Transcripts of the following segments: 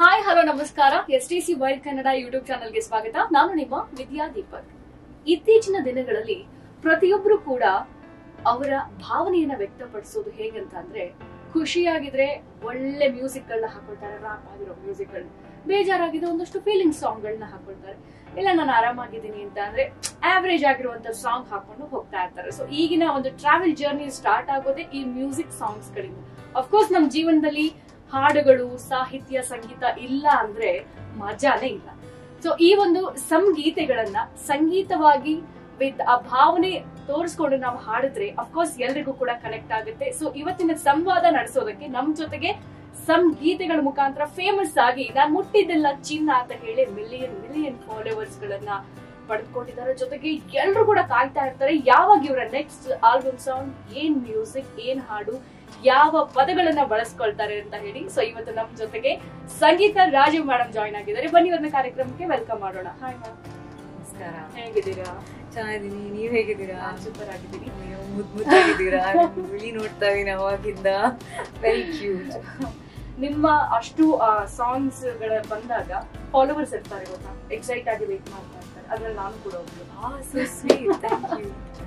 Hi hello ನಮಸ್ಕಾರ S T C wild Kannada YouTube ಚಾನಲ್ಗೆ ಸ್ವಾಗತ ನಾನು ನಿಮ್ಮ ವಿದ್ಯಾ ದೀಪಕ್ ಇತ್ತೀಚಿನ ದಿನಗಳಲ್ಲಿ ಪ್ರತಿಯೊಬ್ರು ಕೂಡ ಅವರ ಭಾವನೆಯನ್ನ ವ್ಯಕ್ತಪಡಿಸೋದು ಹೇಗಂತ ಅಂದ್ರೆ ಖುಷಿಯಾಗಿದ್ರೆ ಒಳ್ಳೆ ಮ್ಯೂಸಿಕ್ ಗಳನ್ನ ಹಾಕೊಳ್ತಾರೆ ರಾಪ್ ಆಗಿರೋ ಮ್ಯೂಸಿಕ್ ಗಳನ್ನ ಬೇಜಾರಾಗಿದೆ ಒಂದಷ್ಟು ಫೀಲಿಂಗ್ ಸಾಂಗ್ ಗಳನ್ನ ಹಾಕೊಳ್ತಾರೆ ಇಲ್ಲ ನಾನು ಆರಾಮಾಗಿದ್ದೀನಿ ಅಂತ ಅಂದ್ರೆ ಆವರೇಜ್ ಆಗಿರುವಂತ ಸಾಂಗ್ ಹಾಕೊಂಡು ಹೋಗ್ತಾ ಇರ್ತಾರೆ ಸೊ ಈಗಿನ ಒಂದು ಟ್ರಾವೆಲ್ ಜರ್ನಿ ಸ್ಟಾರ್ಟ್ ಆಗೋದೇ ಈ ಮ್ಯೂಸಿಕ್ ಸಾಂಗ್ಸ್ ಗಳಿಂದ ಅಫ್ಕೋರ್ಸ್ ನಮ್ಮ ಜೀವನದಲ್ಲಿ ಹಾಡುಗಳು ಸಾಹಿತ್ಯ ಸಂಗೀತ ಇಲ್ಲ ಅಂದ್ರೆ ಮಜಾನೇ ಇಲ್ಲ ಸೊ ಈ ಒಂದು ಸಂಗೀತೆಗಳನ್ನ ಸಂಗೀತವಾಗಿ ವಿತ್ ಆ ಭಾವನೆ ತೋರಿಸ್ಕೊಂಡು ನಾವು ಹಾಡಿದ್ರೆ ಅಫ್ಕೋರ್ಸ್ ಎಲ್ರಿಗೂ ಕೂಡ ಕನೆಕ್ಟ್ ಆಗುತ್ತೆ ಸೊ ಇವತ್ತಿನ ಸಂವಾದ ನಡೆಸೋದಕ್ಕೆ ನಮ್ ಜೊತೆಗೆ ಸಂಗೀತೆಗಳ ಮುಖಾಂತರ ಫೇಮಸ್ ಆಗಿ ನಾನ್ ಮುಟ್ಟಿದ್ದೆಲ್ಲ ಚಿನ್ನ ಅಂತ ಹೇಳಿ ಮಿಲಿಯನ್ ಮಿಲಿಯನ್ ಫಾಲೋವರ್ಸ್ ಗಳನ್ನ ಪಡೆದುಕೊಂಡಿದ್ದಾರೆ ಜೊತೆಗೆ ಎಲ್ರು ಕೂಡ ಕಾಯ್ತಾ ಇರ್ತಾರೆ ಯಾವಾಗ ಇವರ ನೆಕ್ಸ್ಟ್ ಆಲ್ಬಮ್ ಸಾಂಗ್ ಏನ್ ಮ್ಯೂಸಿಕ್ ಏನ್ ಹಾಡು ಯಾವ ಪದಗಳನ್ನ ಬಳಸ್ಕೊಳ್ತಾರೆ ಅಂತ ಹೇಳಿ ಸೊ ಇವತ್ತು ನಮ್ ಜೊತೆಗೆ ಸಂಗೀತ ರಾಜೀವ್ ಮೇಡಮ್ ಜಾಯ್ನ್ ಆಗಿದ್ದಾರೆ ಬನ್ನಿ ಇವತ್ತಿನ ಕಾರ್ಯಕ್ರಮಕ್ಕೆ ವೆಲ್ಕಮ್ ಮಾಡೋಣ ಹಾಯ್ ಮ್ಯಾಮ್ ನಮಸ್ಕಾರ ಹೇಗಿದ್ದೀರಾ ಚೆನ್ನಾಗಿದ್ದೀನಿ ನೀವ್ ಹೇಗಿದ್ದೀರಾ ಸೂಪರ್ ಆಗಿದ್ದೀನಿ ನೀವು ಮುದ್ ಮುದ್ದಾಗಿದ್ದೀರಾ ನಿಮ್ ಬಿಳಿ ನೋಡ್ತಾ ಇದೀನಿ ಅವಾಗಿಂದ ವೆರಿ ಕ್ಯೂಟ್ ನಿಮ್ಮ ಅಷ್ಟು ಸಾಂಗ್ಸ್ ಗಳ ಬಂದಾಗ ಫಾಲೋವರ್ಸ್ ಇರ್ತಾರೆ ಗೊತ್ತಾ ಎಕ್ಸೈಟ್ ಆಗಿ ವೇಟ್ ಮಾಡ್ತಾ ಇರ್ತಾರೆ ಅದ್ರಲ್ಲಿ ನಾನು ಕೂಡ ಒಬ್ಳು ಆ ಸೊ ಸ್ವೀಟ್ ಥ್ಯಾಂಕ್ ಯು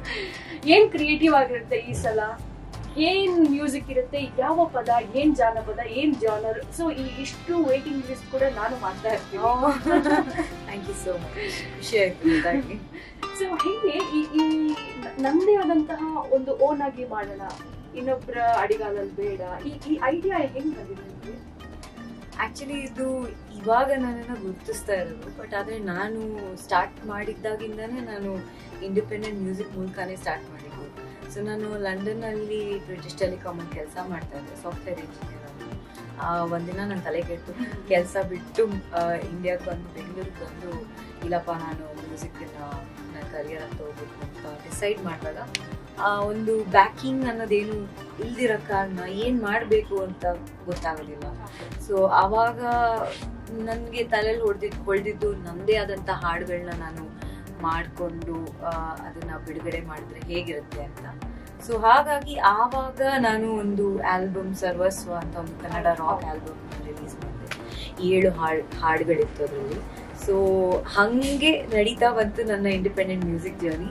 ಏನ್ ಕ್ರಿಯೇಟಿವ್ ಆಗಿರುತ್ತೆ ಈ ಸಲ ಏನ್ ಮ್ಯೂಸಿಕ್ ಇರುತ್ತೆ ಯಾವ ಪದ ಏನ್ ಜಾನಪದ ಏನ್ ಜಾನರ್ ಸೊ ಈ ಇಷ್ಟು ವೇಟಿಂಗ್ ಲಿಸ್ಟ್ ಕೂಡ ನಾನು ಮಾಡ್ತಾ ಇರ್ತೀನಿ ಥ್ಯಾಂಕ್ ಯು ಸೋ ಮಚ್ ಖುಷಿ ಆಯ್ತು ಗೊತ್ತಾಗಿ ಸೊ ಹೀಗೆ ಈ ಈ ನನ್ನದೇ ಆದಂತಹ ಒಂದು ಓನ್ ಆಗಿ ಮಾಡೋಣ ಇನ್ನೊಬ್ಬರ ಅಡಿಗಾಲಲ್ಲಿ ಬೇಡ ಈ ಈ ಐಡಿಯಾ ಹೆಂಗ್ ಬಂದಿದೆ ನಿಮ್ಗೆ? ಆಕ್ಚುಲಿ ಇದು ಇವಾಗ ನನ್ನನ್ನ ಗುರುತಿಸ್ತಾ ಇರೋದು ಬಟ್ ಆದ್ರೆ ನಾನು ಸ್ಟಾರ್ಟ್ ಮಾಡಿದ್ದಾಗಿಂದಾನೇ ನಾನು ಇಂಡಿಪೆಂಡೆಂಟ್ ಮ್ಯೂಸಿಕ್ ಮೂಲಕನೇ ಸ್ಟಾರ್ಟ್ ಮಾಡಿದ್ದು ಸೊ ನಾನು ಲಂಡನ್ ಅಲ್ಲಿ ಬ್ರಿಟಿಷ್ ಟೆಲಿಕಾಮ್ ಅಲ್ಲಿ ಕೆಲಸ ಮಾಡ್ತಾ ಇದ್ದೆ ಸಾಫ್ಟ್ವೇರ್ ಇಂಜಿನಿಯರ್ ಆಗಿ ಆ, ಒಂದಿನ ನನ್ನ ತಲೆಗೆಟ್ಟು ಕೆಲಸ ಬಿಟ್ಟು ಇಂಡಿಯಾಗೆ ಬಂದು ಬೆಂಗಳೂರಿಗೆ ಬಂದು ಇಲ್ಲಪ್ಪ ನಾನು ಮ್ಯೂಸಿಕ್ ನನ್ನ ಕರಿಯರ್ ಅಂತ ಹೋಗ್ಬೇಕು ಅಂತ ಡಿಸೈಡ್ ಮಾಡಿದಾಗ ಆ ಒಂದು ಬ್ಯಾಕಿಂಗ್ ಅನ್ನೋದೇನು ಇಲ್ದಿರೋ ಕಾರಣ ಏನು ಮಾಡಬೇಕು ಅಂತ ಗೊತ್ತಾಗೋದಿಲ್ಲ ಸೊ ಆವಾಗ ನನಗೆ ತಲೆಯಲ್ಲಿ ಹೊಡೆದಿದ್ದು ಹೊಡೆದಿದ್ದು ನಮ್ಮದೇ ಆದಂಥ ಹಾಡುಗಳನ್ನ ನಾನು ಮಾಡಿಕೊಂಡು ಅದನ್ನ ಬಿಡುಗಡೆ ಮಾಡಿದ್ರೆ ಹೇಗಿರುತ್ತೆ ಅಂತ ಸೊ ಹಾಗಾಗಿ ಆವಾಗ ನಾನು ಒಂದು ಆಲ್ಬಮ್ ಸರ್ವಸ್ವ ಅಂತ ಒಂದು ಕನ್ನಡ ರಾಕ್ ಆಲ್ಬಮ್ ರಿಲೀಸ್ ಮಾಡಿದೆ ಏಳು ಹಾಡು ಹಾಡುಗಳಿತ್ತು ಅದರಲ್ಲಿ ಸೊ ಹಾಗೆ ನಡೀತಾ ಬಂತು ನನ್ನ ಇಂಡಿಪೆಂಡೆಂಟ್ ಮ್ಯೂಸಿಕ್ ಜರ್ನಿ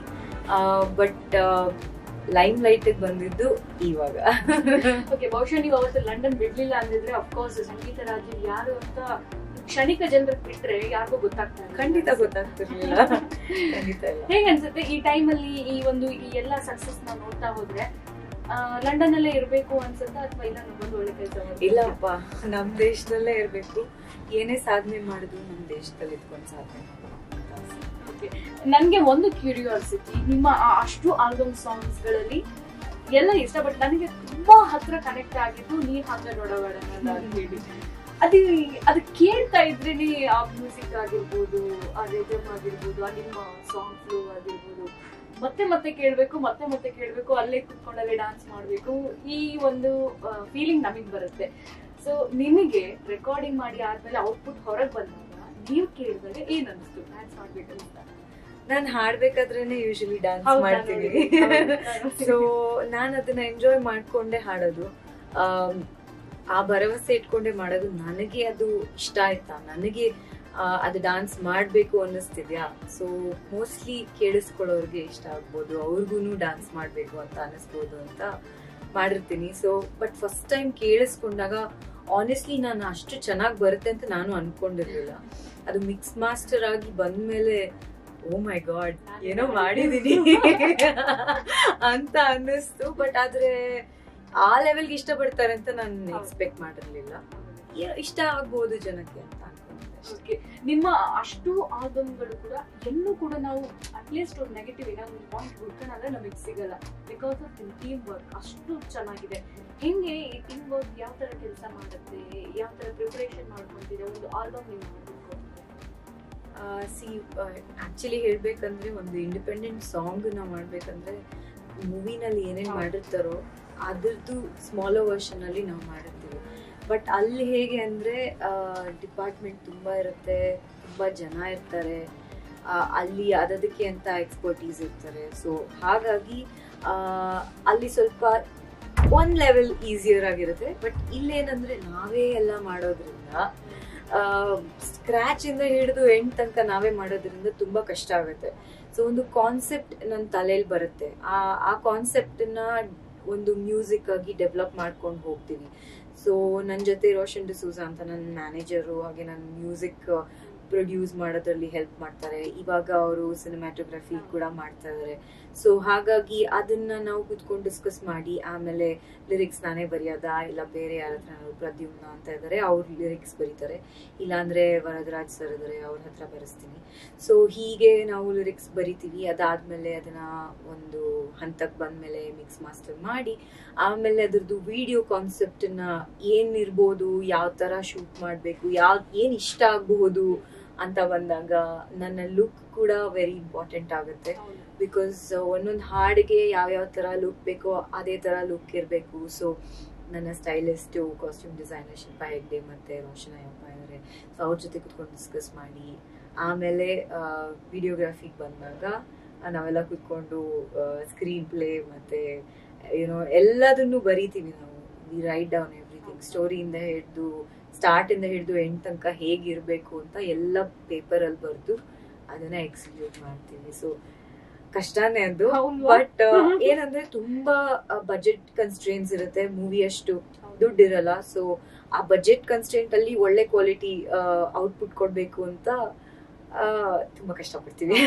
ಬಟ್ ಲೈಮ್ ಲೈಟಿಗೆ ಬಂದಿದ್ದು ಇವಾಗ ಓಕೆ ಬಹುಶಃ ನೀವು ಅವತ್ತು ಲಂಡನ್ ಬಿಡ್ಲಿಲ್ಲ ಅಂದಿದ್ರೆ ಅಫ್ಕೋರ್ಸ್ ಸಂಗೀತ ರಾಜ್ಯ ಯಾರು ಅಂತ ಕ್ಷಣಿಕ ಜನರಿಗೆ ಬಿಟ್ರೆ ಯಾರಿಗೂ ಗೊತ್ತಾಗ್ತಾ ಇಲ್ಲ. ಖಂಡಿತ ಗೊತ್ತಾಗ್ತಿರ್ಲಿಲ್ಲ ಖಂಡಿತ ಇಲ್ಲ ಹೇಗೆ ಅನ್ಸುತ್ತೆ ಈ ಟೈಮಲ್ಲಿ ಈ ಒಂದು ಈ ಎಲ್ಲ ಸಕ್ಸಸ್ ನ ನೋಡ್ತಾ ಹೋದ್ರೆ ಲಂಡನ್ ಅಲ್ಲೇ ಇರ್ಬೇಕು ಅನ್ಸುತ್ತಾ ಅಥವಾ ಇಲ್ಲ ನಮ್ಮದು ಒಳ್ಳೆ ಕೆಲಸ ಇಲ್ಲಪ್ಪ ನಮ್ ದೇಶದಲ್ಲೇ ಇರ್ಬೇಕು ಏನೇ ಸಾಧನೆ ಮಾಡಿದ್ರು ನಮ್ ದೇಶದಲ್ಲಿ ಇದ್ಕೊಂಡು ಸಾಧನೆ ಮಾಡ್ಬೇಕು ಅಂತ ಆಸೆ. ನನ್ಗೆ ಒಂದು ಕ್ಯೂರಿಯಾಸಿಟಿ ನಿಮ್ಮ ಆ ಅಷ್ಟು ಆಲ್ಬಮ್ ಸಾಂಗ್ಸ್ ಗಳಲ್ಲಿ ಎಲ್ಲ ಇಷ್ಟ ಬಟ್ ನನಗೆ ತುಂಬಾ ಹತ್ರ ಕನೆಕ್ಟ್ ಆಗಿದ್ದು ನೀ ಹಂಗ ನೋಡಬೇಡ ಅಂತ ಹೇಳಿ ಅದು ಅದು ಕೇಳ್ತಾ ಇದ್ರೇನೆ ಆ ಮ್ಯೂಸಿಕ್ ಆಗಿರ್ಬೋದು ಆ ರಿದಮ್ ಆಗಿರ್ಬೋದು ಆ ನಿಮ್ಮ ಸಾಂಗ್ ಫ್ಲೋ ಆಗಿರ್ಬೋದು ಮತ್ತೆ ಮತ್ತೆ ಕೇಳ್ಬೇಕು ಮತ್ತೆ ಮತ್ತೆ ಕೇಳ್ಬೇಕು ಅಲ್ಲೇ ಕುತ್ಕೊಂಡಲ್ಲೇ ಡಾನ್ಸ್ ಮಾಡ್ಬೇಕು ಈ ಒಂದು ಫೀಲಿಂಗ್ ನಮಗ್ ಬರುತ್ತೆ ಸೊ ನಿಮಗೆ ರೆಕಾರ್ಡಿಂಗ್ ಮಾಡಿ ಆದ್ಮೇಲೆ ಔಟ್ಪುಟ್ ಹೊರಗೆ ಬಂದಾಗ ನೀವು ಕೇಳಿದಾಗ ಏನ್ ಅನಿಸ್ತು ಡ್ಯಾನ್ಸ್ ಮಾಡ್ಬೇಕು ಅಂತ ನಾನ್ ಹಾಡ್ಬೇಕಾದ್ರೇನೆ ಯೂಶಲಿ ಡ್ಯಾನ್ಸ್ ಹೌದಾ ಮಾಡ್ತೀನಿ ನೋಡಿ? ಹೌದು. ಸೊ ನಾನ್ ಅದನ್ನ ಎಂಜಾಯ್ ಮಾಡ್ಕೊಂಡೆ ಹಾಡೋದು ಆಮ್, ಆ ಭರವಸೆ ಇಟ್ಕೊಂಡೆ ಮಾಡೋದು ನನಗೆ ಅದು ಇಷ್ಟ ಆಯ್ತಾ ನನಗೆ ಆ, ಅದು ಡಾನ್ಸ್ ಮಾಡ್ಬೇಕು ಅನ್ನಿಸ್ತಿದ್ಯಾ ಸೊ ಮೋಸ್ಟ್ಲಿ ಕೇಳಿಸ್ಕೊಳ್ಳೋರ್ಗೆ ಇಷ್ಟ ಆಗ್ಬೋದು ಅವ್ರಿಗೂ ಡಾನ್ಸ್ ಮಾಡ್ಬೇಕು ಅಂತ ಅನಿಸ್ಬೋದು ಅಂತ ಮಾಡಿರ್ತೀನಿ ಸೊ ಬಟ್ ಫಸ್ಟ್ ಟೈಮ್ ಕೇಳಿಸ್ಕೊಂಡಾಗ ಆನೆಸ್ಟ್ಲಿ ನಾನು ಅಷ್ಟು ಚೆನ್ನಾಗಿ ಬರುತ್ತೆ ಅಂತ ನಾನು ಅನ್ಕೊಂಡಿರ್ಲಿಲ್ಲ ಅದು ಮಿಕ್ಸ್ ಮಾಸ್ಟರ್ ಆಗಿ ಬಂದ್ಮೇಲೆ ಓ ಮೈ ಗಾಡ್ ಏನೋ ಮಾಡಿದೀನಿ ಅಂತ ಅನ್ನಿಸ್ತು ಬಟ್ ಆದ್ರೆ ಆ ಲೆವೆಲ್ಗೆ ಇಷ್ಟಪಡ್ತಾರೆ ಅಂತ ನಾನು ಎಕ್ಸ್ಪೆಕ್ಟ್ ಮಾಡಿರ್ಲಿಲ್ಲ ಏನೋ ಇಷ್ಟ ಆಗ್ಬೋದು ಜನಕ್ಕೆ ಅಂತ ಅನ್ಕೊಂಡಿದ್ದೆ ಅಷ್ಟೇ. Okay. ನಿಮ್ಮ ಅಷ್ಟು ಆಲ್ಬಮ್ಗಳು ಕೂಡ ಎಲ್ಲೂ ಕೂಡ ನಾವು ಅಟ್ಲೀಸ್ಟ್ ಒಂದು ನೆಗೆಟಿವ್ ಏನಾದ್ರು ಒಂದು ಪಾಯಿಂಟ್ ಹುಡ್ಕೊಂಡ್ರೆ ನಮಗೆ ಸಿಗಲ್ಲ ಬಿಕಾಸ್ ಆಫ್ ಟೀಮ್ ವರ್ಕ್ ಅಷ್ಟು ಚೆನ್ನಾಗಿದೆ ಹೆಂಗೆ ಈ ಟೀಮ್ ವರ್ಕ್ ಯಾವ ತರ ಕೆಲಸ ಮಾಡುತ್ತೆ ಯಾವ ತರ ಪ್ರಿಪರೇಷನ್ ಮಾಡ್ಕೊಂತೀರಾ ಒಂದು ಆಲ್ಬಮ್ ನೀವು ಮಾಡಬೇಕು ಸಿ ಆಕ್ಚುಲಿ ಹೇಳ್ಬೇಕಂದ್ರೆ ಒಂದು ಇಂಡಿಪೆಂಡೆಂಟ್ ಸಾಂಗ್ ನ ಮಾಡ್ಬೇಕಂದ್ರೆ ಮೂವಿನಲ್ಲಿ ಏನೇನ್ ಹೌದು. ಮಾಡಿರ್ತಾರೋ ಅದ್ರದ್ದು ಸ್ಮಾಲರ್ ವರ್ಷನ್ ಅಲ್ಲಿ ನಾವು ಮಾಡಿರ್ತೀವಿ ಬಟ್ ಅಲ್ಲಿ ಹೇಗೆ ಅಂದ್ರೆ ಡಿಪಾರ್ಟ್ಮೆಂಟ್ ತುಂಬಾ ಇರುತ್ತೆ ತುಂಬಾ ಜನ ಇರ್ತಾರೆ ಆ, ಅಲ್ಲಿ ಅದಕ್ಕೆ ಅಂತ ಎಕ್ಸ್ಪರ್ಟೀಸ್ ಇರ್ತಾರೆ ಸೊ ಹಾಗಾಗಿ ಆ, ಅಲ್ಲಿ ಸ್ವಲ್ಪ ಒಂದ್ ಲೆವೆಲ್ ಈಸಿಯರ್ ಆಗಿರುತ್ತೆ ಬಟ್ ಇಲ್ಲೇನಂದ್ರೆ ನಾವೇ ಎಲ್ಲ ಮಾಡೋದ್ರಿಂದ ಸ್ಕ್ರಾಚ್ ಇಂದ ಹಿಡಿದು ಎಂಡ್ ತನಕ ನಾವೇ ಮಾಡೋದ್ರಿಂದ ತುಂಬಾ ಕಷ್ಟ ಆಗುತ್ತೆ ಸೊ ಒಂದು ಕಾನ್ಸೆಪ್ಟ್ ನನ್ನ ತಲೆಯಲ್ಲಿ ಬರುತ್ತೆ ಆ ಆ ಕಾನ್ಸೆಪ್ಟನ್ನ ಒಂದು ಮ್ಯೂಸಿಕ್ ಆಗಿ ಡೆವಲಪ್ ಮಾಡ್ಕೊಂಡು ಹೋಗ್ತೀವಿ ಸೊ ನನ್ನ ಜೊತೆ ರೋಷನ್ ಡಿಸೂಸಾ ಅಂತ ನನ್ನ ಮ್ಯಾನೇಜರು ಹಾಗೆ ನನ್ನ ಮ್ಯೂಸಿಕ್ ಪ್ರೊಡ್ಯೂಸ್ ಮಾಡೋದ್ರಲ್ಲಿ ಹೆಲ್ಪ್ ಮಾಡ್ತಾರೆ ಇವಾಗ ಅವರು ಸಿನಿಮ್ಯಾಟೋಗ್ರಫಿ ಕೂಡ ಮಾಡ್ತಾ ಇದ್ದಾರೆ ಸೊ ಹಾಗಾಗಿ ಅದನ್ನ ನಾವು ಕುತ್ಕೊಂಡು ಡಿಸ್ಕಸ್ ಮಾಡಿ ಆಮೇಲೆ ಲಿರಿಕ್ಸ್ ನಾನೇ ಬರೆಯೋದಾ ಇಲ್ಲ ಬೇರೆ ಯಾರ ಹತ್ರ ನಾವು ಪ್ರದ್ಯುಮ್ನ ಅಂತ ಇದ್ದಾರೆ ಅವ್ರು ಲಿರಿಕ್ಸ್ ಬರೀತಾರೆ ಇಲ್ಲಾಂದ್ರೆ ವರದರಾಜ್ ಸರ್ ಇದ್ದಾರೆ ಅವ್ರ ಹತ್ರ ಬರೆಸ್ತೀನಿ ಸೊ ಹೀಗೆ ನಾವು ಲಿರಿಕ್ಸ್ ಬರಿತೀವಿ ಅದಾದ್ಮೇಲೆ ಅದನ್ನ ಒಂದು ಹಂತಕ್ಕೆ ಬಂದ್ಮೇಲೆ ಮಿಕ್ಸ್ ಮಾಸ್ಟರ್ ಮಾಡಿ ಆಮೇಲೆ ಅದ್ರದ್ದು ವಿಡಿಯೋ ಕಾನ್ಸೆಪ್ಟನ್ನ ಏನಿರ್ಬೋದು ಯಾವ ತರ ಶೂಟ್ ಮಾಡಬೇಕು ಯಾವ ಏನ್ ಇಷ್ಟ ಆಗಬಹುದು ಅಂತ ಬಂದಾಗ ನನ್ನ ಲುಕ್ ಕೂಡ ವೆರಿ ಇಂಪಾರ್ಟೆಂಟ್ ಆಗುತ್ತೆ ಬಿಕಾಸ್ ಒಂದೊಂದು ಹಾಡಿಗೆ ಯಾವ್ಯಾವ ತರ ಲುಕ್ ಬೇಕೋ ಅದೇ ತರ ಲುಕ್ ಇರಬೇಕು ಸೊ ನನ್ನ stylist costume designer Shilpa Hegde ಮತ್ತೆ ರೋಷನ್ ಅಯ್ಯಪ್ಪ ಇದ್ದಾರೆ ಸೊ ಅವ್ರ ಜೊತೆ ಕುತ್ಕೊಂಡು ಡಿಸ್ಕಸ್ ಮಾಡಿ ಆಮೇಲೆ ವಿಡಿಯೋಗ್ರಫಿಗೆ ಬಂದಾಗ ಆ, ನಾವೆಲ್ಲ ಕುತ್ಕೊಂಡು ಸ್ಕ್ರೀನ್ ಪ್ಲೇ ಮತ್ತೆ ಏನೋ ಎಲ್ಲದನ್ನು ಬರೀತೀವಿ ನಾವು ವಿ ರೈಟ್ ಡೌನ್ ಎವ್ರಿಥಿಂಗ್ ಸ್ಟೋರಿಯಿಂದ ಹಿಡಿದು ಸ್ಟಾರ್ಟ್ ಇಂದ ಹಿಡಿದು ಎಂಡ್ ತನಕ ಹೇಗಿರ್ಬೇಕು ಅಂತ ಎಲ್ಲ ಪೇಪರ್ ಅಲ್ಲಿ ಬರೆದು ಅದನ್ನ ಎಕ್ಸಿಕ್ಯೂಟ್ ಮಾಡ್ತೀವಿ ಸೊ ಕಷ್ಟನೇ ಅದು ಹೌದ್ವಾ? ಬಟ್ ಏನಂದ್ರೆ ತುಂಬಾ ಬಜೆಟ್ ಕನ್ಸ್ಟ್ರೇನ್ಸ್ ಇರುತ್ತೆ ಮೂವಿ ಅಷ್ಟು ದುಡ್ಡು ಇರಲ್ಲ ಸೊ ಆ ಬಜೆಟ್ ಕನ್ಸ್ಟೆಂಟ್ ಅಲ್ಲಿ ಒಳ್ಳೆ ಕ್ವಾಲಿಟಿ ಔಟ್ಪುಟ್ ಕೊಡ್ಬೇಕು ಅಂತ ಆ, ತುಂಬಾ ಕಷ್ಟಪಡ್ತೀವಿ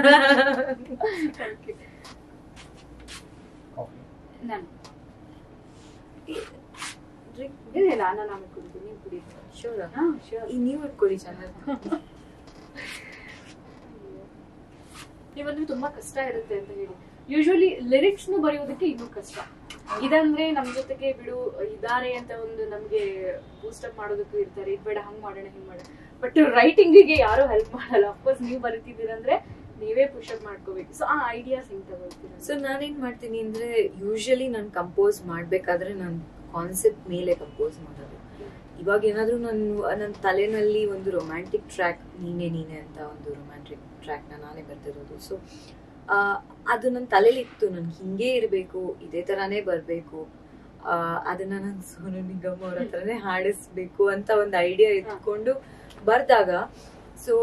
ನಾನು ಇಲ್ಲ ನಾನು ನಾನು ಕುಡಿತೀನಿ ನೀವು ಕುಡಿ ಶೋರ ಹಾ sure. ಈ ನೀವು ಇಟ್ಕೊಳ್ಳಿ ಚೆನ್ನಾಗಿ ನೀವಂದ್ರೆ ತುಂಬಾ ಕಷ್ಟ ಇರುತ್ತೆ ಅಂತ ಹೇಳಿ ಯೂಶುವಲಿ ಲಿರಿಕ್ಸ್ ನು ಬರೆಯೋದಕ್ಕೆ ಇನ್ನೂ ಕಷ್ಟ ಇದಂದ್ರೆ ನಮ್ ಜೊತೆಗೆ ಬಿಡು ಇದಾರೆ ಅಂತ ಒಂದು ನಮ್ಗೆ ಬೂಸ್ಟಪ್ ಮಾಡೋದಕ್ಕೂ ಇರ್ತಾರೆ ಇದ್ ಬೇಡ ಹಂಗ್ ಮಾಡೋಣ ಹಿಂಗ್ ಮಾಡೋಣ ಬಟ್ ರೈಟಿಂಗಿಗೆ ಯಾರು ಹೆಲ್ಪ್ ಮಾಡಲ್ಲ ಅಫ್ಕೋರ್ಸ್ ನೀವು ಬರೀತಿದ್ದೀರಂದ್ರೆ ನೀವೇ ಪುಷಪ್ ಮಾಡ್ಕೋಬೇಕು ಸೊ ಆ ಐಡಿಯಾಸ್ ಹೆಂಗ್ ತಗೊಳ್ತೀರಾ ಸೊ ನಾನೇನ್ ಮಾಡ್ತೀನಿ ಅಂದ್ರೆ ಯೂಶಲಿ ನಾನು ಕಂಪೋಸ್ ಮಾಡ್ಬೇಕಾದ್ರೆ ನಾನು ಕಾನ್ಸೆಪ್ಟ್ ಮೇಲೆ ಕಂಪೋಸ್ ಮಾಡೋದು ಇವಾಗ ಏನಾದ್ರೂ ನಾನು ನನ್ನ ತಲೆನಲ್ಲಿ ಒಂದು ರೊಮ್ಯಾಂಟಿಕ್ ಟ್ರ್ಯಾಕ್ ನೀನೆ ನೀನೆ ಅಂತ ಒಂದು ರೊಮ್ಯಾಂಟಿಕ್ ಟ್ರ್ಯಾಕ್ ನಾನೇ ಬರ್ತಿರೋದು ಸೊ ಅದು ನನ್ನ ತಲೆಲಿ ಇತ್ತು ನನ್ಗೆ ಹಿಂಗೆ ಇರಬೇಕು ಇದೇ ತರಾನೇ ಬರಬೇಕು ಅದನ್ನ ನಾನು ಸೋನು ನಿಗಮ್ ಅವ್ರ ಹತ್ರನೇ ಹಾಡಿಸ್ಬೇಕು ಅಂತ ಒಂದು ಐಡಿಯಾ ಇಟ್ಕೊಂಡು ಬರ್ದಾಗ ಸೊ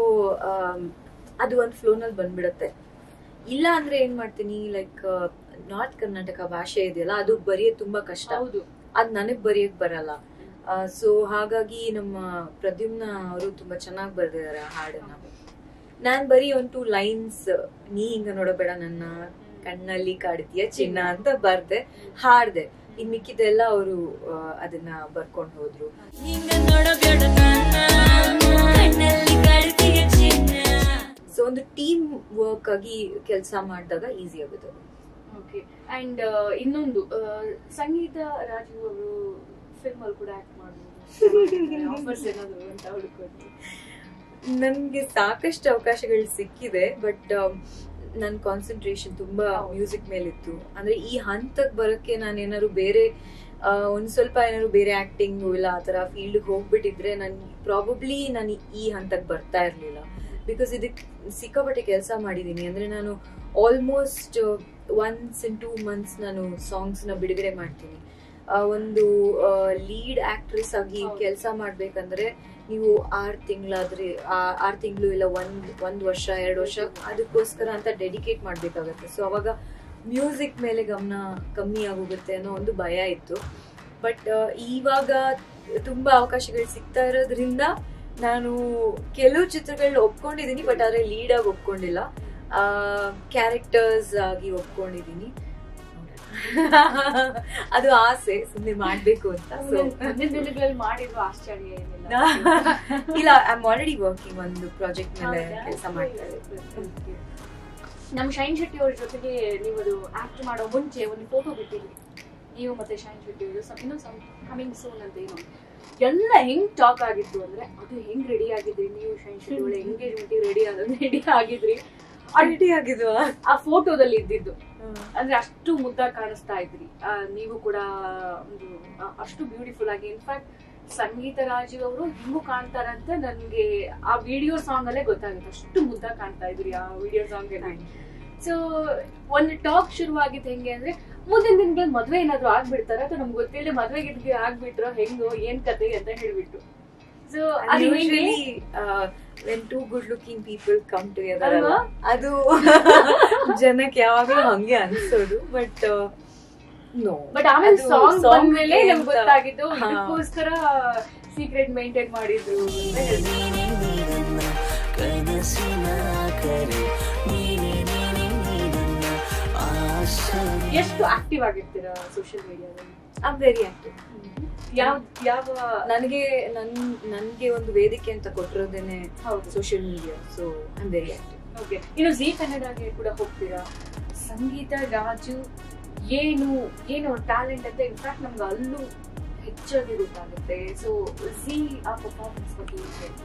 ಅದು ಒಂದು ಫ್ಲೋನಲ್ಲಿ ಬಂದ್ಬಿಡತ್ತೆ ಇಲ್ಲ ಅಂದ್ರೆ ಏನ್ ಮಾಡ್ತೀನಿ ಲೈಕ್ ನಾರ್ತ್ ಕರ್ನಾಟಕ ಭಾಷೆ ಇದೆಯಲ್ಲ ಅದು ಬರೆಯೋದು ತುಂಬಾ ಕಷ್ಟ ಹೌದು ಅದ್ ನನಗ್ ಬರೆಯಕ್ ಬರಲ್ಲ ಸೊ ಹಾಗಾಗಿ ನಮ್ಮ ಪ್ರದ್ಯುಮ್ನ ಅವರು ತುಂಬಾ ಚೆನ್ನಾಗಿ ಬರ್ದಿದ್ದಾರೆ ಆ ಹಾಡನ್ನ ನಾನ್ ಬರೀ ಒಂದ್ ಟೂ ಲೈನ್ಸ್ ನೀ ಹಿಂಗ ನೋಡಬೇಡ ನನ್ನ ಕಣ್ಣಲ್ಲಿ ಕಾಡ್ತೀಯ ಚಿನ್ನ ಅಂತ ಬರ್ದೆ ಹಾಡ್ದೆ ಇನ್ ಮಿಕ್ಕಿದೆಲ್ಲ ಅವರು ಅದನ್ನ ಬರ್ಕೊಂಡ್ ಹೋದ್ರು ಹಿಂಗ ನೋಡಬೇಡ ನನ್ನ ಕಣ್ಣಲ್ಲಿ ಕಾಡ್ತೀಯ ಚಿನ್ನ ಸೊ ಒಂದು ಟೀಮ್ ವರ್ಕ್ ಆಗಿ ಕೆಲಸ ಮಾಡಿದಾಗ ಈಸಿ ಆಗುತ್ತೆ ಅದು. ಓಕೆ ಅಂಡ್ ಇನ್ನೊಂದು ಆ, ಸಂಗೀತ ರಾಜು ಅವರು ಫಿಲ್ಮ್ ಅಲ್ಲಿ ಕೂಡ ಆಕ್ಟ್ ಮಾಡ್ಬೋದು ಆಫರ್ಸ್ ಏನಾದ್ರು ಅಂತ ಹುಡುಕೋದು ನನ್ಗೆ ಸಾಕಷ್ಟು ಅವಕಾಶಗಳು ಸಿಕ್ಕಿದೆ ಬಟ್ ನನ್ನ ಕಾನ್ಸಂಟ್ರೇಷನ್ ತುಂಬಾ ಹೌದು. ಮ್ಯೂಸಿಕ್ ಮೇಲಿತ್ತು ಅಂದ್ರೆ ಈ ಹಂತಕ್ಕೆ ಬರೋಕ್ಕೆ ನಾನು ಏನಾದ್ರು ಬೇರೆ ಆ, ಒಂದ್ ಸ್ವಲ್ಪ ಏನಾದ್ರು ಬೇರೆ ಆಕ್ಟಿಂಗ್ ಇಲ್ಲ ಆ ತರ ಫೀಲ್ಡ್ ಹೋಗ್ಬಿಟ್ಟಿದ್ರೆ ನನ್ ಪ್ರಾಬಬ್ಲಿ ನಾನು ಈ ಹಂತಕ್ಕೆ ಬರ್ತಾ ಇರ್ಲಿಲ್ಲ ಬಿಕಾಸ್ ಇದಕ್ಕೆ ಸಿಕ್ಕಾಪಟ್ಟೆ ಕೆಲಸ ಮಾಡಿದೀನಿ ಅಂದ್ರೆ ನಾನು almost once in two months ನಾನು ಸಾಂಗ್ಸ್ ನ ಬಿಡುಗಡೆ ಮಾಡ್ತೀನಿ ಆ, ಒಂದು ಲೀಡ್ ಆಕ್ಟ್ರೆಸ್ ಆಗಿ ಹೌದು. ಕೆಲಸ ಮಾಡ್ಬೇಕಂದ್ರೆ ನೀವು ಆರ್ ತಿಂಗಳಾದ್ರೆ ಆರ್ ತಿಂಗಳು ಇಲ್ಲ ಒಂದ್ ಒಂದ್ ವರ್ಷ ಎರಡು ವರ್ಷ ಅದಕ್ಕೋಸ್ಕರ ಅಂತ ಡೆಡಿಕೇಟ್ ಮಾಡ್ಬೇಕಾಗತ್ತೆ ಸೊ ಅವಾಗ ಮ್ಯೂಸಿಕ್ ಮೇಲೆ ಗಮನ ಕಮ್ಮಿ ಆಗೋಗುತ್ತೆ ಅನ್ನೋ ಒಂದು ಭಯ ಇತ್ತು ಬಟ್ ಇವಾಗ ತುಂಬಾ ಅವಕಾಶಗಳು ಸಿಗ್ತಾ ಇರೋದ್ರಿಂದ ನಾನು ಕೆಲವು ಚಿತ್ರಗಳನ್ನ ಒಪ್ಕೊಂಡಿದೀನಿ ಬಟ್ ಆದ್ರೆ ಲೀಡ್ ಆಗಿ ಒಪ್ಕೊಂಡಿಲ್ಲ ಕ್ಯಾರೆಕ್ಟರ್ಸ್ ಆಗಿ ಒಪ್ಕೊಂಡಿದೀನಿ ಅದು ಆಸೆ ಸುಮ್ಮನೆ ಮಾಡ್ಬೇಕು ಅಂತ ಸೊ ಮುಂದಿನ ದಿನಗಳಲ್ಲಿ ಮಾಡಿರುವ ಆಶ್ಚರ್ಯ ಏನಿಲ್ಲ ಇಲ್ಲ ಐ ಆಮ್ ಆಲ್ರೆಡಿ ವರ್ಕಿಂಗ್ ಒಂದು ಪ್ರಾಜೆಕ್ಟ್ ಮೇಲೆ ಹೌದಾ? ಕೆಲಸ ಮಾಡ್ತಾ ಇದ್ದೀನಿ Okay. ನಮ್ ಶೈನ್ ಶೆಟ್ಟಿ ಅವ್ರ ಜೊತೆಗೆ ನೀವು ಅದು ಆಕ್ಟ್ ಮಾಡೋ ಮುಂಚೆ ಒಂದು ಫೋಟೋ ಬಿಟ್ಟಿದ್ರಿ ನೀವು ಮತ್ತೆ ಶೈನ್ ಶೆಟ್ಟಿ ಅವರು ಇನ್ನೂ ಕಮಿಂಗ್ ಸೂನ್ ಅಂತ ಏನು ಎಲ್ಲ ಹೆಂಗ್ ಟಾಕ್ ಆಗಿತ್ತು ಅಂದ್ರೆ ಅದು ಹೆಂಗ್ ರೆಡಿ ಆಗಿದ್ರಿ ನೀವು ಶೈನ್ ಶೆಟ್ಟಿ ಅವಳ ಎಂಗೇಜ್ಮೆಂಟ್ ರೆಡಿ ಆದ ರೆಡಿ ಆಗಿದ್ರಿ ರೆಡಿ ಆಗಿದ್ವಾ ಆ ಫೋಟೋದಲ್ಲಿ ಇದ್ದಿದ್ದು ಅಂದ್ರೆ ಅಷ್ಟು ಮುದ್ದಾಗಿ ಕಾಣಿಸ್ತಾ ಇದ್ರಿ ಆ, ನೀವು ಕೂಡ ಒಂದು ಆ, ಅಷ್ಟು ಬ್ಯೂಟಿಫುಲ್ ಆಗಿ ಇನ್ಫ್ಯಾಕ್ಟ್ ಸಂಗೀತ ರಾಜು ಅವರು ಹಿಂಗೂ ಕಾಣ್ತಾರಂತ ನನ್ಗೆ ಆ ವಿಡಿಯೋ ಸಾಂಗ್ ಅಲ್ಲೇ ಗೊತ್ತಾಗುತ್ತೆ ಅಷ್ಟು ಮುದ್ದಾಗಿ ಕಾಣ್ತಾ ಇದ್ರಿ ಆ ವಿಡಿಯೋ ಸಾಂಗ್ ಅಲ್ಲಿ ಸೊ ಒಂದು ಟಾಕ್ ಶುರುವಾಗಿದ್ದು ಹೆಂಗೆ ಅಂದ್ರೆ ಮುಂದಿನ ದಿನಗಳಲ್ಲಿ ಮದ್ವೆ ಏನಾದ್ರು ಆಗ್ಬಿಡ್ತಾರ ಅಥವಾ ನಮ್ಗೆ ಗೊತ್ತಿಲ್ಲದೆ ಮದ್ವೆ ಗಿದ್ಗೆ ಆಗ್ಬಿಟ್ರೋ ಹೆಂಗೋ ಏನ್ ಕತೆ ಅಂತ ಹೇಳ್ಬಿಟ್ಟು ಸೊ ಅದು ಹೇಗೆ usually when two good looking people come together ಅಲ್ವಾ? ಅದು ಜನಕ್ಕೆ ಯಾವಾಗ್ಲೂ ಹಂಗೆ ಅನ್ಸೋದು ಬಟ್ ನೋ ಬಟ್ ಆಮೇಲೆ ಸಾಂಗ್ ಬಂದ್ಮೇಲೆ ನಮ್ಗೆ ಗೊತ್ತಾಗಿದ್ದು ಇದಕ್ಕೋಸ್ಕರ ಸೀಕ್ರೆಟ್ ಮೇಂಟೈನ್ ಮಾಡಿದ್ರು ಅಂತ ಹೇಳ್ತಾರೆ. ನೀನೆ ನೀನನ್ನ ಕನಸಿನ ಕರೆ ನೀನೆ ನೀನೆ ನೀನನ್ನ ಆಸೆ ಎಷ್ಟು ಆಕ್ಟಿವ್ ಆಗಿರ್ತೀರಾ ಸೋಷಿಯಲ್ ಮೀಡಿಯಾದಲ್ಲಿ ಐ ವೆರಿ ಆಕ್ಟಿವ್ ಯಾವ ಯಾವ ನನಗೆ ನನ್ ನನ್ಗೆ ಒಂದು ವೇದಿಕೆ ಅಂತ ಕೊಟ್ಟಿರೋದೇನೆ ಹೌದು social media so I very active okay ಇನ್ನು ಜಿ ಕನ್ನಡಗೆ ಕೂಡ ಹೋಗ್ತೀರಾ ಸಂಗೀತ ರಾಜು ಏನು ಏನು ಟ್ಯಾಲೆಂಟ್ ಅಂತ ಇನ್ಫ್ಯಾಕ್ಟ್ ನಮ್ಗೆ ಅಲ್ಲೂ ಹೆಚ್ಚಾಗಿ ಗೊತ್ತಾಗುತ್ತೆ ಸೊ ಜಿ ಆ ಪರ್ಫಾರ್ಮೆನ್ಸ್ ಬಗ್ಗೆ ಏನ್ ಹೇಳ್ತೀರಾ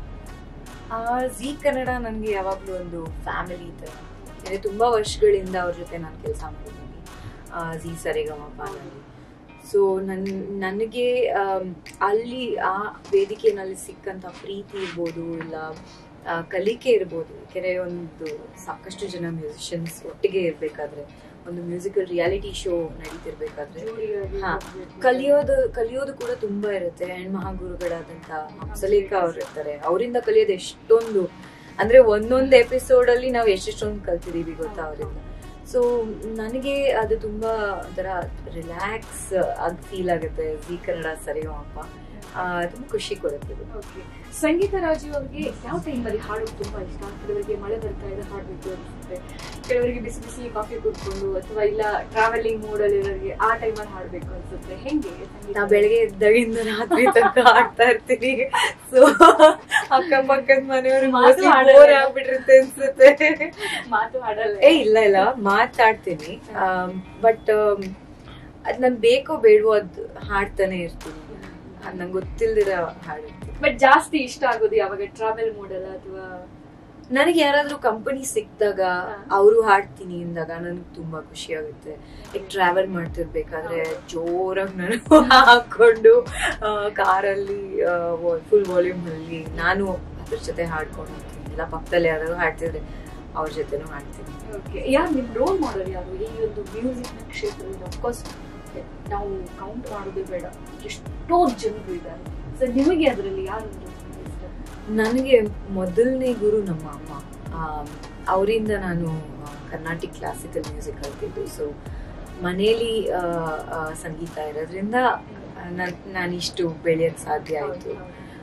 ಜಿ ಕನ್ನಡ ನನಗೆ ಯಾವಾಗಲೂ ಒಂದು ಫ್ಯಾಮಿಲಿ ಥರ ಅಂದರೆ ತುಂಬ ವರ್ಷಗಳಿಂದ ಅವ್ರ ಜೊತೆ ನಾನು ಕೆಲಸ ಮಾಡಿದ್ದೀನಿ ಜಿ ಸರಿಗಮಪನಲ್ಲಿ ಸೊ ನನ್ ನನಗೆ ಆಮ್, ಅಲ್ಲಿ ಆ ವೇದಿಕೆಯಲ್ಲಿ ಸಿಕ್ಕಂಥ ಪ್ರೀತಿ ಇರ್ಬೋದು ಇಲ್ಲ ಆ, ಕಲಿಕೆ ಇರ್ಬೋದು ಯಾಕೆಂದರೆ ಒಂದು ಸಾಕಷ್ಟು ಜನ ಮ್ಯೂಸಿಷಿಯನ್ಸ್ ಒಟ್ಟಿಗೆ ಇರಬೇಕಾದ್ರೆ ಒಂದು ಮ್ಯೂಸಿಕಲ್ ರಿಯಾಲಿಟಿ ಶೋ ನಡೀತಿರ್ಬೇಕಾದ್ರೆ ಜೋಡಿ ಆಗಿ ಹಾ. ಹೋಗ್ಬೇಕು. ಕಲಿಯೋದು ಕಲಿಯೋದು ಕೂಡ ತುಂಬಾ ಇರುತ್ತೆ ಅಂಡ್ ಮಹಾಗುರುಗಳಾದಂತ ಹಂಸಲೇಖ ಅವ್ರು ಇರ್ತಾರೆ ಅವರಿಂದ ಕಲಿಯೋದು ಎಷ್ಟೊಂದು ಅಂದ್ರೆ ಒಂದೊಂದು ಎಪಿಸೋಡ್ ಅಲ್ಲಿ ನಾವು ಎಷ್ಟೆಷ್ಟೊಂದು ಕಲ್ತಿದೀವಿ ಗೊತ್ತಾ ಅವರಿಂದ ಸೊ ನನಗೆ ಅದು ತುಂಬಾ ಒಂಥರ ರಿಲ್ಯಾಕ್ಸ್ ಆಗಿ ಫೀಲ್ ಆಗುತ್ತೆ ಜಿ ಕನ್ನಡ ಸರಿಗಮಪ ಆ, ತುಂಬಾ ಖುಷಿ ಕೊಡುತ್ತೆ ಇದು. Okay. ಸಂಗೀತ ರಾಜು ಅವ್ರಿಗೆ ಯಾವ ಟೈಮಲ್ಲಿ ಹಾಡೋದು ತುಂಬಾ ಇಷ್ಟ ಕೆಲವರಿಗೆ ಮಳೆ ಬರ್ತಾ ಇದೆ ಹಾಡ್ಬೇಕು ಅನ್ಸುತ್ತೆ ಕೆಲವರಿಗೆ ಬಿಸಿ ಬಿಸಿ ಕಾಫಿ ಕುಡ್ಕೊಂಡು ಅಥವಾ ಇಲ್ಲ ಟ್ರಾವೆಲಿಂಗ್ ಮೂಡಲ್ಲಿ ಇರೋರಿಗೆ ಆ ಟೈಮಲ್ಲಿ ಹಾಡ್ಬೇಕು ಅನ್ಸುತ್ತೆ ಹೆಂಗೆ ಸಂಗೀತ? ನಾ ಬೆಳಗ್ಗೆ ಎದ್ದಾಗಿಂದ ರಾತ್ರಿ ತನಕ ಆಡ್ತಾ ಇರ್ತೀನಿ ಸೊ ಅಕ್ಕಪಕ್ಕದ ಮನೆಯವ್ರಿಗೆ ಮಾತು mostly ಆಡಲ್ಲ. bore ಆಗ್ಬಿಟ್ಟಿರುತ್ತೆ ಅನ್ಸುತ್ತೆ ಮಾತು ಹಾಡಲ್ಲ ಏ ಇಲ್ಲ ಇಲ್ಲ ಮಾತಾಡ್ತೀನಿ ಬಟ್ ಅದ್ ನನ್ ಬೇಕೋ ಬೇಡವೋ ಅದ್ ಹಾಡ್ತಾನೆ ಇರ್ತೀನಿ ಅದ್ ನಂಗೆ ಗೊತ್ತಿಲ್ದಿರ ಹಾಡಿರ್ತೀನಿ ಬಟ್ ಜಾಸ್ತಿ ಇಷ್ಟ ಆಗೋದು ಯಾವಾಗ ಟ್ರಾವೆಲ್ ಮೂಡಲ್ಲ ಅಥವಾ ನನಗೆ ಯಾರಾದ್ರೂ ಕಂಪನಿ ಸಿಕ್ಕಿದಾಗ ಹಾ. ಅವರು ಹಾಡ್ತೀನಿ ಅಂದಾಗ ನನಗೆ ತುಂಬಾ ಖುಷಿ ಆಗುತ್ತೆ ಈಗ ಟ್ರಾವೆಲ್ ಮಾಡ್ತಿರ್ಬೇಕಾದ್ರೆ ಜೋರಾಗಿ ನಾನು ಹಾಕೊಂಡು ಕಾರಲ್ಲಿ ಫುಲ್ ವಾಲ್ಯೂಮ್ ಅಲ್ಲಿ ನಾನು ಅದ್ರ ಜೊತೆ ಹಾಡ್ಕೊಂಡು ಹೋಗ್ತೀನಿ ಇಲ್ಲ ಪಕ್ಕದಲ್ಲಿ ಯಾರಾದ್ರು ಹಾಡ್ತಿದ್ರೆ ಅವ್ರ ಜೊತೆನೂ ಹಾಡ್ತೀನಿ ಓಕೆ ಯಾರು ನಿಮ್ ರೋಲ್ ಮಾಡಲ್ ಯಾರು ಈ ಒಂದು ಮ್ಯೂಸಿಕ್ ನ ಕ್ಷೇತ್ರದಲ್ಲಿ ಅಫ್ಕೋರ್ಸ್ ನಾವು ಕೌಂಟ್ ಮಾಡೋದೇ ಬೇಡ ಎಷ್ಟೋ ಜನರು ಇದ್ದಾರೆ ಸೊ ನಿಮಗೆ ಅದರಲ್ಲಿ ಯಾರು ಅಂದ್ರೆ ತುಂಬಾ ಇಷ್ಟ? ನನಗೆ ಮೊದಲನೇ ಗುರು ನಮ್ಮ ಅಮ್ಮ ಅವರಿಂದ ನಾನು ಆ, ಕರ್ನಾಟಿಕ್ ಕ್ಲಾಸಿಕಲ್ ಮ್ಯೂಸಿಕ್ ಕಲ್ತಿದ್ದು ಸೊ ಮನೇಲಿ ಆ, ಆ, ಸಂಗೀತ ಇರೋದ್ರಿಂದ ನಾನು ಇಷ್ಟು ಬೆಳೆಯಕ್ಕೆ ಸಾಧ್ಯ ಆಯಿತು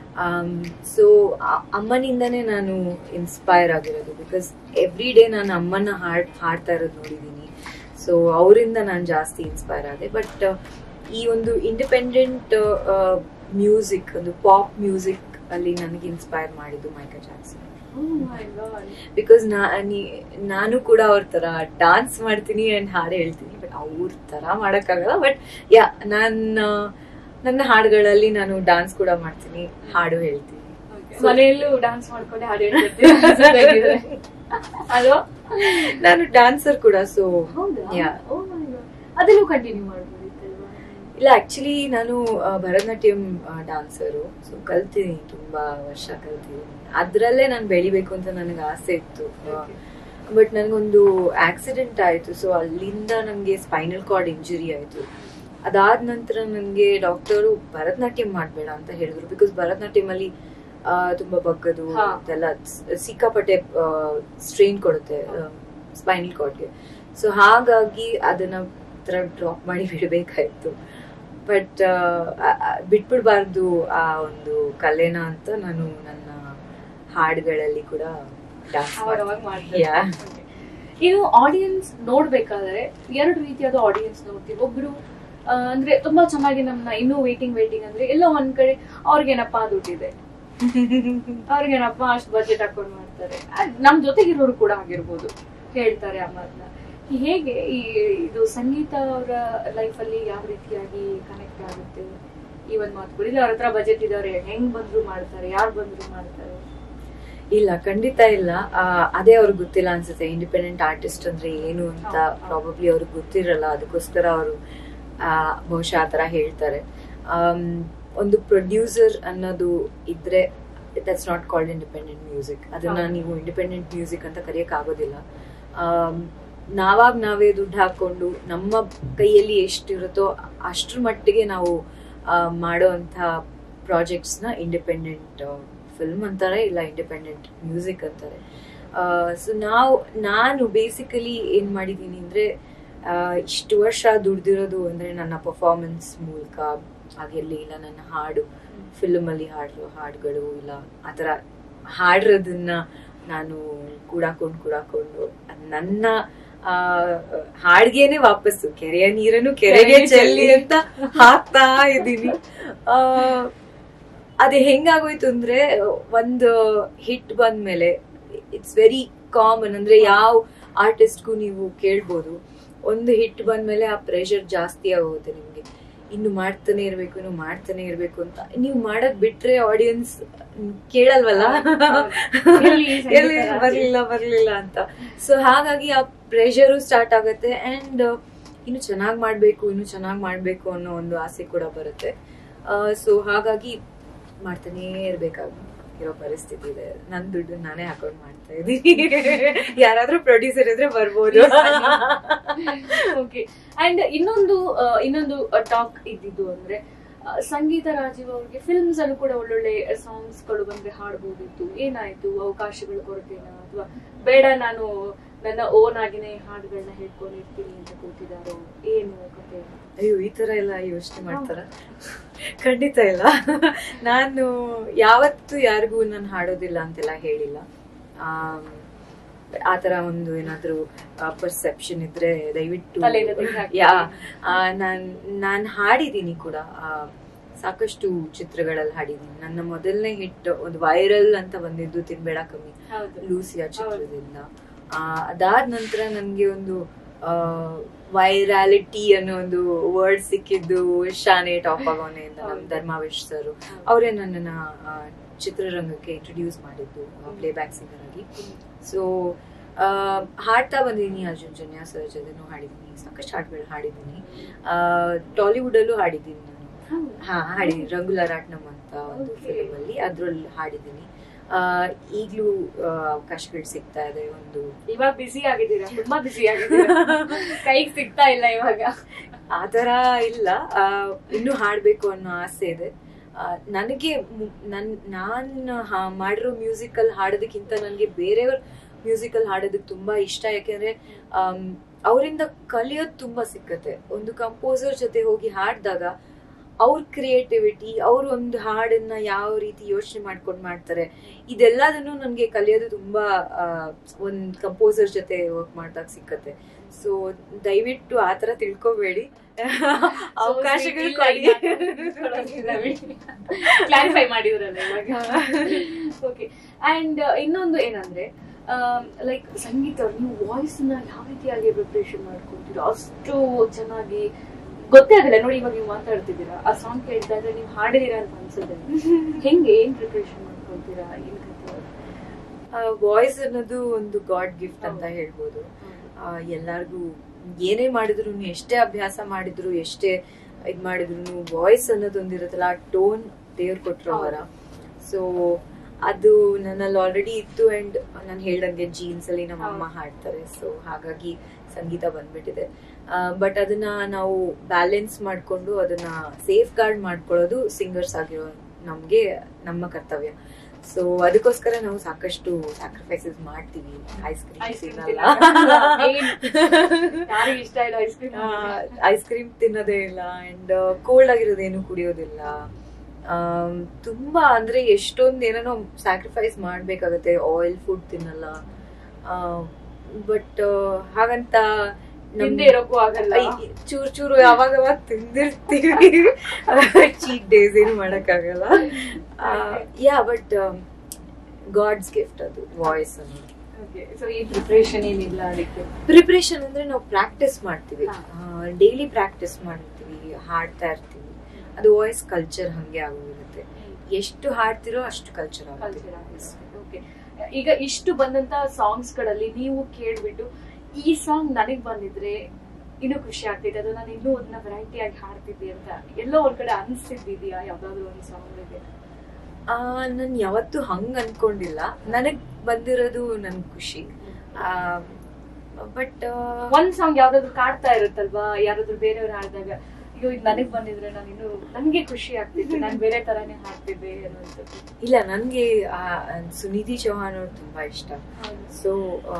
ಸೊ ಅಮ್ಮನಿಂದನೇ ನಾನು ಇನ್ಸ್ಪೈರ್ ಆಗಿರೋದು ಬಿಕಾಸ್ ಎವ್ರಿ ಡೇ ನಾನು ಅಮ್ಮನ ಹಾಡ್ ಹಾಡ್ತಾ ಇರೋದು ನೋಡಿದ್ದೀನಿ ಸೊ ಅವರಿಂದ ನಾನು ಜಾಸ್ತಿ ಇನ್ಸ್ಪೈರ್ ಆದೆ ಬಟ್ ಈ ಒಂದು ಇಂಡಿಪೆಂಡೆಂಟ್ ಮ್ಯೂಸಿಕ್ ಒಂದು ಪಾಪ್ ಮ್ಯೂಸಿಕ್ ಅಲ್ಲಿ ನನಗೆ ಇನ್ಸ್ಪೈರ್ ಮಾಡಿದ್ದು Michael Jackson Oh my God. Because ನಾನು ಕೂಡ ಅವ್ರ ತರ ಡಾನ್ಸ್ ಮಾಡ್ತೀನಿ ಅಂಡ್ ಹಾಡು ಹೇಳ್ತೀನಿ ಬಟ್ ಅವ್ರ ತರ ಮಾಡಕ್ಕಾಗಲ್ಲ ಬಟ್ ಯಾ ನನ್ನ ನನ್ನ ಹಾಡುಗಳಲ್ಲಿ ನಾನು ಡಾನ್ಸ್ ಕೂಡ ಮಾಡ್ತೀನಿ ಹಾಡು ಹೇಳ್ತೀನಿ Okay. ಮನೆಯಲ್ಲೂ ಡಾನ್ಸ್ ಮಾಡ್ಕೊಂಡೆ ಹಾಡು ಹೇಳ್ತಿರ್ತೀವಿ ಅದು ನಾನು ಡಾನ್ಸರ್ ಕೂಡ ಸೊ ಹೌದಾ ಯಾ Oh my God. ಅದನ್ನು ಕಂಟಿನ್ಯೂ ಮಾಡ್ಬೋದಿತ್ತಲ್ವಾ ಇಲ್ಲ ಆಕ್ಚುಲಿ ನಾನು ಆ, ಭರತನಾಟ್ಯಂ ಡಾನ್ಸರು ಸೊ ಕಲ್ತೀನಿ ತುಂಬಾ ವರ್ಷ ಕಲ್ತಿದ್ದೀನಿ ಅದ್ರಲ್ಲೇ ನಾನು ಬೆಳಿಬೇಕು ಅಂತ ನನಗೆ ಆಸೆ ಇತ್ತು Okay. ಬಟ್ ನನಗೊಂದು ಆಕ್ಸಿಡೆಂಟ್ ಆಯಿತು ಸೊ ಅಲ್ಲಿಂದ ನನಗೆ ಸ್ಪೈನಲ್ ಕಾರ್ಡ್ ಇಂಜುರಿ ಆಯಿತು ಅದಾದ ನಂತರ ನನಗೆ ಡಾಕ್ಟರು ಭರತನಾಟ್ಯಂ ಮಾಡಬೇಡ ಅಂತ ಹೇಳಿದ್ರು ಬಿಕಾಸ್ ಭರತನಾಟ್ಯಂ ಅಲ್ಲಿ ಆ, ತುಂಬಾ ಬಗ್ಗದು ಹಾ. ಅದೆಲ್ಲ ಸ್- ಸಿಕ್ಕಾಪಟ್ಟೆ ಸ್ಟ್ರೈನ್ ಕೊಡುತ್ತೆ ಸ್ಪೈನಲ್ ಕಾರ್ಡ್ಗೆ ಸೊ ಹಾಗಾಗಿ ಅದನ್ನ ತರ ಡ್ರಾಪ್ ಮಾಡಿ ಬಿಡಬೇಕಾಯ್ತು ಬಟ್ ಬಿಟ್ಬಿಡ್ಬಾರ್ದು ಆ ಒಂದು ಕಲೆನ ಅಂತ ನಾನು ನನ್ನ ಹಾಡುಗಳಲ್ಲಿ ಕೂಡ ಡಾನ್ಸ್ ಅವಾಗವಾಗ ಮಾಡ್ತಾರೆ ಯಾ Okay. ಇನ್ನು ಆಡಿಯನ್ಸ್ ನೋಡ್ಬೇಕಾದ್ರೆ ಎರಡು ರೀತಿಯಾದ ಆಡಿಯನ್ಸ್ ನೋಡ್ತೀವಿ ಒಬ್ರು ಆ, ಅಂದ್ರೆ ತುಂಬಾ ಚೆನ್ನಾಗಿ ನಮ್ನ ಇನ್ನೂ ವೇಟಿಂಗ್ ವೇಟಿಂಗ್ ಅಂದ್ರೆ ಎಲ್ಲೋ ಒಂದ್ ಕಡೆ ಅವ್ರಿಗೇನಪ್ಪ ದುಡ್ಡಿದೆ ಅವ್ರಿಗೇನಪ್ಪ ಅಷ್ಟು ಬಜೆಟ್ ಹಾಕೊಂಡು ಮಾಡ್ತಾರೆ ಅದ್ ನಮ್ ಜೊತೆಗಿರೋರು ಕೂಡ ಆಗಿರ್ಬೋದು ಹೇಳ್ತಾರೆ ಆ ಮಾತನ್ನ ಹೇಗೆ ಈ ಇದು ಸಂಗೀತ ಅವರ ಲೈಫ್ ಅಲ್ಲಿ ಯಾವ ರೀತಿಯಾಗಿ ಕನೆಕ್ಟ್ ಆಗುತ್ತೆ ಈ ಒಂದ್ ಮಾತುಗಳು ಇಲ್ಲ ಅವ್ರ ಹತ್ರ ಬಜೆಟ್ ಇದಾರೆ ಹೆಂಗ್ ಬಂದ್ರು ಮಾಡ್ತಾರೆ ಯಾರು ಬಂದ್ರು ಮಾಡ್ತಾರೆ ಇಲ್ಲ ಖಂಡಿತ ಇಲ್ಲ ಆ, ಅದೇ ಅವ್ರಿಗೆ ಗೊತ್ತಿಲ್ಲ ಅನ್ಸುತ್ತೆ ಇಂಡಿಪೆಂಡೆಂಟ್ ಆರ್ಟಿಸ್ಟ್ ಅಂದ್ರೆ ಏನು ಅಂತ ಹೌದು, ಹೌದು. ಪ್ರಾಬಬ್ಲಿ ಅವ್ರಿಗೆ ಗೊತ್ತಿರಲ್ಲ ಅದಕ್ಕೋಸ್ಕರ ಅವರು ಬಹುಶಃ ಆ ತರ ಹೇಳ್ತಾರೆ ಆಮ್, ಒಂದು ಪ್ರೊಡ್ಯೂಸರ್ ಅನ್ನೋದು ಇದ್ರೆ that's not called independent music ಅದನ್ನ ಹೌದು. ನೀವು ಇಂಡಿಪೆಂಡೆಂಟ್ ಮ್ಯೂಸಿಕ್ ಅಂತ ಕರೆಯಕ್ ಆಗೋದಿಲ್ಲ ಆಮ್, ನಾವಾಗ ನಾವೇ ದುಡ್ಡು ಹಾಕೊಂಡು ನಮ್ಮ ಕೈಯಲ್ಲಿ ಎಷ್ಟಿರುತ್ತೋ ಅಷ್ಟ್ರ ಮಟ್ಟಿಗೆ ನಾವು ಆ, ಮಾಡೋಂಥ ಪ್ರಾಜೆಕ್ಟ್ಸ್ನ ಇಂಡಿಪೆಂಡೆಂಟ್ ಫಿಲ್ಮ್ ಅಂತಾರೆ ಇಲ್ಲ ಇಂಡಿಪೆಂಡೆಂಟ್ ಮ್ಯೂಸಿಕ್ ಅಂತಾರೆ ಸೊ ನಾವು ನಾನು ಬೇಸಿಕಲಿ ಏನ್ ಮಾಡಿದ್ದೀನಿ ಅಂದ್ರೆ ಆ, ಇಷ್ಟು ವರ್ಷ ದುಡ್ದಿರೋದು ಅಂದ್ರೆ ನನ್ನ ಪರ್ಫಾರ್ಮೆನ್ಸ್ ಮೂಲಕ ಆಗಿರ್ಲಿ ಇಲ್ಲ ನನ್ನ ಹಾಡು ಫಿಲ್ಮ್ ಅಲ್ಲಿ ಹಾಡಿರೋ ಹಾಡುಗಳು ಇಲ್ಲ ಆತರ ಹಾಡಿರೋದನ್ನ ನಾನು ಕೂಡಾಕೊಂಡು ಕೂಡಾಕೊಂಡು ಅದ್ ನನ್ನ ಆ ಹಾಡ್ಗೆನೆ ವಾಪಸ್ಸು ಕೆರೆಯ ನೀರನ್ನು ಕೆರೆಗೆ ಚೆಲ್ಲಿ ಅಂತ ಹಾಕ್ತಾ ಇದ್ದೀನಿ ಆ ಅದು ಹೆಂಗಾಗೋಯ್ತು ಅಂದ್ರೆ ಒಂದು ಹಿಟ್ ಬಂದ್ಮೇಲೆ ಇಟ್ಸ್ ವೆರಿ ಕಾಮನ್ ಅಂದ್ರೆ ಯಾವ ಆರ್ಟಿಸ್ಟ್ಗೂ ನೀವು ಕೇಳ್ಬೋದು ಒಂದು ಹಿಟ್ ಬಂದ್ಮೇಲೆ ಆ ಪ್ರೆಷರ್ ಜಾಸ್ತಿ ಆಗೋಗುತ್ತೆ ನಿಮ್ಗೆ ಇನ್ನು ಮಾಡ್ತಾನೆ ಇರ್ಬೇಕು ಇನ್ನು ಮಾಡ್ತಾನೆ ಇರ್ಬೇಕು ಅಂತ ನೀವು ಮಾಡಕ್ ಬಿಟ್ರೆ ಆಡಿಯನ್ಸ್ ಕೇಳಲ್ವಲ್ಲ ಎಲ್ಲಿ ಸಂಗೀತ ಎಲ್ಲಿ ರಾಜು? ಬರ್ಲಿಲ್ಲ ಬರ್ಲಿಲ್ಲ ಅಂತ ಸೊ ಹಾಗಾಗಿ ಆ ಪ್ರೆಷರು ಸ್ಟಾರ್ಟ್ ಆಗುತ್ತೆ ಅಂಡ್ ಇನ್ನು ಚೆನ್ನಾಗ್ ಮಾಡ್ಬೇಕು ಇನ್ನು ಚೆನ್ನಾಗ್ ಮಾಡ್ಬೇಕು ಅನ್ನೋ ಒಂದು ಆಸೆ ಕೂಡ ಬರುತ್ತೆ ಸೊ ಹಾಗಾಗಿ ಮಾಡ್ತಾನೇ ಇರ್ಬೇಕಾಗ ಇರೋ ಪರಿಸ್ಥಿತಿ ಇದೆ ನನ್ ದುಡ್ಡು ನಾನೇ ಹಾಕೊಂಡ್ ಮಾಡ್ತಾ ಇದ್ದೀನಿ ಯಾರಾದ್ರೂ ಪ್ರೊಡ್ಯೂಸರ್ ಇದ್ರೆ ಬರ್ಬೋದು ಓಕೆ ಅಂಡ್ ಇನ್ನೊಂದು ಆ, ಇನ್ನೊಂದು ಟಾಕ್ ಇದ್ದಿದ್ದು ಅಂದ್ರೆ ಆ, ಸಂಗೀತ ರಾಜೀವ್ ಅವ್ರಿಗೆ ಫಿಲ್ಮ್ಸ್ ಅಲ್ಲೂ ಕೂಡ ಒಳ್ಳೊಳ್ಳೆ ಸಾಂಗ್ಸ್ ಗಳು ಬಂದ್ರೆ ಹಾಡ್ಬೋದಿತ್ತು ಏನಾಯ್ತು ಅವಕಾಶಗಳ ಕೊರತೆನಾ ಅಥವಾ ಬೇಡ ನಾನು ನನ್ನ ಓನ್ ಆಗಿನೇ ಹಾಡುಗಳನ್ನ ಹೇಳ್ಕೊಂಡಿರ್ತೀನಿ ಅಂತ ಕೂತಿದಾರೋ ಏನು ಕತೆ ಅಯ್ಯೋ ಈ ತರ ಎಲ್ಲ ಯೋಚನೆ ಮಾಡ್ತಾರ ಖಂಡಿತ ಇಲ್ಲ ನಾನು ಯಾವತ್ತು ಯಾರಿಗೂ ನಾನು ಹಾಡೋದಿಲ್ಲ ಅಂತೆಲ್ಲ ಹೇಳಿಲ್ಲ ಆಮ್, ಆ ತರ ಒಂದು ಏನಾದ್ರೂ ಪರ್ಸೆಪ್ಷನ್ ಇದ್ರೆ ದಯವಿಟ್ಟು ತಲೆಯಿಂದ ತೆಗ್ದ್ಹಾಕಿ. ಯಾ ಆ, ನಾನ್ ನಾನ್ ಹಾಡಿದೀನಿ ಕೂಡ ಆ, ಸಾಕಷ್ಟು ಚಿತ್ರಗಳಲ್ಲಿ ಹಾಡಿದೀನಿ ನನ್ನ ಮೊದಲನೇ ಹಿಟ್ ಒಂದು ವೈರಲ್ ಅಂತ ಬಂದಿದ್ದು ತಿನ್ಬೇಡ ಕಮ್ಮಿ ಹೌದು ಲೂಸಿಯಾ ಚಿತ್ರದಿಂದ ಆ, ಅದಾದ ನಂತರ ನನ್ಗೆ ಒಂದು ವೈರಾಲಿಟಿ ಅನ್ನೋ ಒಂದು ವರ್ಡ್ ಸಿಕ್ಕಿದ್ದು ಶಾನೆ ಟಾಪ್ ಆಗೋನೆ ಅಂತ ನಮ್ ಧರ್ಮಾವೇಶ್ ಸರ್ ಅವರೇ ನನ್ನನ್ನ ಆ, ಚಿತ್ರರಂಗಕ್ಕೆ ಇಂಟ್ರೊಡ್ಯೂಸ್ ಮಾಡಿದ್ದು ಪ್ಲೇ ಬ್ಯಾಕ್ ಸಿಂಗರ್ ಆಗಿ ಸೊ ಹಾಡ್ತಾ ಬಂದಿದ್ದೀನಿ ಅರ್ಜುನ್ ಜನ್ಯ ಸರ್ ಜೊತೆನೂ ಹಾಡಿದ್ದೀನಿ ಸಾಕಷ್ಟು ಹಾಡುಗಳು ಹಾಡಿದ್ದೀನಿ ಟಾಲಿವುಡ್ ಅಲ್ಲೂ ಹಾಡಿದ್ದೀನಿ ನಾನು ಹೌದು. ಹಾ ಹಾಡಿದ್ದೀನಿ ರಂಗುಲರಾಟ್ನಂ ಅಂತ ಒಂದು Okay. ಫಿಲ್ಮ್ ಅಲ್ಲಿ ಅದ್ರಲ್ಲಿ ಹಾಡಿದ್ದೀನಿ ಆ, ಈಗ್ಲೂ ಆ, ಅವಕಾಶಗಳು ಸಿಗ್ತಾ ಇದೆ ಒಂದು ಇವಾಗ ಬಿಸಿ ಆಗಿದ್ದೀರಾ ತುಂಬಾ ಬಿಸಿ ಆಗಿದ್ದೀರಾ ಕೈಗೆ ಸಿಗ್ತಾ ಇಲ್ಲ ಇವಾಗ ಆತರ ಇಲ್ಲ ಆ, ಇನ್ನೂ ಹಾಡ್ಬೇಕು ಅನ್ನೋ ಆಸೆ ಇದೆ ಆ, ನನಗೆ ಮು- ನನ್ ನಾನ್ ಹಾ- ಮಾಡಿರೋ ಮ್ಯೂಸಿಕಲ್ ಹಾಡೋದಕ್ಕಿಂತ ನನಗೆ ಬೇರೆಯವ್ರ ಮ್ಯೂಸಿಕಲ್ ಹಾಡೋದಕ್ಕೆ ತುಂಬಾ ಇಷ್ಟ ಯಾಕೆಂದ್ರೆ ಅವರಿಂದ ಕಲಿಯೋದು ತುಂಬಾ ಸಿಕ್ಕತ್ತೆ ಒಂದು ಕಂಪೋಸರ್ ಜೊತೆ ಹೋಗಿ ಹಾಡಿದಾಗ ಅವ್ರ ಕ್ರಿಯೇಟಿವಿಟಿ ಅವ್ರ ಒಂದು ಹಾಡನ್ನ ಯಾವ ರೀತಿ ಯೋಚನೆ ಮಾಡ್ಕೊಂಡು ಮಾಡ್ತಾರೆ ಇದೆಲ್ಲದನ್ನು ನನಗೆ ಕಲಿಯೋದು ತುಂಬಾ ಆ, ಒಂದ್ ಕಂಪೋಸರ್ ಜೊತೆ ವರ್ಕ್ ಮಾಡಿದಾಗ ಸಿಕ್ಕತ್ತೆ ಸೊ ದಯವಿಟ್ಟು ಆತರ ತಿಳ್ಕೊಬೇಡಿ ಅವಕಾಶಗಳು ಕೊಡಿ ಕ್ಲಾರಿಫೈ ಮಾಡಿದ್ರಲ್ಲ ಇವಾಗ ಓಕೆ ಅಂಡ್ ಇನ್ನೊಂದು ಏನಂದ್ರೆ ಲೈಕ್ ಸಂಗೀತ ನೀವು ವಾಯ್ಸ್ ನ ಯಾವ ರೀತಿಯಾಗಿ ಪ್ರಿಪ್ರೇಷನ್ ಮಾಡ್ಕೊಂತೀರೋ ಅಷ್ಟು ಚೆನ್ನಾಗಿ ಗೊತ್ತೇ ಆಗಲ್ಲ ನೋಡಿ ಇವಾಗ ನೀವು ಮಾತಾಡ್ತಿದ್ದೀರಾ ಆ ಸಾಂಗ್ ಕೇಳಿದಾಗ ನೀವು ಹಾಡಿದೀರಾ ಅಂತ ಅನ್ಸುತ್ತೆ ಹೆಂಗೆ ಏನ್ ಪ್ರಿಪ್ರೇಷನ್ ಮಾಡ್ಕೊಂತೀರಾ ಏನ್ ಕಥೆ ವಾಯ್ಸ್ ಅನ್ನೋದು ಒಂದು ಗಾಡ್ ಗಿಫ್ಟ್ ಅಂತ ಹೇಳ್ಬೋದು ಆ, ಎಲ್ಲಾರ್ಗೂ ಏನೇ ಮಾಡಿದ್ರು ಎಷ್ಟೇ ಅಭ್ಯಾಸ ಮಾಡಿದ್ರು ಎಷ್ಟೇ ಇದ್ ಮಾಡಿದ್ರು ವಾಯ್ಸ್ ಅನ್ನೋದು ಒಂದಿರುತ್ತಲ್ಲ ಆ ಟೋನ್ ದೇವ್ರು ಕೊಟ್ರೋ ವರ ಸೊ ಅದು ನನ್ನಲ್ಲಿ ಆಲ್ರೆಡಿ ಇತ್ತು ಅಂಡ್ ನಾನು ಹೇಳ್ದಂಗೆ ಜೀನ್ಸ್ ಅಲ್ಲಿ ನಮ್ಮ ಅಮ್ಮ ಹಾಡ್ತಾರೆ ಸೊ ಹಾಗಾಗಿ ಸಂಗೀತ ಬಂದ್ಬಿಟ್ಟಿದೆ ಬಟ್ ಅದನ್ನ ನಾವು ಬ್ಯಾಲೆನ್ಸ್ ಮಾಡ್ಕೊಂಡು ಅದನ್ನ ಸೇಫ್ ಗಾರ್ಡ್ ಮಾಡ್ಕೊಳ್ಳೋದು ಸಿಂಗರ್ಸ್ ಆಗಿರೋ ನಮ್ಗೆ ನಮ್ಮ ಕರ್ತವ್ಯ ಸೊ ಅದಕ್ಕೋಸ್ಕರ ನಾವು ಸಾಕಷ್ಟು ಸ್ಯಾಕ್ರಿಫೈಸಸ್ ಮಾಡ್ತೀವಿ ಐಸ್ ಐಸ್ ಕ್ರೀಮ್ ಕ್ರೀಮ್ ತಿನ್ನಲ್ಲ ಯಾರಿಗೆ ಇಷ್ಟ ಇಲ್ಲ ಐಸ್ ಕ್ರೀಮ್ ಐಸ್ ಕ್ರೀಮ್ ತಿನ್ನೋದೇ ಇಲ್ಲ ಅಂಡ್ ಕೋಲ್ಡ್ ಆಗಿರೋದೇನು ಕುಡಿಯೋದಿಲ್ಲ ಆಮ್, ತುಂಬಾ ಅಂದ್ರೆ ಎಷ್ಟೊಂದ್ ಏನೇನೋ ಸ್ಯಾಕ್ರಿಫೈಸ್ ಮಾಡ್ಬೇಕಾಗತ್ತೆ ಆಯಿಲ್ ಫುಡ್ ತಿನ್ನಲ್ಲ ಬಟ್ ಹಾಗಂತ ನಮ್- ಹಿಂದೆ ಇರೋಕ್ಕೂ ಆಗಲ್ಲ ಐ- ಚೂರ್ ಚೂರು ಯಾವಾಗ ಯಾವಾಗ ತಿಂದಿರ್ತೀವಿ ಚೀಟ್ ಡೇಸ್ ಏನು ಮಾಡಕ್ಕಾಗಲ್ಲ ಯಾ ಬಟ್ ಗಾಡ್ಸ್ ಗಿಫ್ಟ್ ಅದು ವಾಯ್ಸ್ ಅನ್ನೋದು ಸೊ ಈ ಪ್ರಿಪರೇಷನ್ ಏನಿಲ್ಲ ಅದಕ್ಕೆ ಪ್ರಿಪ್ರೇಷನ್ ಅಂದ್ರೆ ನಾವು ಪ್ರಾಕ್ಟೀಸ್ ಮಾಡ್ತೀವಿ ಹಾ. ಡೈಲಿ ಪ್ರಾಕ್ಟೀಸ್ ಮಾಡ್ತೀವಿ ಹಾಡ್ತಾ ಇರ್ತೀವಿ ಅದು ವಾಯ್ಸ್ ಕಲ್ಚರ್ ಹಂಗೆ ಆಗೋಗಿರುತ್ತೆ ಎಷ್ಟು ಹಾಡ್ತಿರೋ ಅಷ್ಟು ಕಲ್ಚರ್ ಕಲ್ಚರ್ ಆಗುತ್ತೆ ಓಕೆ ಈಗ ಇಷ್ಟು ಬಂದಂತ ಸಾಂಗ್ಸ್ ಗಳಲ್ಲಿ ನೀವು ಕೇಳ್ಬಿಟ್ಟು ಈ ಸಾಂಗ್ ನನಗ್ ಬಂದಿದ್ರೆ ಇನ್ನೂ ಖುಷಿ ಆಗ್ತಿದೆ ಅದು ನಾನು ಇನ್ನೂ ಅದನ್ನ ವೆರೈಟಿ ಆಗಿ ಹಾಡ್ತಿದ್ದೆ ಅಂತ ಎಲ್ಲೋ ಒಂದ್ ಕಡೆ ಅನ್ಸಿದ್ದಿದ್ಯಾ ಯಾವ್ದಾದ್ರು ಒಂದು ಸಾಂಗ್ ಇದೆ ನಾನು ಯಾವತ್ತೂ ಹಂಗ್ ಅನ್ಕೊಂಡಿಲ್ಲ ನನಗ್ ಬಂದಿರೋದು ನನ್ ಖುಷಿ ಬಟ್ ಒಂದ್ ಸಾಂಗ್ ಯಾವ್ದಾದ್ರು ಕಾಡ್ತಾ ಇರುತ್ತಲ್ವಾ ಯಾರಾದ್ರೂ ಬೇರೆಯವ್ರು ಹಾಡಿದಾಗ ಅಯ್ಯೋ ಇದು ನನಗ್ ಬಂದಿದ್ರೆ ನಾನು ಇನ್ನು ನನ್ಗೆ ಖುಷಿ ಆಗ್ತಿತ್ತು ನಾನು ಬೇರೆ ತರಾನೇ ಹಾಡ್ತಿದ್ದೆ ಅನ್ನೋದು ಇಲ್ಲ ನನ್ಗೆ ಆ, ಸುನಿಧಿ ಚೌಹಾನ್ ಅವ್ರು ತುಂಬಾ ಇಷ್ಟ ಸೊ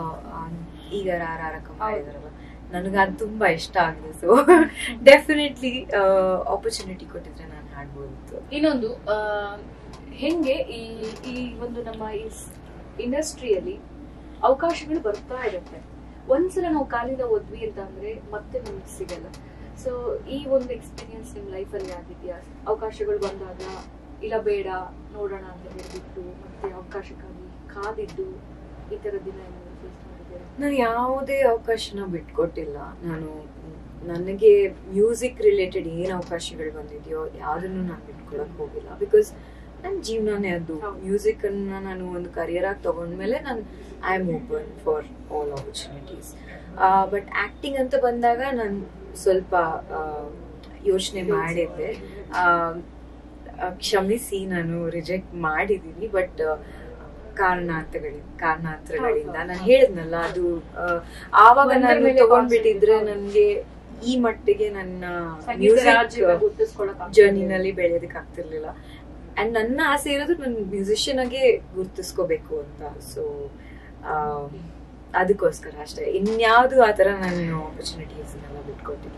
ಈಗ ರಾರ ಮಾಡಿದಾರಲ್ಲ ನನಗೆ ಅದು ತುಂಬಾ ಇಷ್ಟ ಆಗಿದೆ ಸೊ ಡೆಫಿನೆಟ್ಲಿ ಆಪರ್ಚುನಿಟಿ ಕೊಟ್ಟಿದ್ರೆ ನಾನು ಹಾಡ್ಬೋದಿತ್ತು ಇನ್ನೊಂದು ಆ, ಹೆಂಗೆ ಈ ಈ ಒಂದು ನಮ್ಮ ಈ ಇಂಡಸ್ಟ್ರಿಯಲ್ಲಿ ಅವಕಾಶಗಳು ಬರ್ತಾ ಇರುತ್ತೆ ಒಂದ್ಸಲ ನಾವು ಕಾಲಿಂದ ಓದ್ವಿ ಅಂತ ಅಂದ್ರೆ ಮತ್ತೆ ನಮ್ಗೆ ಸಿಗಲ್ಲ ಸೊ ಈ ಒಂದು ಎಕ್ಸ್ಪೀರಿಯನ್ಸ್ ನಿಮ್ ಲೈಫ್ ಅಲ್ಲಿ ಆಗಿದ್ಯಾ ಅವಕಾಶಗಳು ಬಂದಾಗ ಇಲ್ಲ ಬೇಡ ನೋಡೋಣ ಅಂತ ಹೇಳ್ಬಿಟ್ಟು ಮತ್ತೆ ಅವಕಾಶಕ್ಕಾಗಿ ಕಾದಿದ್ದು ಈ ತರ ದಿನ ಏನಾದ್ರು ಫೇಸ್ ಮಾಡಿದ್ದೀರಾ ನಾನು ಯಾವುದೇ ಅವಕಾಶನ ಬಿಟ್ಕೊಟ್ಟಿಲ್ಲ ನಾನು ನನಗೆ ಮ್ಯೂಸಿಕ್ ರಿಲೇಟೆಡ್ ಏನು ಅವಕಾಶಗಳು ಬಂದಿದೆಯೋ ಯಾವುದನ್ನು ನಾನು ಬಿಟ್ಕೊಳಕ್ ಹೋಗಿಲ್ಲ ಬಿಕಾಸ್ ನನ್ನ ಜೀವನನೇ ಅದು ಹೌದು. ಮ್ಯೂಸಿಕ್ ಅನ್ನ ನಾನು ಒಂದು ಕರಿಯರ್ ಆಗಿ ತಗೊಂಡ್ಮೇಲೆ ನಾನು I am open for all opportunities but acting ಅಂತ ಬಂದಾಗ ನಾನು ಸ್ವಲ್ಪ ಯೋಚನೆ ಮಾಡಿದ್ದೆ ಆ, ಆ, ಕ್ಷಮಿಸಿ ನಾನು ರಿಜೆಕ್ಟ್ ಮಾಡಿದ್ದೀನಿ ಬಟ್ ಕಾರಣಾಂತರಗಳಿಂದ ಕಾರಣಾಂತರಗಳಿಂದ ಹೌದು, ನಾನು ಹೌದು. ಹೇಳಿದ್ನಲ್ಲ ಅದು ಆ, ಆವಾಗ ಒಂದ್ರ ನಾನು ಮೇಲೆ ತಗೊಂಡ್ಬಿಟ್ಟಿದ್ರೆ concentrate ನನ್ಗೆ ಈ ಮಟ್ಟಿಗೆ ನನ್ನ ಸಂಗೀತ ರಾಜ್ಯ ಮ್ಯೂಸಿಕ್ ಗುರ್ತಿಸ್ಕೊಳಕ್ ಆಗ್ತಿರ್ಲಿಲ್ಲ. ಜರ್ನಿನಲ್ಲಿ ಬೆಳೆಯೋದಕ್ಕೆ ಆಗ್ತಿರ್ಲಿಲ್ಲ ಅಂಡ್ ನನ್ನ ಆಸೆ ಇರೋದು ನನ್ನ ಮ್ಯೂಸಿಷಿಯನ್ ಆಗಿ ಗುರ್ತಿಸ್ಕೋಬೇಕು ಅಂತ ಸೊ ಅದಕ್ಕೋಸ್ಕರ ಅಷ್ಟೇ ಇನ್ಯಾವುದು ಆ ತರ ನಾನು ಆಪರ್ಚುನಿಟೀಸ್ ಎಲ್ಲ ಬಿಟ್ಕೊಟ್ಟಿಲ್ಲ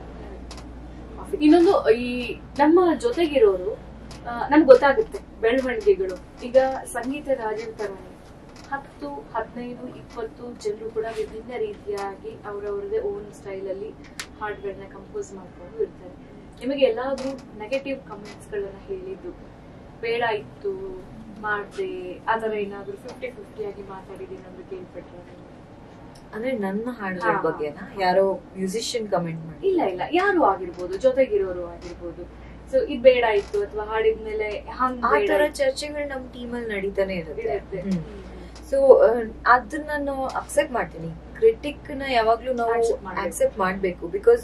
ಇನ್ನೊಂದು ಈ ನಮ್ಮ ಜೊತೆಗಿರೋರು ನಮ್ಗೆ ಗೊತ್ತಾಗುತ್ತೆ ಬೆಳವಣಿಗೆಗಳು ಈಗ ಸಂಗೀತ ರಾಜೀವ್ ತರಾನೆ ಹತ್ತು ಹದಿನೈದು ಇಪ್ಪತ್ತು ಜನರು ಕೂಡ ವಿಭಿನ್ನ ರೀತಿಯಾಗಿ ಅವರವರದೇ ಓನ್ ಸ್ಟೈಲ್ ಅಲ್ಲಿ ಹಾಡ್ಗಳನ್ನ ಕಂಪೋಸ್ ಮಾಡ್ಕೊಂಡು ಇರ್ತಾರೆ ನಿಮಗೆ ಎಲ್ಲಾದ್ರೂ ನೆಗೆಟಿವ್ ಕಮೆಂಟ್ಸ್ ಗಳನ್ನ ಹೇಳಿದ್ದು ಬೇಡ ಇತ್ತು ಮಾಡ್ದೆ ಅದರ ಏನಾದ್ರೂ ಫಿಫ್ಟಿ ಫಿಫ್ಟಿ ಆಗಿ ಮಾತಾಡಿದೀನಿ ಅಂತ ಕೇಳ್ಪಟ್ರೆ ಅಂದ್ರೆ ನನ್ನ ಹಾಡುಗಳ ಹಾ, ಬಗ್ಗೆನಾ ಹಾ. ಯಾರೋ ಮ್ಯೂಸಿಷಿಯನ್ ಕಮೆಂಟ್ ಮಾಡಿ ಇಲ್ಲ ಇಲ್ಲ ಯಾರು ಆಗಿರ್ಬೋದು ಜೊತೆಗಿರೋರು ಆಗಿರ್ಬೋದು ಸೊ ಇದ್ ಬೇಡ ಇತ್ತು ಅಥವಾ ಹಾಡಿದ್ಮೇಲೆ ಹಂಗ್ ಆ ಬೇಡ ತರ ಇತ್ತು. ಚರ್ಚೆಗಳು ನಮ್ ಟೀಮಲ್ಲಿ ನಡೀತಾನೆ ಇರುತ್ತೆ ಇರುತ್ತೆ. ಹ್ಮ್. ಹ್ಮ್. ಸೊ ಅದನ್ನ ನಾನು ಅಕ್ಸೆಪ್ಟ್ ಮಾಡ್ತೀನಿ ಕ್ರಿಟಿಕ್ ನ ಯಾವಾಗ್ಲೂ ನಾವು Accept ಮಾಡ್ಬೇಕು. ಅಕ್ಸೆಪ್ಟ್ ಮಾಡ್ಬೇಕು ಬಿಕಾಸ್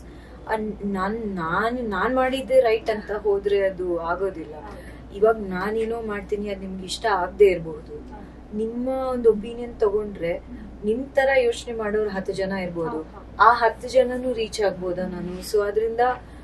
ನಾನ್ ನಾನ್ ನಾನ್ ಮಾಡಿದ್ದೆ ರೈಟ್ ಅಂತ ಹೋದ್ರೆ ಅದು ಆಗೋದಿಲ್ಲ ಇವಾಗ ನಾನೇನೋ ಮಾಡ್ತೀನಿ ಅದ್ ನಿಮ್ಗೆ ಇಷ್ಟ ಆಗದೆ ಇರಬಹುದು ನಿಮ್ಮ ಒಂದು ಒಪಿನಿಯನ್ ತಗೊಂಡ್ರೆ ನಿಮ್ ತರ ಯೋಚನೆ ಮಾಡೋರು ಹತ್ತು ಜನ ಇರ್ಬೋದು ಹೌದು, ಹೌದು. ಆ ಹತ್ತು ಜನನು ರೀಚ್ ಆಗ್ಬೋದಾ ನಾನು ಸೊ ಅದರಿಂದ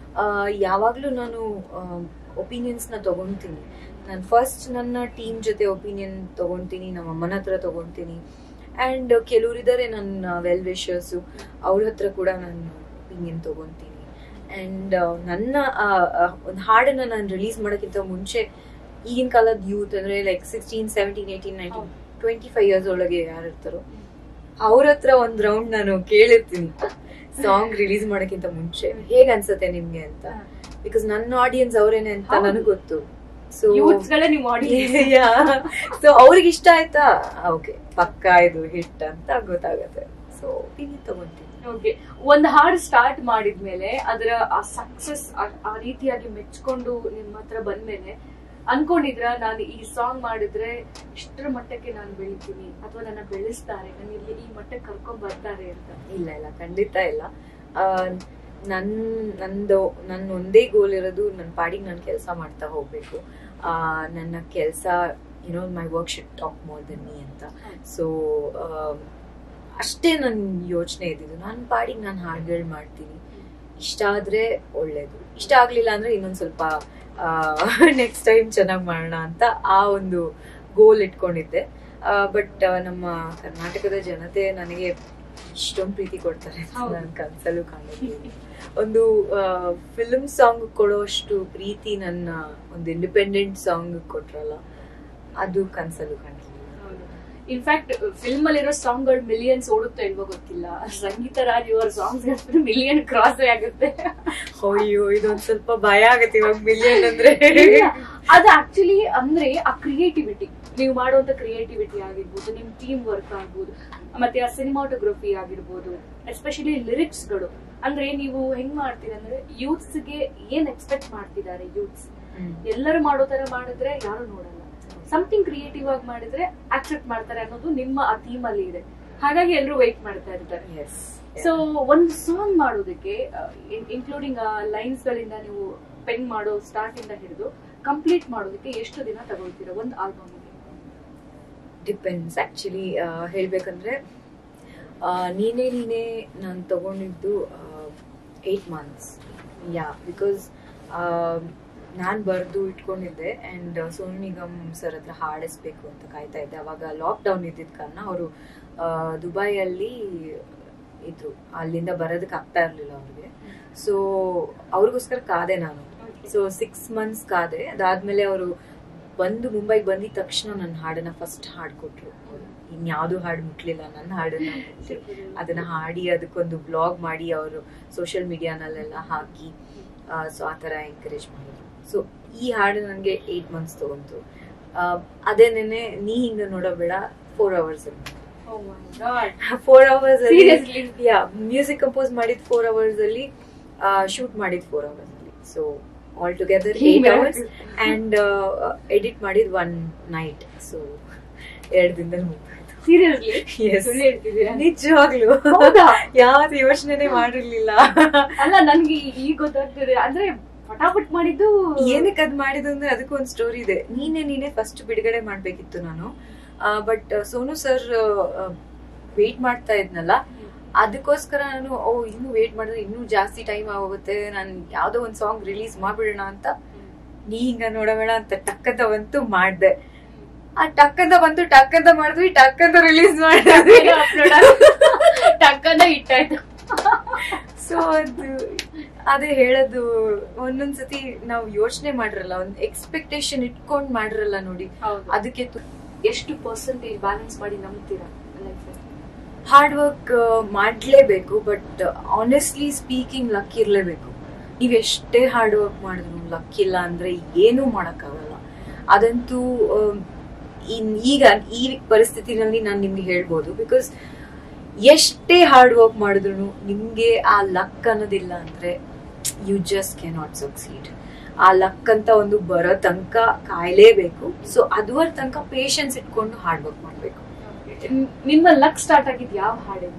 ಯಾವಾಗ್ಲೂ ನಾನು ಒಪಿನಿಯನ್ಸ್ ನ ತಗೊಂತೀನಿ ನಾನು ಫಸ್ಟ್ ನನ್ನ ಟೀಮ್ ಜೊತೆ ಒಪಿನಿಯನ್ ತಗೊಂತೀನಿ ನಮ್ಮ ಅಮ್ಮನ ಹತ್ರ ತಗೊಂತೀನಿ ಅಂಡ್ ಕೆಲವರಿದ್ದಾರೆ ನನ್ನ ವೆಲ್ ವಿಶರ್ಸ್ ಅವ್ರ ಹತ್ರ ಕೂಡ ನಾನು ಒಪಿನಿಯನ್ ತಗೊಂತೀನಿ ಅಂಡ್ ನನ್ನ ಒಂದು ಹಾಡನ್ನ ನಾನು ರಿಲೀಸ್ ಮಾಡೋಕ್ಕಿಂತ ಮುಂಚೆ ಈಗಿನ ಕಾಲದ ಯೂತ್ ಅಂದ್ರೆ like sixteen seventeen eighteen nineteen twenty five years ಒಳಗೆ ಯಾರು ಇರ್ತಾರೋ ಅವ್ರ ಹತ್ರ ಒಂದ್ ರೌಂಡ್ ನಾನು ಕೇಳಿರ್ತೀನಿ ಸಾಂಗ್ ರಿಲೀಸ್ ಮಾಡೋಕ್ಕಿಂತ ಮುಂಚೆ ಹೇಗ್ ಅನ್ಸತ್ತೆ ನಿಮ್ಗೆ ಅಂತ ಬಿಕಾಸ್ ನನ್ನ ಆಡಿಯನ್ಸ್ ಅವ್ರೇನೆ ಅಂತ ಹೌದು. ನನಗೆ ಗೊತ್ತು ಸೊ Youths ಗಳೇ ನೀವು audience. ಸೊ ಅವ್ರಿಗೆ ಇಷ್ಟ ಆಯ್ತಾ ಓಕೆ ಪಕ್ಕ ಇದು ಹಿಟ್ ಅಂತ ಗೊತ್ತಾಗತ್ತೆ ಸೊ ಒಪಿನಿಯನ್ ತಗೊಂತೀನಿ ಓಕೆ ಒಂದ್ ಹಾಡು ಸ್ಟಾರ್ಟ್ ಮಾಡಿದ್ಮೇಲೆ ಅದರ ಆ ಸಕ್ಸಸ್ ಆ ರೀತಿಯಾಗಿ ಮೆಚ್ಕೊಂಡು ನಿಮ್ಮ ಹತ್ರ ಬಂದ್ಮೇಲೆ ಅನ್ಕೊಂಡಿದ್ರ ನಾನು ಈ ಸಾಂಗ್ ಮಾಡಿದ್ರೆ ಇಷ್ಟರ ಮಟ್ಟಕ್ಕೆ ನಾನು ಬೆಳಿತೀನಿ ಅಥವಾ ನನ್ನ ಬೆಳೆಸ್ತಾರೆ ನನ್ನ ಇಲ್ಲಿ ಈ ಮಟ್ಟಕ್ಕೆ ಕರ್ಕೊಂಡ್ ಬರ್ತಾರೆ ಅಂತ ಇಲ್ಲ ಇಲ್ಲ ಖಂಡಿತ ಇಲ್ಲ ಆ, ನನ್ ನಂದು ನನ್ನ ಒಂದೇ ಗೋಲ್ ಇರೋದು ನನ್ನ ಪಾಡಿಗೆ ನಾನು ಕೆಲಸ ಮಾಡ್ತಾ ಹೋಗ್ಬೇಕು ಆ, ನನ್ನ ಕೆಲಸ you know my work should talk more than me ಅಂತ ಸೊ ಅಷ್ಟೇ ನನ್ನ ಯೋಚನೆ ಇದ್ದಿದ್ದು ನನ್ನ ಪಾಡಿಗೆ ನಾನು ಹಾಡುಗಳು ಮಾಡ್ತೀನಿ ಇಷ್ಟ ಆದ್ರೆ ಒಳ್ಳೇದು ಇಷ್ಟ ಆಗ್ಲಿಲ್ಲ ಅಂದ್ರೆ ಇನ್ನೊಂದ್ ಸ್ವಲ್ಪ ನೆಕ್ಸ್ಟ್ ಟೈಮ್ ಚೆನ್ನಾಗಿ ಮಾಡೋಣ ಅಂತ ಆ ಒಂದು ಗೋಲ್ ಇಟ್ಕೊಂಡಿದ್ದೆ ಬಟ್ ನಮ್ಮ ಕರ್ನಾಟಕದ ಜನತೆ ನನಗೆ ಇಷ್ಟೊಂದು ಪ್ರೀತಿ ಕೊಡ್ತಾರೆ ಹೌದು. ನನ್ನ ಕನ್ಸಲ್ಲೂ ಕಾಣಿಲ್ಲ ಒಂದು ಫಿಲ್ಮ್ ಸಾಂಗ್ ಕೊಡೋಷ್ಟು ಪ್ರೀತಿ ನನ್ನ ಒಂದು ಇಂಡಿಪೆಂಡೆಂಟ್ ಸಾಂಗ್ ಕೊಟ್ರಲ್ಲ ಅದು ಕನ್ಸಲ್ಲೂ ಕಾಣಿಲ್ಲ ಇನ್ಫ್ಯಾಕ್ಟ್ ಫಿಲ್ಮ್ ಅಲ್ಲಿರೋ ಸಾಂಗ್ ಗಳು ಮಿಲಿಯನ್ಸ್ ಓಡುತ್ತೋ ಇಲ್ವೋ ಗೊತ್ತಿಲ್ಲ ಸಂಗೀತ ರಾಜ್ ಇವರ ಸಾಂಗ್ಸ್ ಮಿಲಿಯನ್ ಕ್ರಾಸ್ ಆಗುತ್ತೆ ಅಯ್ಯೋ ಇದೊಂದ್ ಸ್ವಲ್ಪ ಭಯ ಆಗತ್ತೆ ಇವಾಗ ಮಿಲಿಯನ್ ಅಂದ್ರೆ ಇಲ್ಲ, ಅದು ಆಕ್ಚುಲಿ ಅಂದ್ರೆ ಆ ಕ್ರಿಯೇಟಿವಿಟಿ ನೀವು ಮಾಡುವಂತ ಕ್ರಿಯೇಟಿವಿಟಿ ಆಗಿರ್ಬೋದು ನಿಮ್ ಟೀಮ್ ವರ್ಕ್ ಆಗ್ಬೋದು ಮತ್ತೆ ಆ ಸಿನಿಮಾಟೋಗ್ರಫಿ ಆಗಿರ್ಬೋದು ಎಸ್ಪೆಷಲಿ ಲಿರಿಕ್ಸ್ ಗಳು ಅಂದ್ರೆ ನೀವು ಹೆಂಗ್ ಮಾಡ್ತೀರಿ ಅಂದ್ರೆ ಯೂತ್ಸ್ ಗೆ ಏನ್ ಎಕ್ಸ್ಪೆಕ್ಟ್ ಮಾಡ್ತಿದ್ದಾರೆ ಯೂತ್ಸ್ ಹ್ಮ್. ಎಲ್ಲರೂ ಮಾಡೋ ತರ ಮಾಡಿದ್ರೆ ಯಾರು ನೋಡಲ್ಲ ಸಮಥಿಂಗ್ ಕ್ರಿಯೇಟಿವ್ ಆಗಿ ಮಾಡಿದ್ರೆ ಆಕ್ಸೆಪ್ಟ್ ಮಾಡ್ತಾರೆ ಅನ್ನೋದು ನಿಮ್ಮ ಆ ಥೀಮ್ ಅಲ್ಲಿ ಇದೆ ಹಾಗಾಗಿ ಎಲ್ಲರೂ ವೆಯ್ಟ್ ಮಾಡ್ತಾ ಇರ್ತಾರೆ Yes. ಸೊ ಒಂದು ಸಾಂಗ್ ಮಾಡೋದಕ್ಕೆ ಇನ್ಕ್ಲೂಡಿಂಗ್ ಲೈನ್ಸ್ ಗಳಿಂದ ನೀವು ಪೆನ್ ಮಾಡೋ ಸ್ಟಾರ್ಟ್ ಇಂದ ಹಿಡಿದು ಕಂಪ್ಲೀಟ್ ಮಾಡೋದಕ್ಕೆ ಎಷ್ಟು ದಿನ ತಗೊಳ್ತೀರಾ ಒಂದು ಆಲ್ಬಮ್ ಡಿಪೆಂಡ್ಸ್ ಆಕ್ಚುಲಿ ಹೇಳ್ಬೇಕಂದ್ರೆ ಆ, ನೀನೇ ನೀನೇ ನಾನು ತಗೊಂಡಿದ್ದು ಏಟ್ ಮಂತ್ಸ್ ಯಾ ಬಿಕಾಸ್ ನಾನು ಬರೆದು ಇಟ್ಕೊಂಡಿದ್ದೆ ಆ್ಯಂಡ್ ಸೋನು ನಿಗಮ್ ಸರ್ ಹತ್ರ ಹಾಡಿಸ್ಬೇಕು ಅಂತ ಕಾಯ್ತಾ ಇದ್ದೆ ಅವಾಗ ಲಾಕ್ಡೌನ್ ಇದ್ದಿದ್ದ ಕಾರಣ ಅವರು ದುಬೈಯಲ್ಲಿ ಇದ್ರು ಅಲ್ಲಿಂದ ಬರೋದಕ್ಕೆ ಆಗ್ತಾ ಇರಲಿಲ್ಲ ಅವ್ರಿಗೆ ಸೊ ಅವ್ರಿಗೋಸ್ಕರ ಕಾದೆ ನಾನು ಸೊ ಸಿಕ್ಸ್ ಮಂತ್ಸ್ ಕಾದೆ ಅದಾದ್ಮೇಲೆ ಅವರು ಬಂದು ಮುಂಬೈಗೆ ಬಂದಿದ ತಕ್ಷಣ ನನ್ನ ಹಾಡನ್ನ ಫಸ್ಟ್ ಹಾಡ್ಕೊಟ್ರು ಇನ್ಯಾವುದೂ ಹಾಡು ಮುಟ್ಲಿಲ್ಲ ನನ್ನ ಹಾಡನ್ನ ಮುಟ್ಟಿ ಅದನ್ನ ಹಾಡಿ ಅದಕ್ಕೊಂದು ಬ್ಲಾಗ್ ಮಾಡಿ ಅವರು ಸೋಷಿಯಲ್ ಮೀಡಿಯಾನಲ್ಲೆಲ್ಲ ಹಾಕಿ ಸೊ ಆ ಥರ ಎಂಕರೇಜ್ ಮಾಡಿದ್ರು ಸೊ ಈ ಹಾಡು ನನಗೆ ಏಯ್ಟ್ ಮಂತ್ಸ್ ತಗೊಂತು ಆ, ಅದೇನೇನೆ ನೀ ಹಿಂಗ ನೋಡಬೇಡ four hours four hours Seriously? Yeah music compose ಮಾಡಿದ್ ಫೋರ್ ಅವರ್ಸ್ ಅಲ್ಲಿ ಶೂಟ್ ಮಾಡಿದ್ ಫೋರ್ ಅವರ್ಸ್ ಅಲ್ಲಿ so all together Hey, eight miracle. Hours and edit ಮಾಡಿದ್ ಒನ್ ನೈಟ್ ಸೊ ಎರಡು ದಿನದಲ್ಲಿ ಮುಗ್ದೋಯ್ತು ಸೀರಿಯಸ್ಲಿ Yes. ಸುಳ್ಳು ಹೇಳ್ತಿದ್ದೀರಾ ನಿಜವಾಗ್ಲು ಹೌದಾ? ಯಾವತ್ತು ಯೋಚನೆ ಮಾಡಿರ್ಲಿಲ್ಲ ಅಲ್ಲ ನನ್ಗೆ ಈಗ ಗೊತ್ತಾಗ್ತಿದೆ ಅಂದ್ರೆ ಪಟಾಪಟ್ ಮಾಡಿದ್ದು ಏನಕ್ಕೆ ಅದ್ ಮಾಡಿದ್ದು ಅಂದ್ರೆ ಅದಕ್ಕೂ ಒಂದು ಸ್ಟೋರಿ ಇದೆ ನೀನೆ ನೀನೆ ಫಸ್ಟ್ ಬಿಡುಗಡೆ ಮಾಡ್ಬೇಕಿತ್ತು ನಾನು ಬಟ್ ಸೋನು ಸರ್ ವೆಯ್ಟ್ ಮಾಡ್ತಾ ಇದ್ನಲ್ಲ ಅದಕ್ಕೋಸ್ಕರ ನಾನು ಓ ಇನ್ನು ವೇಟ್ ಮಾಡಿದ್ರೆ ಇನ್ನೂ ಜಾಸ್ತಿ ಟೈಮ್ ಆಗೋಗುತ್ತೆ ನಾನು ಯಾವ್ದೋ ಒಂದ್ ಸಾಂಗ್ ರಿಲೀಸ್ ಮಾಡ್ಬಿಡೋಣ ಅಂತ ನೀ ಹಿಂಗ ನೋಡಬೇಡ ಅಂತ ಟಕ್ಕಂತ ಬಂತು ಮಾಡ್ದೆ ಆ ಟಕ್ಕಂತ ಬಂತು ಟಕ್ಕಂತ ಮಾಡಿದ್ವಿ ಟಕ್ಕಂತ ರಿಲೀಸ್ ಮಾಡಿದ್ವಿ ಟಕ್ಕನ ಇಟ್ಟಾಯ್ತು ಸೊ ಅದು ಅದೇ ಹೇಳೋದು ಒಂದೊಂದ್ಸತಿ ನಾವು ಯೋಚನೆ ಮಾಡಿರಲ್ಲ ಒಂದ್ ಎಕ್ಸ್ಪೆಕ್ಟೇಷನ್ ಇಟ್ಕೊಂಡ್ ಮಾಡಿರಲ್ಲ ನೋಡಿ ಹೌದು ಅದಕ್ಕೆ ಎಷ್ಟು ಪರ್ಸೆಂಟೇಜ್ ಬ್ಯಾಲೆನ್ಸ್ ಮಾಡಿ ನಂಬ್ತೀರಾ ಲೈಫ್ ಹಾರ್ಡ್ ವರ್ಕ್ ಮಾಡ್ಲೇಬೇಕು ಬಟ್ ಆನೆಸ್ಟ್ಲಿ ಸ್ಪೀಕಿಂಗ್ ಲಕ್ ಇರ್ಲೇಬೇಕು ನೀವ್ ಎಷ್ಟೇ ಹಾರ್ಡ್ ವರ್ಕ್ ಮಾಡಿದ್ರು ಲಕ್ ಇಲ್ಲ ಅಂದ್ರೆ ಏನೂ ಮಾಡಕ್ಕಾಗಲ್ಲ ಅದಂತೂ ಆಮ್, ಇನ್- ಈಗ ಈ ಪರಿಸ್ಥಿತಿನಲ್ಲಿ ನಾನು ನಿಮ್ಗೆ ಹೇಳ್ಬೋದು ಬಿಕಾಸ್ ಎಷ್ಟೇ ಹಾರ್ಡ್ ವರ್ಕ್ ಮಾಡಿದ್ರು ನಿಮ್ಗೆ ಆ ಲಕ್ ಅನ್ನೋದಿಲ್ಲ ಅಂದ್ರೆ you just can not succeed ಆ ಲಕ್ ಅಂತ ಒಂದು ಬರೋ ತನಕ ಕಾಯ್ಲೇಬೇಕು ಸೊ ಅದುವರ ತನಕ ಪೇಷನ್ಸ್ ಇಟ್ಕೊಂಡು ಹಾರ್ಡ್ ವರ್ಕ್ ಮಾಡ್ಬೇಕು ನಿಮ್ಮ ಲಕ್ ಸ್ಟಾರ್ಟ್ ಆಗಿದ್ ಯಾವ ಹಾಡಿಂದ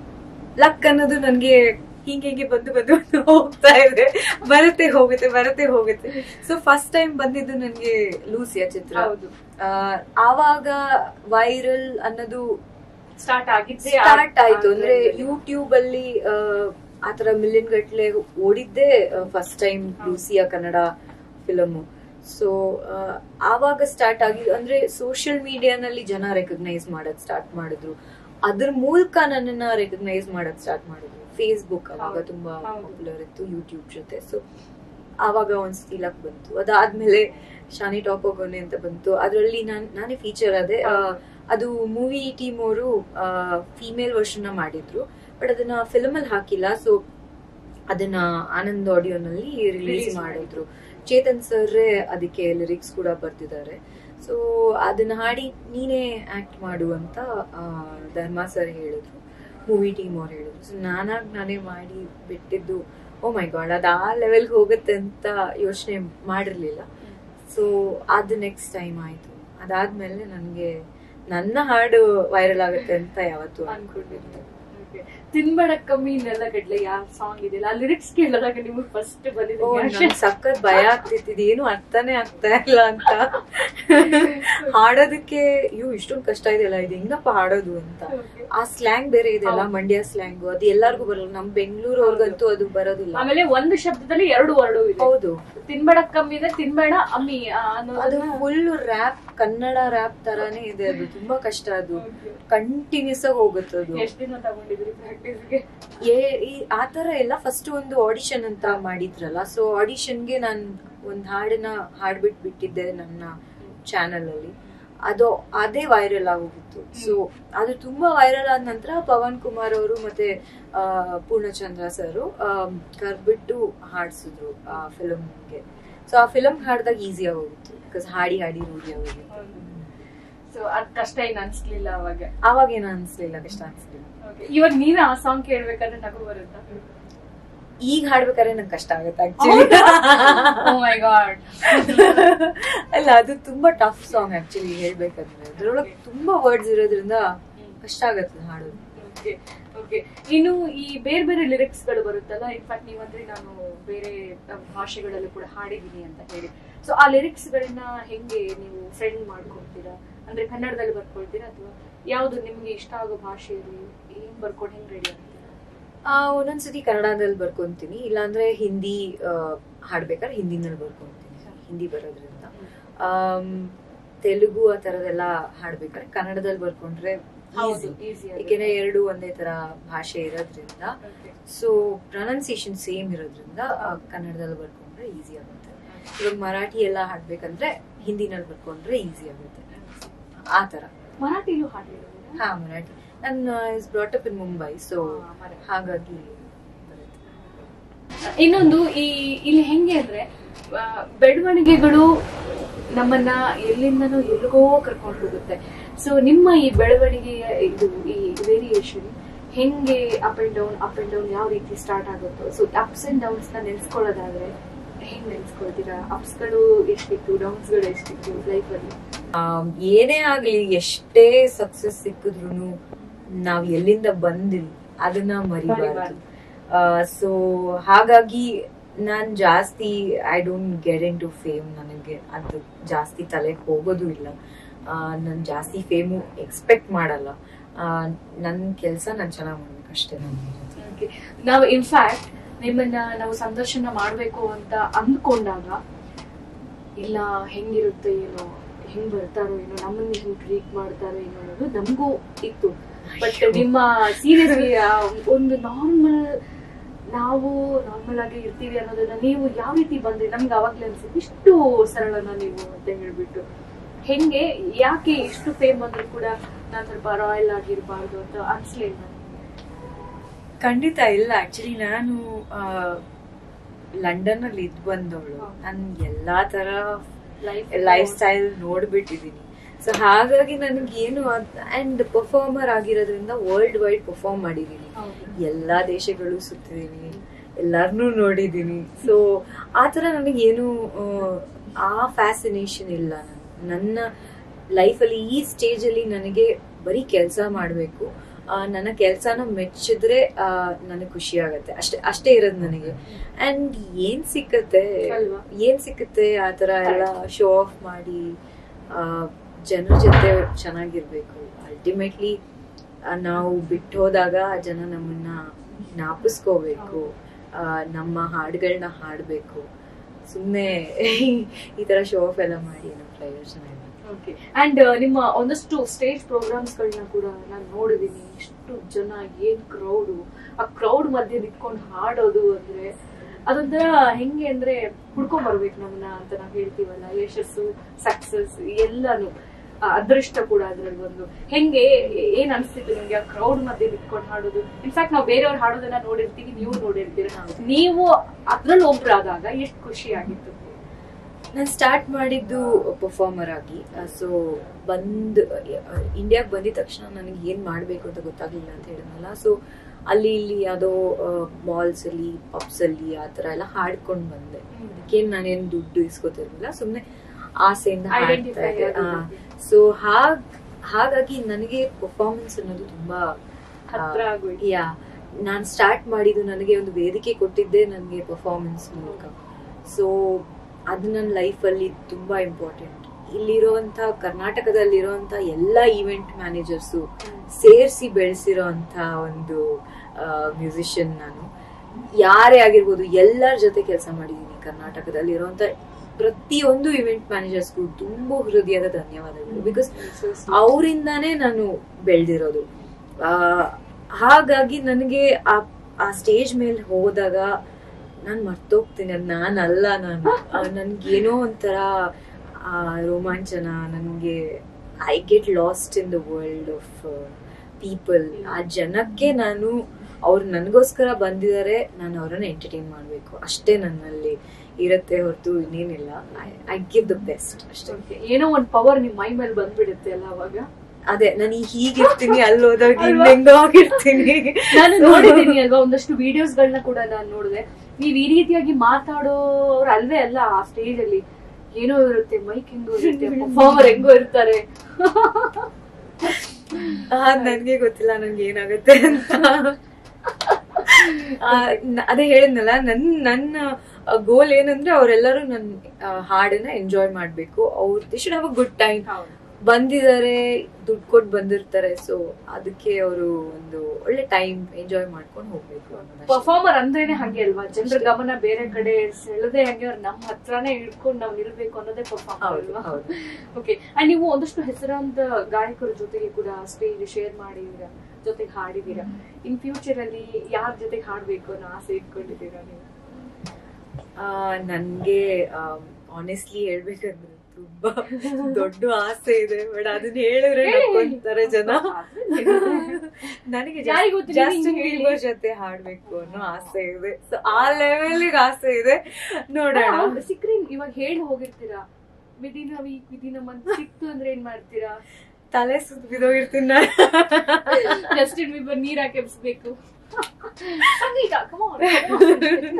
ಲಕ್ ಅನ್ನೋದು ನನ್ಗೆ ಹಿಂಗೆ ಹಿಂಗೆ ಬಂದು ಬಂದು ಬಂದು ಹೋಗ್ತಾ ಇದೆ ಬರುತ್ತೆ ಹೋಗುತ್ತೆ ಬರುತ್ತೆ ಹೋಗುತ್ತೆ ಸೊ ಫಸ್ಟ್ ಟೈಮ್ ಬಂದಿದ್ದು ನನ್ಗೆ ಲೂಸಿಯಾ ಚಿತ್ರ ಹೌದು ಆ, ಆವಾಗ ವೈರಲ್ ಅನ್ನೋದು ಸ್ಟಾರ್ಟ್ ಆಗಿದ್ದೆ ಸ್ಟಾರ್ಟ್ ಆಯ್ತು ಅಂದ್ರೆ ಯೂಟ್ಯೂಬ್ ಅಲ್ಲಿ ಆ, ಆತರ ಮಿಲಿಯನ್ ಗಟ್ಲೆ ಓಡಿದ್ದೆ first time Lucia Kannada film so ಆವಾಗ ಸ್ಟಾರ್ಟ್ ಆಗಿ ಅಂದ್ರೆ ಸೋಷಿಯಲ್ ಮೀಡಿಯಾನಲ್ಲಿ ಜನ ರೆಕಗ್ನೈಸ್ ಮಾಡಕ್ ಸ್ಟಾರ್ಟ್ ಮಾಡಿದ್ರು ಅದ್ರ ಮೂಲಕ ನನ್ನನ್ನ ರೆಕಗ್ನೈಸ್ ಮಾಡಕ್ ಸ್ಟಾರ್ಟ್ ಮಾಡಿದ್ರು ಫೇಸ್ಬುಕ್ ಅವಾಗ ಹೌದು, ತುಂಬಾ ಹೌದು. ಪಾಪ್ಯುಲರ್ ಇತ್ತು ಯೂಟ್ಯೂಬ್ ಜೊತೆ ಸೊ ಆವಾಗ ಒಂದ್ ಲಕ್ ಬಂತು ಅದಾದ್ಮೇಲೆ ಶಾನಿ ಟಾಪ್ ಹೋಗೋನೆ ಅಂತ ಬಂತು ಅದ್ರಲ್ಲಿ ನಾನ್ ನಾನೇ ಫೀಚರ್ ಅದೇ ಆ, ಅದು ಮೂವಿ ಟೀಮ್ ಅವರು ಫಿಮೇಲ್ ವರ್ಷನ್ ಮಾಡಿದ್ರು ಬಟ್ ಅದನ್ನ ಫಿಲ್ಮ್ ಅಲ್ಲಿ ಹಾಕಿಲ್ಲ ಸೊ ಅದನ್ನ ಆನಂದ್ ಆಡಿಯೋನಲ್ಲಿ ರಿಲೀಸ್ Release ಮಾಡಿದ್ರು ಚೇತನ್ ಸರ್ ಅದಕ್ಕೆ ಲಿರಿಕ್ಸ್ ಕೂಡ ಬರ್ತಿದ್ದಾರೆ ಸೊ ಅದನ್ನ ಹಾಡಿ ನೀನೇ ಆಕ್ಟ್ ಮಾಡು ಅಂತ ಆ, ಧರ್ಮ ಸರ್ ಹೇಳಿದ್ರು ಮೂವಿ ಟೀಮ್ ಅವ್ರು ಹೇಳಿದ್ರು ಸೊ ನಾನಾಗ್ ನಾನೇ ಮಾಡಿ ಬಿಟ್ಟಿದ್ದು ಓ ಮೈ ಗಾಡ್ ಅದು ಆ ಲೆವೆಲ್ಗೆ ಹೋಗುತ್ತೆ ಅಂತ ಯೋಚನೆ ಮಾಡಿರ್ಲಿಲ್ಲ ಸೊ ಅದು ನೆಕ್ಸ್ಟ್ ಟೈಮ್ ಆಯ್ತು ಅದಾದ್ಮೇಲೆ ನನಗೆ ನನ್ನ ಹಾಡು ವೈರಲ್ ಆಗುತ್ತೆ ಅಂತ ಯಾವತ್ತೂ ಅನ್ಕೊಂಡಿದ್ದೆ Okay. ತಿನ್ಬೇಡ ಕಮ್ಮಿ ನೆಲ್ಲ ಗಡ್ಲೆ ಯಾವ ಸಾಂಗ್ ಇದೆಯಲ್ಲ ಆ ಲಿರಿಕ್ಸ್ ಕೇಳಿದಾಗ ನಿಮಗೆ ಫಸ್ಟ್ ಓ ಬಂದಿದೆ ನಂಗ್ ಸಖತ್ ಭಯ ಆಗ್ತಿತ್ತು ಏನು ಅರ್ಥನೇ ಆಗ್ತಾ ಇಲ್ಲ ಅಂತ ಹಾಡೋದಕ್ಕೆ ಅಯ್ಯೋ ಇಷ್ಟೊಂದು ಕಷ್ಟ ಇದೆಯಲ್ಲ ಇದು ಹೆಂಗಪ್ಪ ಹಾಡೋದು ಅಂತ ಆ ಸ್ಲ್ಯಾಂಗ್ ಬೇರೆ ಇದೆಯಲ್ಲ ಹೌದು. ಮಂಡ್ಯ ಸ್ಲ್ಯಾಂಗ್ ಅದು ಎಲ್ಲಾರ್ಗೂ ಬರಲ್ಲ ನಮ್ ಬೆಂಗಳೂರು ಅವ್ರಿಗಂತೂ ಅದು ಬರೋದಿಲ್ಲ ಆಮೇಲೆ ಒಂದು ಶಬ್ದದಲ್ಲಿ ಎರಡು ವರ್ಡು ಇದೆ ಹೌದು ತಿನ್ಬೇಡ ಕಮ್ಮಿ ಇದೆ ತಿನ್ಬೇಡ ಅಮ್ಮಿ ಆ, ಅದು ಅನ್ನೋದನ್ನ ಫುಲ್ ರ್ಯಾಪ್ ಕನ್ನಡ ರ್ಯಾಪ್ ತರಾನೇ ಇದೆ ಅದು ತುಂಬಾ ಕಷ್ಟ ಅದು Okay. ಕಂಟಿನ್ಯೂಸ್ ಆಗಿ ಹೋಗುತ್ತೆ ಅದು ಎಷ್ಟ್ ದಿನ ತಗೊಂಡಿದ್ರಿ ಪ್ರಾಕ್ಟೀಸ್ಗೆ ಏ- ಈ ಆತರ ಎಲ್ಲ ಫಸ್ಟ್ ಒಂದು ಆಡಿಷನ್ ಅಂತ ಮಾಡಿದ್ರಲ್ಲ ಸೊ ಆಡಿಷನ್ಗೆ ನಾನು ಒಂದ್ ಹಾಡನ್ನ ಹಾಡ್ಬಿಟ್ ಬಿಟ್ಟಿದ್ದೆ ನನ್ನ ಚಾನಲ್ ಅಲ್ಲಿ ಅದು ಅದೇ ವೈರಲ್ ಆಗೋಗಿತ್ತು ಸೊ ಅದು ತುಂಬಾ ವೈರಲ್ ಆದ ನಂತರ ಪವನ್ ಕುಮಾರ್ ಅವರು ಮತ್ತೆ ಆ, ಪೂರ್ಣಚಂದ್ರ ಸರ್ ಕರ್ಬಿಟ್ಟು ಹಾಡ್ಸಿದ್ರು ಆ ಫಿಲಮ್ಗೆ ಸೊ ಆ ಫಿಲಮ್ ಹಾಡ್ದಾಗ ಈಸಿ ಆಗೋಗಿತ್ತು ಬಿಕಾಸ್ ಹಾಡಿ ಹಾಡಿ ರೂಢಿ ಆಗೋಗಿತ್ತು ಸೊ ಅದ್ ಕಷ್ಟ ಏನ್ ಅನ್ಸ್ಲಿಲ್ಲ ಅವಾಗ ಆವಾಗ ಏನು ಅನ್ಸ್ಲಿಲ್ಲ ಕಷ್ಟ ಅನ್ಸ್ಲಿಲ್ಲ Okay. ಇವಾಗ ನೀವೇ ಆ ಸಾಂಗ್ ಕೇಳ್ಬೇಕಾದ್ರೆ ನಗು ಬರುತ್ತಾ ಈಗ ಹಾಡ್ಬೇಕಾದ್ರೆ ನಂಗೆ ಕಷ್ಟ ಆಗುತ್ತೆ ಆಕ್ಚುಲಿ ಮೈ ಗಾಡ್ ಅಲ್ಲ ಅದು ತುಂಬಾ ಟಫ್ ಸಾಂಗ್ ಆಕ್ಚುಲಿ ಹೇಳ್ಬೇಕಂದ್ರೆ ಅದ್ರೊಳಗೆ ತುಂಬಾ ವರ್ಡ್ಸ್ ಇರೋದ್ರಿಂದ ಕಷ್ಟ ಆಗತ್ತೆ ಹಾಡೋದು ಓಕೆ ಓಕೆ ಇನ್ನು ಈ ಬೇರೆ ಬೇರೆ ಲಿರಿಕ್ಸ್ ಗಳು ಬರುತ್ತಲ್ಲ ಇನ್ಫ್ಯಾಕ್ಟ್ ನೀವಂದ್ರೆ ನಾನು ಬೇರೆ ಭಾಷೆಗಳಲ್ಲೂ ಕೂಡ ಹಾಡಿದೀನಿ ಅಂತ ಹೇಳಿ ಸೊ ಆ ಲಿರಿಕ್ಸ್ ಗಳನ್ನ ಹೆಂಗೆ ನೀವು ಫ್ರೆಂಡ್ ಮಾಡ್ಕೊಳ್ತೀರಾ ಅಂದ್ರೆ ಕನ್ನಡದಲ್ಲಿ ಬರ್ಕೊಳ್ತೀರಾ ಅಥವಾ ಯಾವ್ದು ನಿಮ್ಗೆ ಇಷ್ಟ ಆಗೋ ಭಾಷೆಯಲ್ಲಿ ಹೆಂಗ್ ಬರ್ಕೊಂಡು ಹೆಂಗ್ ರೆಡಿ ಆಗ್ತೀರಾ ಆ, ಒಂದೊಂದ್ಸತಿ ಕನ್ನಡದಲ್ಲಿ ಬರ್ಕೊಂತೀನಿ ಇಲ್ಲಾಂದ್ರೆ ಹಿಂದಿ ಆ, ಹಾಡ್ಬೇಕಾದ್ರೆ ಹಿಂದಿನಲ್ಲಿ ಬರ್ಕೊಂತೀನಿ ಹಿಂದಿ ಬರೋದ್ರಿಂದ ಆಮ್, ತೆಲುಗು ಆ ಥರದೆಲ್ಲ ಹಾಡ್ಬೇಕಾದ್ರೆ ಕನ್ನಡದಲ್ಲಿ ಬರ್ಕೊಂಡ್ರೆ ಹೌದು easy. ಈಸಿ ಏಕೆಂದ್ರೆ ಎರಡು ಒಂದೇ ತರ ಭಾಷೆ ಇರೋದ್ರಿಂದ ಸೊ ಪ್ರೊನೌನ್ಸಿಯೇಷನ್ ಸೇಮ್ ಇರೋದ್ರಿಂದ ಆ, ಕನ್ನಡದಲ್ಲಿ ಬರ್ಕೊಂಡ್ರೆ ಈಸಿ ಆಗುತ್ತೆ ಇವಾಗ ಮರಾಠಿ ಎಲ್ಲ ಹಾಡ್ಬೇಕಂದ್ರೆ ಹಿಂದಿನಲ್ಲಿ ಬರ್ಕೊಂಡ್ರೆ ಈಸಿ ಆಗುತ್ತೆ ಆ ತರ ಮರಾಠಿಲೂ ಹಾಡಿರೋದು ಹಾ ಮರಾಠಿ ನನ್ನ is brought up in Mumbai so ಹಾ, ಮರಾಠಿ. ಹಾಗಾಗಿ ಬರುತ್ತೆ. ಇನ್ನೊಂದು ಈ ಇಲ್ಲಿ ಹೆಂಗೆ ಅಂದ್ರೆ ಆ, ಬೆಳವಣಿಗೆಗಳು ನಮ್ಮನ್ನ ಎಲ್ಲಿಂದನೋ ಎಲ್ಲಿಗೋ ಕರ್ಕೊಂಡು ಹೋಗುತ್ತೆ ಸೊ ನಿಮ್ಮ ಈ ಬೆಳವಣಿಗೆಯ ಇದು ಈ ವೇರಿಯೇಷನ್ ಹೆಂಗೆ up and down up and down ಯಾವ ರೀತಿ ಸ್ಟಾರ್ಟ್ ಆಗುತ್ತೋ ಸೊ ಅಪ್ಸ್ ಅಂಡ್ ಡೌನ್ಸ್ ನ ನೆನ್ಸ್ಕೊಳ್ಳೋದಾದ್ರೆ ಹೆಂಗ್ ನೆನ್ಸ್ಕೊಳ್ತೀರಾ ಅಪ್ಸ್ ಗಳು ಎಷ್ಟಿತ್ತು ಡೌನ್ಸ್ ಗಳು ಎಷ್ಟಿತ್ತು ಲೈಫ್ ಅಲ್ಲಿ ಆಮ್, ಏನೇ ಆಗ್ಲಿ ಎಷ್ಟೇ ಸಕ್ಸಸ್ ಸಿಕ್ಕಿದ್ರು ನಾವ್ ಎಲ್ಲಿಂದ ಬಂದಿವಿ ಅದನ್ನ ಮರಿಬಾರ್ದು ಮರಿಬಾರ್ದು. ಸೊ ಹಾಗಾಗಿ ನಾನ್ ಜಾಸ್ತಿ I don't get into fame ನನಗೆ ಅದು ಜಾಸ್ತಿ ತಲೆಗೆ ಹೋಗೋದು ಇಲ್ಲ ನಾನು ಜಾಸ್ತಿ ಫೇಮು ಎಕ್ಸ್ಪೆಕ್ಟ್ ಮಾಡಲ್ಲ ನನ್ನ ಕೆಲಸ ನಾನು ಚೆನ್ನಾಗಿ ಮಾಡ್ಬೇಕು ಅಷ್ಟೇ ನಾನು Okay. ನಾವು ಇನ್ಫ್ಯಾಕ್ಟ್ ನಿಮ್ಮನ್ನ ನಾವು ಸಂದರ್ಶನ ಮಾಡ್ಬೇಕು ಅಂತ ಅಂದ್ಕೊಂಡಾಗ ಇಲ್ಲ ಹೆಂಗಿರುತ್ತೆ ಏನೋ ಹೆಂಗ್ ಬರ್ತಾರೋ ಏನೋ ನಮ್ಮನ್ನ ಹೆಂಗ್ ಟ್ರೀಟ್ ಮಾಡ್ತಾರೋ ಏನೋ ಅನ್ನೋದು ನಮಗೂ ಇತ್ತು ಬಟ್ ನಿಮ್ಮ ಸೀರಿಯಸ್ಲಿ ಒಂದು ನಾರ್ಮಲ್ ನಾವು ನಾರ್ಮಲ್ ಆಗಿ ಇರ್ತೀವಿ ಅನ್ನೋದನ್ನ ನೀವು ಯಾವ ರೀತಿ ಬಂದ್ರಿ ನಮ್ಗೆ ಅವಾಗ್ಲೇ ಅನ್ಸುತ್ತೆ ಇಷ್ಟು ಸರಳನ ನೀವು ಅಂತ ಹೇಳ್ಬಿಟ್ಟು ಹೆಂಗೆ ಯಾಕೆ ಇಷ್ಟು ಫೇಮ್ ಬಂದ್ರು ಕೂಡ ನಾನ್ ಸ್ವಲ್ಪ ರಾಯಲ್ ಆಗಿರ್ಬಾರ್ದು ಅಂತ ಅನ್ಸ್ಲಿಲ್ಲ ಖಂಡಿತ ಇಲ್ಲ ಆಕ್ಚುಲಿ ನಾನು ಲಂಡನ್ ಅಲ್ಲಿ ಇದ್ ಬಂದವಳು ಹಾ. ನಾನು ಎಲ್ಲಾ ತರ ಲೈಫ್ ಲೈಫ್ ಸ್ಟೈಲ್ ನೋಡ್ಬಿಟ್ಟಿದೀನಿ ಸೊ ಹಾಗಾಗಿ ನನಗೇನು ಅಂಡ್ ಪರ್ಫಾರ್ಮರ್ ಆಗಿರೋದ್ರಿಂದ ವರ್ಲ್ಡ್ ವೈಡ್ ಪರ್ಫಾರ್ಮ್ ಮಾಡಿದೀನಿ ಎಲ್ಲಾ ದೇಶಗಳು ಸುತ್ತಿದೀನಿ ಎಲ್ಲಾರನ್ನೂ ನೋಡಿದೀನಿ ಸೊ ಆ ಥರ ನನಗೇನು ಆ ಫ್ಯಾಸಿನೇಷನ್ ಇಲ್ಲ ನನ್- ನನ್ನ ಲೈಫಲ್ಲಿ ಈ ಸ್ಟೇಜಲ್ಲಿ ನನಗೆ ಬರೀ ಕೆಲಸ ಮಾಡಬೇಕು ನನ್ನ ಕೆಲಸನ ಮೆಚ್ಚಿದ್ರೆ ನನಗೆ ಖುಷಿ ಆಗತ್ತೆ ಅಷ್ಟೇ ಅಷ್ಟೇ ಇರೋದು ನನಗೆ ಅಂಡ್ ಏನ್ ಸಿಕ್ಕತ್ತೆ ಅಲ್ವಾ? ಏನ್ ಸಿಕ್ಕತ್ತೆ ಆ ಥರ ಎಲ್ಲ ಶೋ ಆಫ್ ಮಾಡಿ ಜನರ ಜೊತೆ ಚೆನ್ನಾಗಿರ್ಬೇಕು ಅಲ್ಟಿಮೇಟ್ಲಿ ನಾವು ಬಿಟ್ಟು ಹೋದಾಗ ಜನ ನಮ್ಮನ್ನ ಜ್ಞಾಪಿಸ್ಕೋಬೇಕು ಆ, ನಮ್ಮ ಹಾಡುಗಳನ್ನ ಹಾಡಬೇಕು ಸುಮ್ಮನೆ ಈ ತರ ಶೋ ಆಫ್ ಎಲ್ಲ ಮಾಡಿ ನಮ್ಮ ಪ್ರಯೋಜನ ಇಲ್ಲ ಓಕೆ ಅಂಡ್ ನಿಮ್ಮ ಒಂದಷ್ಟು ಸ್ಟೇಜ್ ಪ್ರೋಗ್ರಾಮ್ಸ್ ಗಳನ್ನ ಕೂಡ ನಾನು ನೋಡಿದೀನಿ ಎಷ್ಟು ಜನ ಏನ್ ಕ್ರೌಡ್ ಆ ಕ್ರೌಡ್ ಮಧ್ಯೆ ನಿಂತ್ಕೊಂಡು ಹಾಡೋದು ಅಂದ್ರೆ ಅದೊಂಥರ ಹೆಂಗೆ ಅಂದ್ರೆ ಹುಡ್ಕೊಂಡ್ ಬರ್ಬೇಕು ನಮ್ಮನ್ನ ಅಂತ ನಾವ್ ಹೇಳ್ತೀವಲ್ಲ ಯಶಸ್ಸು ಸಕ್ಸಸ್ ಎಲ್ಲಾನು ಆ ಅದೃಷ್ಟ ಕೂಡ ಅದ್ರಲ್ಲಿ ಒಂದು ಹೆಂಗೆ ಏನ್ ಅನ್ಸ್ತಿತ್ತು ನಿಮ್ಗೆ ಆ ಕ್ರೌಡ್ ಮಧ್ಯೆ ನಿಂತ್ಕೊಂಡು ಹಾಡೋದು ಇನ್ಫ್ಯಾಕ್ಟ್ ನಾವು ಬೇರೆಯವ್ರು ಹಾಡೋದನ್ನ ನೋಡಿರ್ತೀವಿ ನೀವು ನೋಡಿರ್ತೀರ ನೀವು ಅದ್ರಲ್ಲಿ ಒಬ್ರಾದಾಗ ಎಷ್ಟು ಖುಷಿ ಆಗಿತ್ತು ನಾನು ಸ್ಟಾರ್ಟ್ ಮಾಡಿದ್ದು ಪರ್ಫಾರ್ಮರ್ ಆಗಿ ಸೊ ಬಂದ್ ಇಂಡಿಯಾಗೆ ಬಂದಿದ ತಕ್ಷಣ ನನಗೆ ಏನ್ ಮಾಡ್ಬೇಕು ಅಂತ ಗೊತ್ತಾಗ್ಲಿಲ್ಲ ಅಂತ ಹೇಳಿದ್ನಲ್ಲ ಸೊ ಅಲ್ಲಿ ಇಲ್ಲಿ ಯಾವುದೋ ಮಾಲ್ಸ್ ಅಲ್ಲಿ ಪಬ್ಸ್ ಅಲ್ಲಿ ಆ ತರ ಎಲ್ಲ ಹಾಡ್ಕೊಂಡ್ ಬಂದೆ ಅದಕ್ಕೇನ್ ನಾನೇನ್ ದುಡ್ಡು ಇಸ್ಕೊತಿರ್ಲಿಲ್ಲ ಸುಮ್ನೆ ಆಸೆಯಿಂದ ಹಾಡ್ತಾ Identify ಇದ್ದೆ ಆಗೋದಕ್ಕೆ. ಸೊ ಹಾಗ್ ಹಾಗಾಗಿ ನನಗೆ ಪರ್ಫಾರ್ಮೆನ್ಸ್ ಅನ್ನೋದು ತುಂಬಾ ಹತ್ರ ಆಗೋಯ್ತು. ಯಾ ನಾನ್ ಸ್ಟಾರ್ಟ್ ಮಾಡಿದ್ದು ನನಗೆ ಒಂದು ವೇದಿಕೆ ಕೊಟ್ಟಿದ್ದೆ ನನಗೆ ಪರ್ಫಾರ್ಮೆನ್ಸ್ ಮೂಲಕ ಸೊ ಅದು ನನ್ನ ಲೈಫಲ್ಲಿ ತುಂಬಾ ಇಂಪಾರ್ಟೆಂಟ್ ಇಲ್ಲಿರುವಂತ ಕರ್ನಾಟಕದಲ್ಲಿರುವಂತ ಎಲ್ಲ ಈವೆಂಟ್ ಮ್ಯಾನೇಜರ್ಸು ಸೇರಿಸಿ ಬೆಳೆಸಿರೋ ಅಂತ ಒಂದು ಮ್ಯೂಸಿಷಿಯನ್ ನಾನು ಯಾರೇ ಆಗಿರ್ಬೋದು ಎಲ್ಲರ ಜೊತೆ ಕೆಲಸ ಮಾಡಿದ್ದೀನಿ ಕರ್ನಾಟಕದಲ್ಲಿರುವಂತ ಪ್ರತಿಯೊಂದು ಇವೆಂಟ್ ಮ್ಯಾನೇಜರ್ಸ್ಗೂ ತುಂಬಾ ಹೃದಯದ ಧನ್ಯವಾದಗಳು ಬಿಕಾಸ್ ಅವರಿಂದಾನೇ ನಾನು ಬೆಳೆದಿರೋದು ಹಾಗಾಗಿ ನನಗೆ ಆ ಆ ಸ್ಟೇಜ್ ಮೇಲೆ ಹೋದಾಗ ನಾನು ಮರ್ತೋಗ್ತೀನಿ ಅದು ನಾನಲ್ಲ ನಾನು ಆ, ನನ್ಗೇನೋ ಒಂಥರ ಆ, ರೋಮಾಂಚನ ನನಗೆ I get lost in the world of people ಆ ಜನಕ್ಕೆ ನಾನು ಅವ್ರು ನನಗೋಸ್ಕರ ಬಂದಿದ್ದಾರೆ ನಾನು ಅವರನ್ನ ಎಂಟರ್ಟೈನ್ ಮಾಡಬೇಕು ಅಷ್ಟೇ ನನ್ನಲ್ಲಿ ಇರುತ್ತೆ ಹೊರತು ಇನ್ನೇನಿಲ್ಲ ಐ ಗಿವ್ ದ ಬೆಸ್ಟ್ ಅಷ್ಟೇ Okay. ಏನೋ ಒಂದ್ ಪವರ್ ನಿಮ್ ಮೈ ಮೇಲೆ ಬಂದ್ಬಿಡುತ್ತೆ ಅಲ್ಲ ಅವಾಗ ಅದೇ ನಾನು ಹೀಗಿರ್ತೀನಿ ಅಲ್ಲಿ ಹೋದಾಗ ಅಲ್ವಾ? ಹಿಂಗೆಂಗೋ ಆಗಿರ್ತೀನಿ ನಾನು ನೋಡಿದ್ದೀನಿ ಅಲ್ವಾ ಒಂದಷ್ಟು ವಿಡಿಯೋಸ್ ಗಳನ್ನ ಕೂಡ ನಾನು ನೋಡಿದೆ ನೀವ್ ಈ ರೀತಿಯಾಗಿ ಮಾತಾಡೋರು ಅಲ್ವೇ ಅಲ್ಲ ಆ ಸ್ಟೇಜ್ ಅಲ್ಲಿ ಏನೋ ಇರುತ್ತೆ ಮೈಕ್ ಹೆಂಗೋ ಇರುತ್ತೆ ಪರ್ಫಾರ್ಮರ್ ಹೆಂಗೋ ಇರ್ತಾರೆ ಆ, ನನ್ಗೆ ಗೊತ್ತಿಲ್ಲ ನನ್ಗೆ ಏನಾಗುತ್ತೆ ಅಂತ ಆ, ನ- ಅದೇ ಹೇಳಿದ್ನಲ್ಲ ನನ್ ನನ್ನ ಗೋಲ್ ಏನಂದ್ರೆ ಅವರೆಲ್ಲರೂ ನನ್ನ ಆ, ಹಾಡನ್ನ ಎಂಜಾಯ್ ಮಾಡ್ಬೇಕು ಅವ್ರ they should have a good time ಬಂದಿದ್ದಾರೆ ದುಡ್ಡು ಕೊಟ್ಟು ಬಂದಿರ್ತಾರೆ ಸೊ ಅದಕ್ಕೆ ಅವರು ಒಂದು ಒಳ್ಳೆ ಟೈಮ್ ಎಂಜಾಯ್ ಮಾಡ್ಕೊಂಡು ಹೋಗ್ಬೇಕು ಅನ್ನೋದಷ್ಟೇ. ಪರ್ಫಾರ್ಮರ್ ಅಂದ್ರೇನೆ ಹಂಗೆ ಅಲ್ವಾ ಜನರ ಗಮನ ಬೇರೆ ಕಡೆ ಸೆಳೆದೇ ಹಂಗೆ ಅವ್ರು ನಮ್ಮ ಹತ್ರನೇ ಇಟ್ಕೊಂಡು ನಾವು ನಿಲ್ಬೇಕು ಅನ್ನೋದೇ ಪರ್ಫಾರ್ಮರ್ ಹೌದು ಅಲ್ವಾ ಹೌದು ಓಕೆ ಅಂಡ್ ನೀವು ಒಂದಷ್ಟು ಹೆಸರಾಂತ ಗಾಯಕರ ಜೊತೆಗೆ ಕೂಡ ಸ್ಟೇಜ್ ಶೇರ್ ಮಾಡಿದೀರಾ ಜೊತೆಗೆ ಹಾಡಿದೀರಾ ಇನ್ ಫ್ಯೂಚರ್ ಅಲ್ಲಿ ಯಾರ ಜೊತೆಗೆ ಹಾಡ್ಬೇಕು ಅನ್ನೋ ಆಸೆ ಇಟ್ಕೊಂಡಿದ್ದೀರಾ ನೀವು ಆ, ನನ್ಗೆ ಆನೆಸ್ಟ್ಲಿ ಹೇಳ್ಬೇಕಂದ್ರೆ ತುಂಬಾ ದೊಡ್ಡ ಆಸೆ ಇದೆ ಬಟ್ ಅದನ್ನ ಹೇಳಿದ್ರೆ ಹೇಳಿ. ನಕ್ಕೊಂತಾರೆ ಜನ ನನಗೆ ಯಾರಿಗ್ ಗೊತ್ತು, ಜಾಸ್ತಿ ನೀವ್ ಹಿಂಗ್ ಹೇಳಿ. ಜೊತೆ ಹಾಡ್ಬೇಕು ಅನ್ನೋ ಆಸೆ ಇದೆ ಸೊ ಆ ಲೆವೆಲ್ ಆಸೆ ಇದೆ ನೋಡೋಣ ಹೌದು, ಸಿಕ್ಕ್ರೆ ಇವಾಗ ಹೇಳಿ ಹೋಗಿರ್ತೀರಾ ವಿದಿನ ವೀಕ್ ವಿದಿನ ಮಂತ್ ಸಿಕ್ತು ಅಂದ್ರೆ ಏನ್ ಮಾಡ್ತೀರಾ ತಲೆ ಸುತ್ತ ಬಿದೋಗಿರ್ತೀನಿ ನಾನು ಜಸ್ಟಿನ್ ಬಿಬರ್ ನೀರ್ ಹಾಕಿಸ್ಬೇಕು ಸಂಗೀತ come on, come on.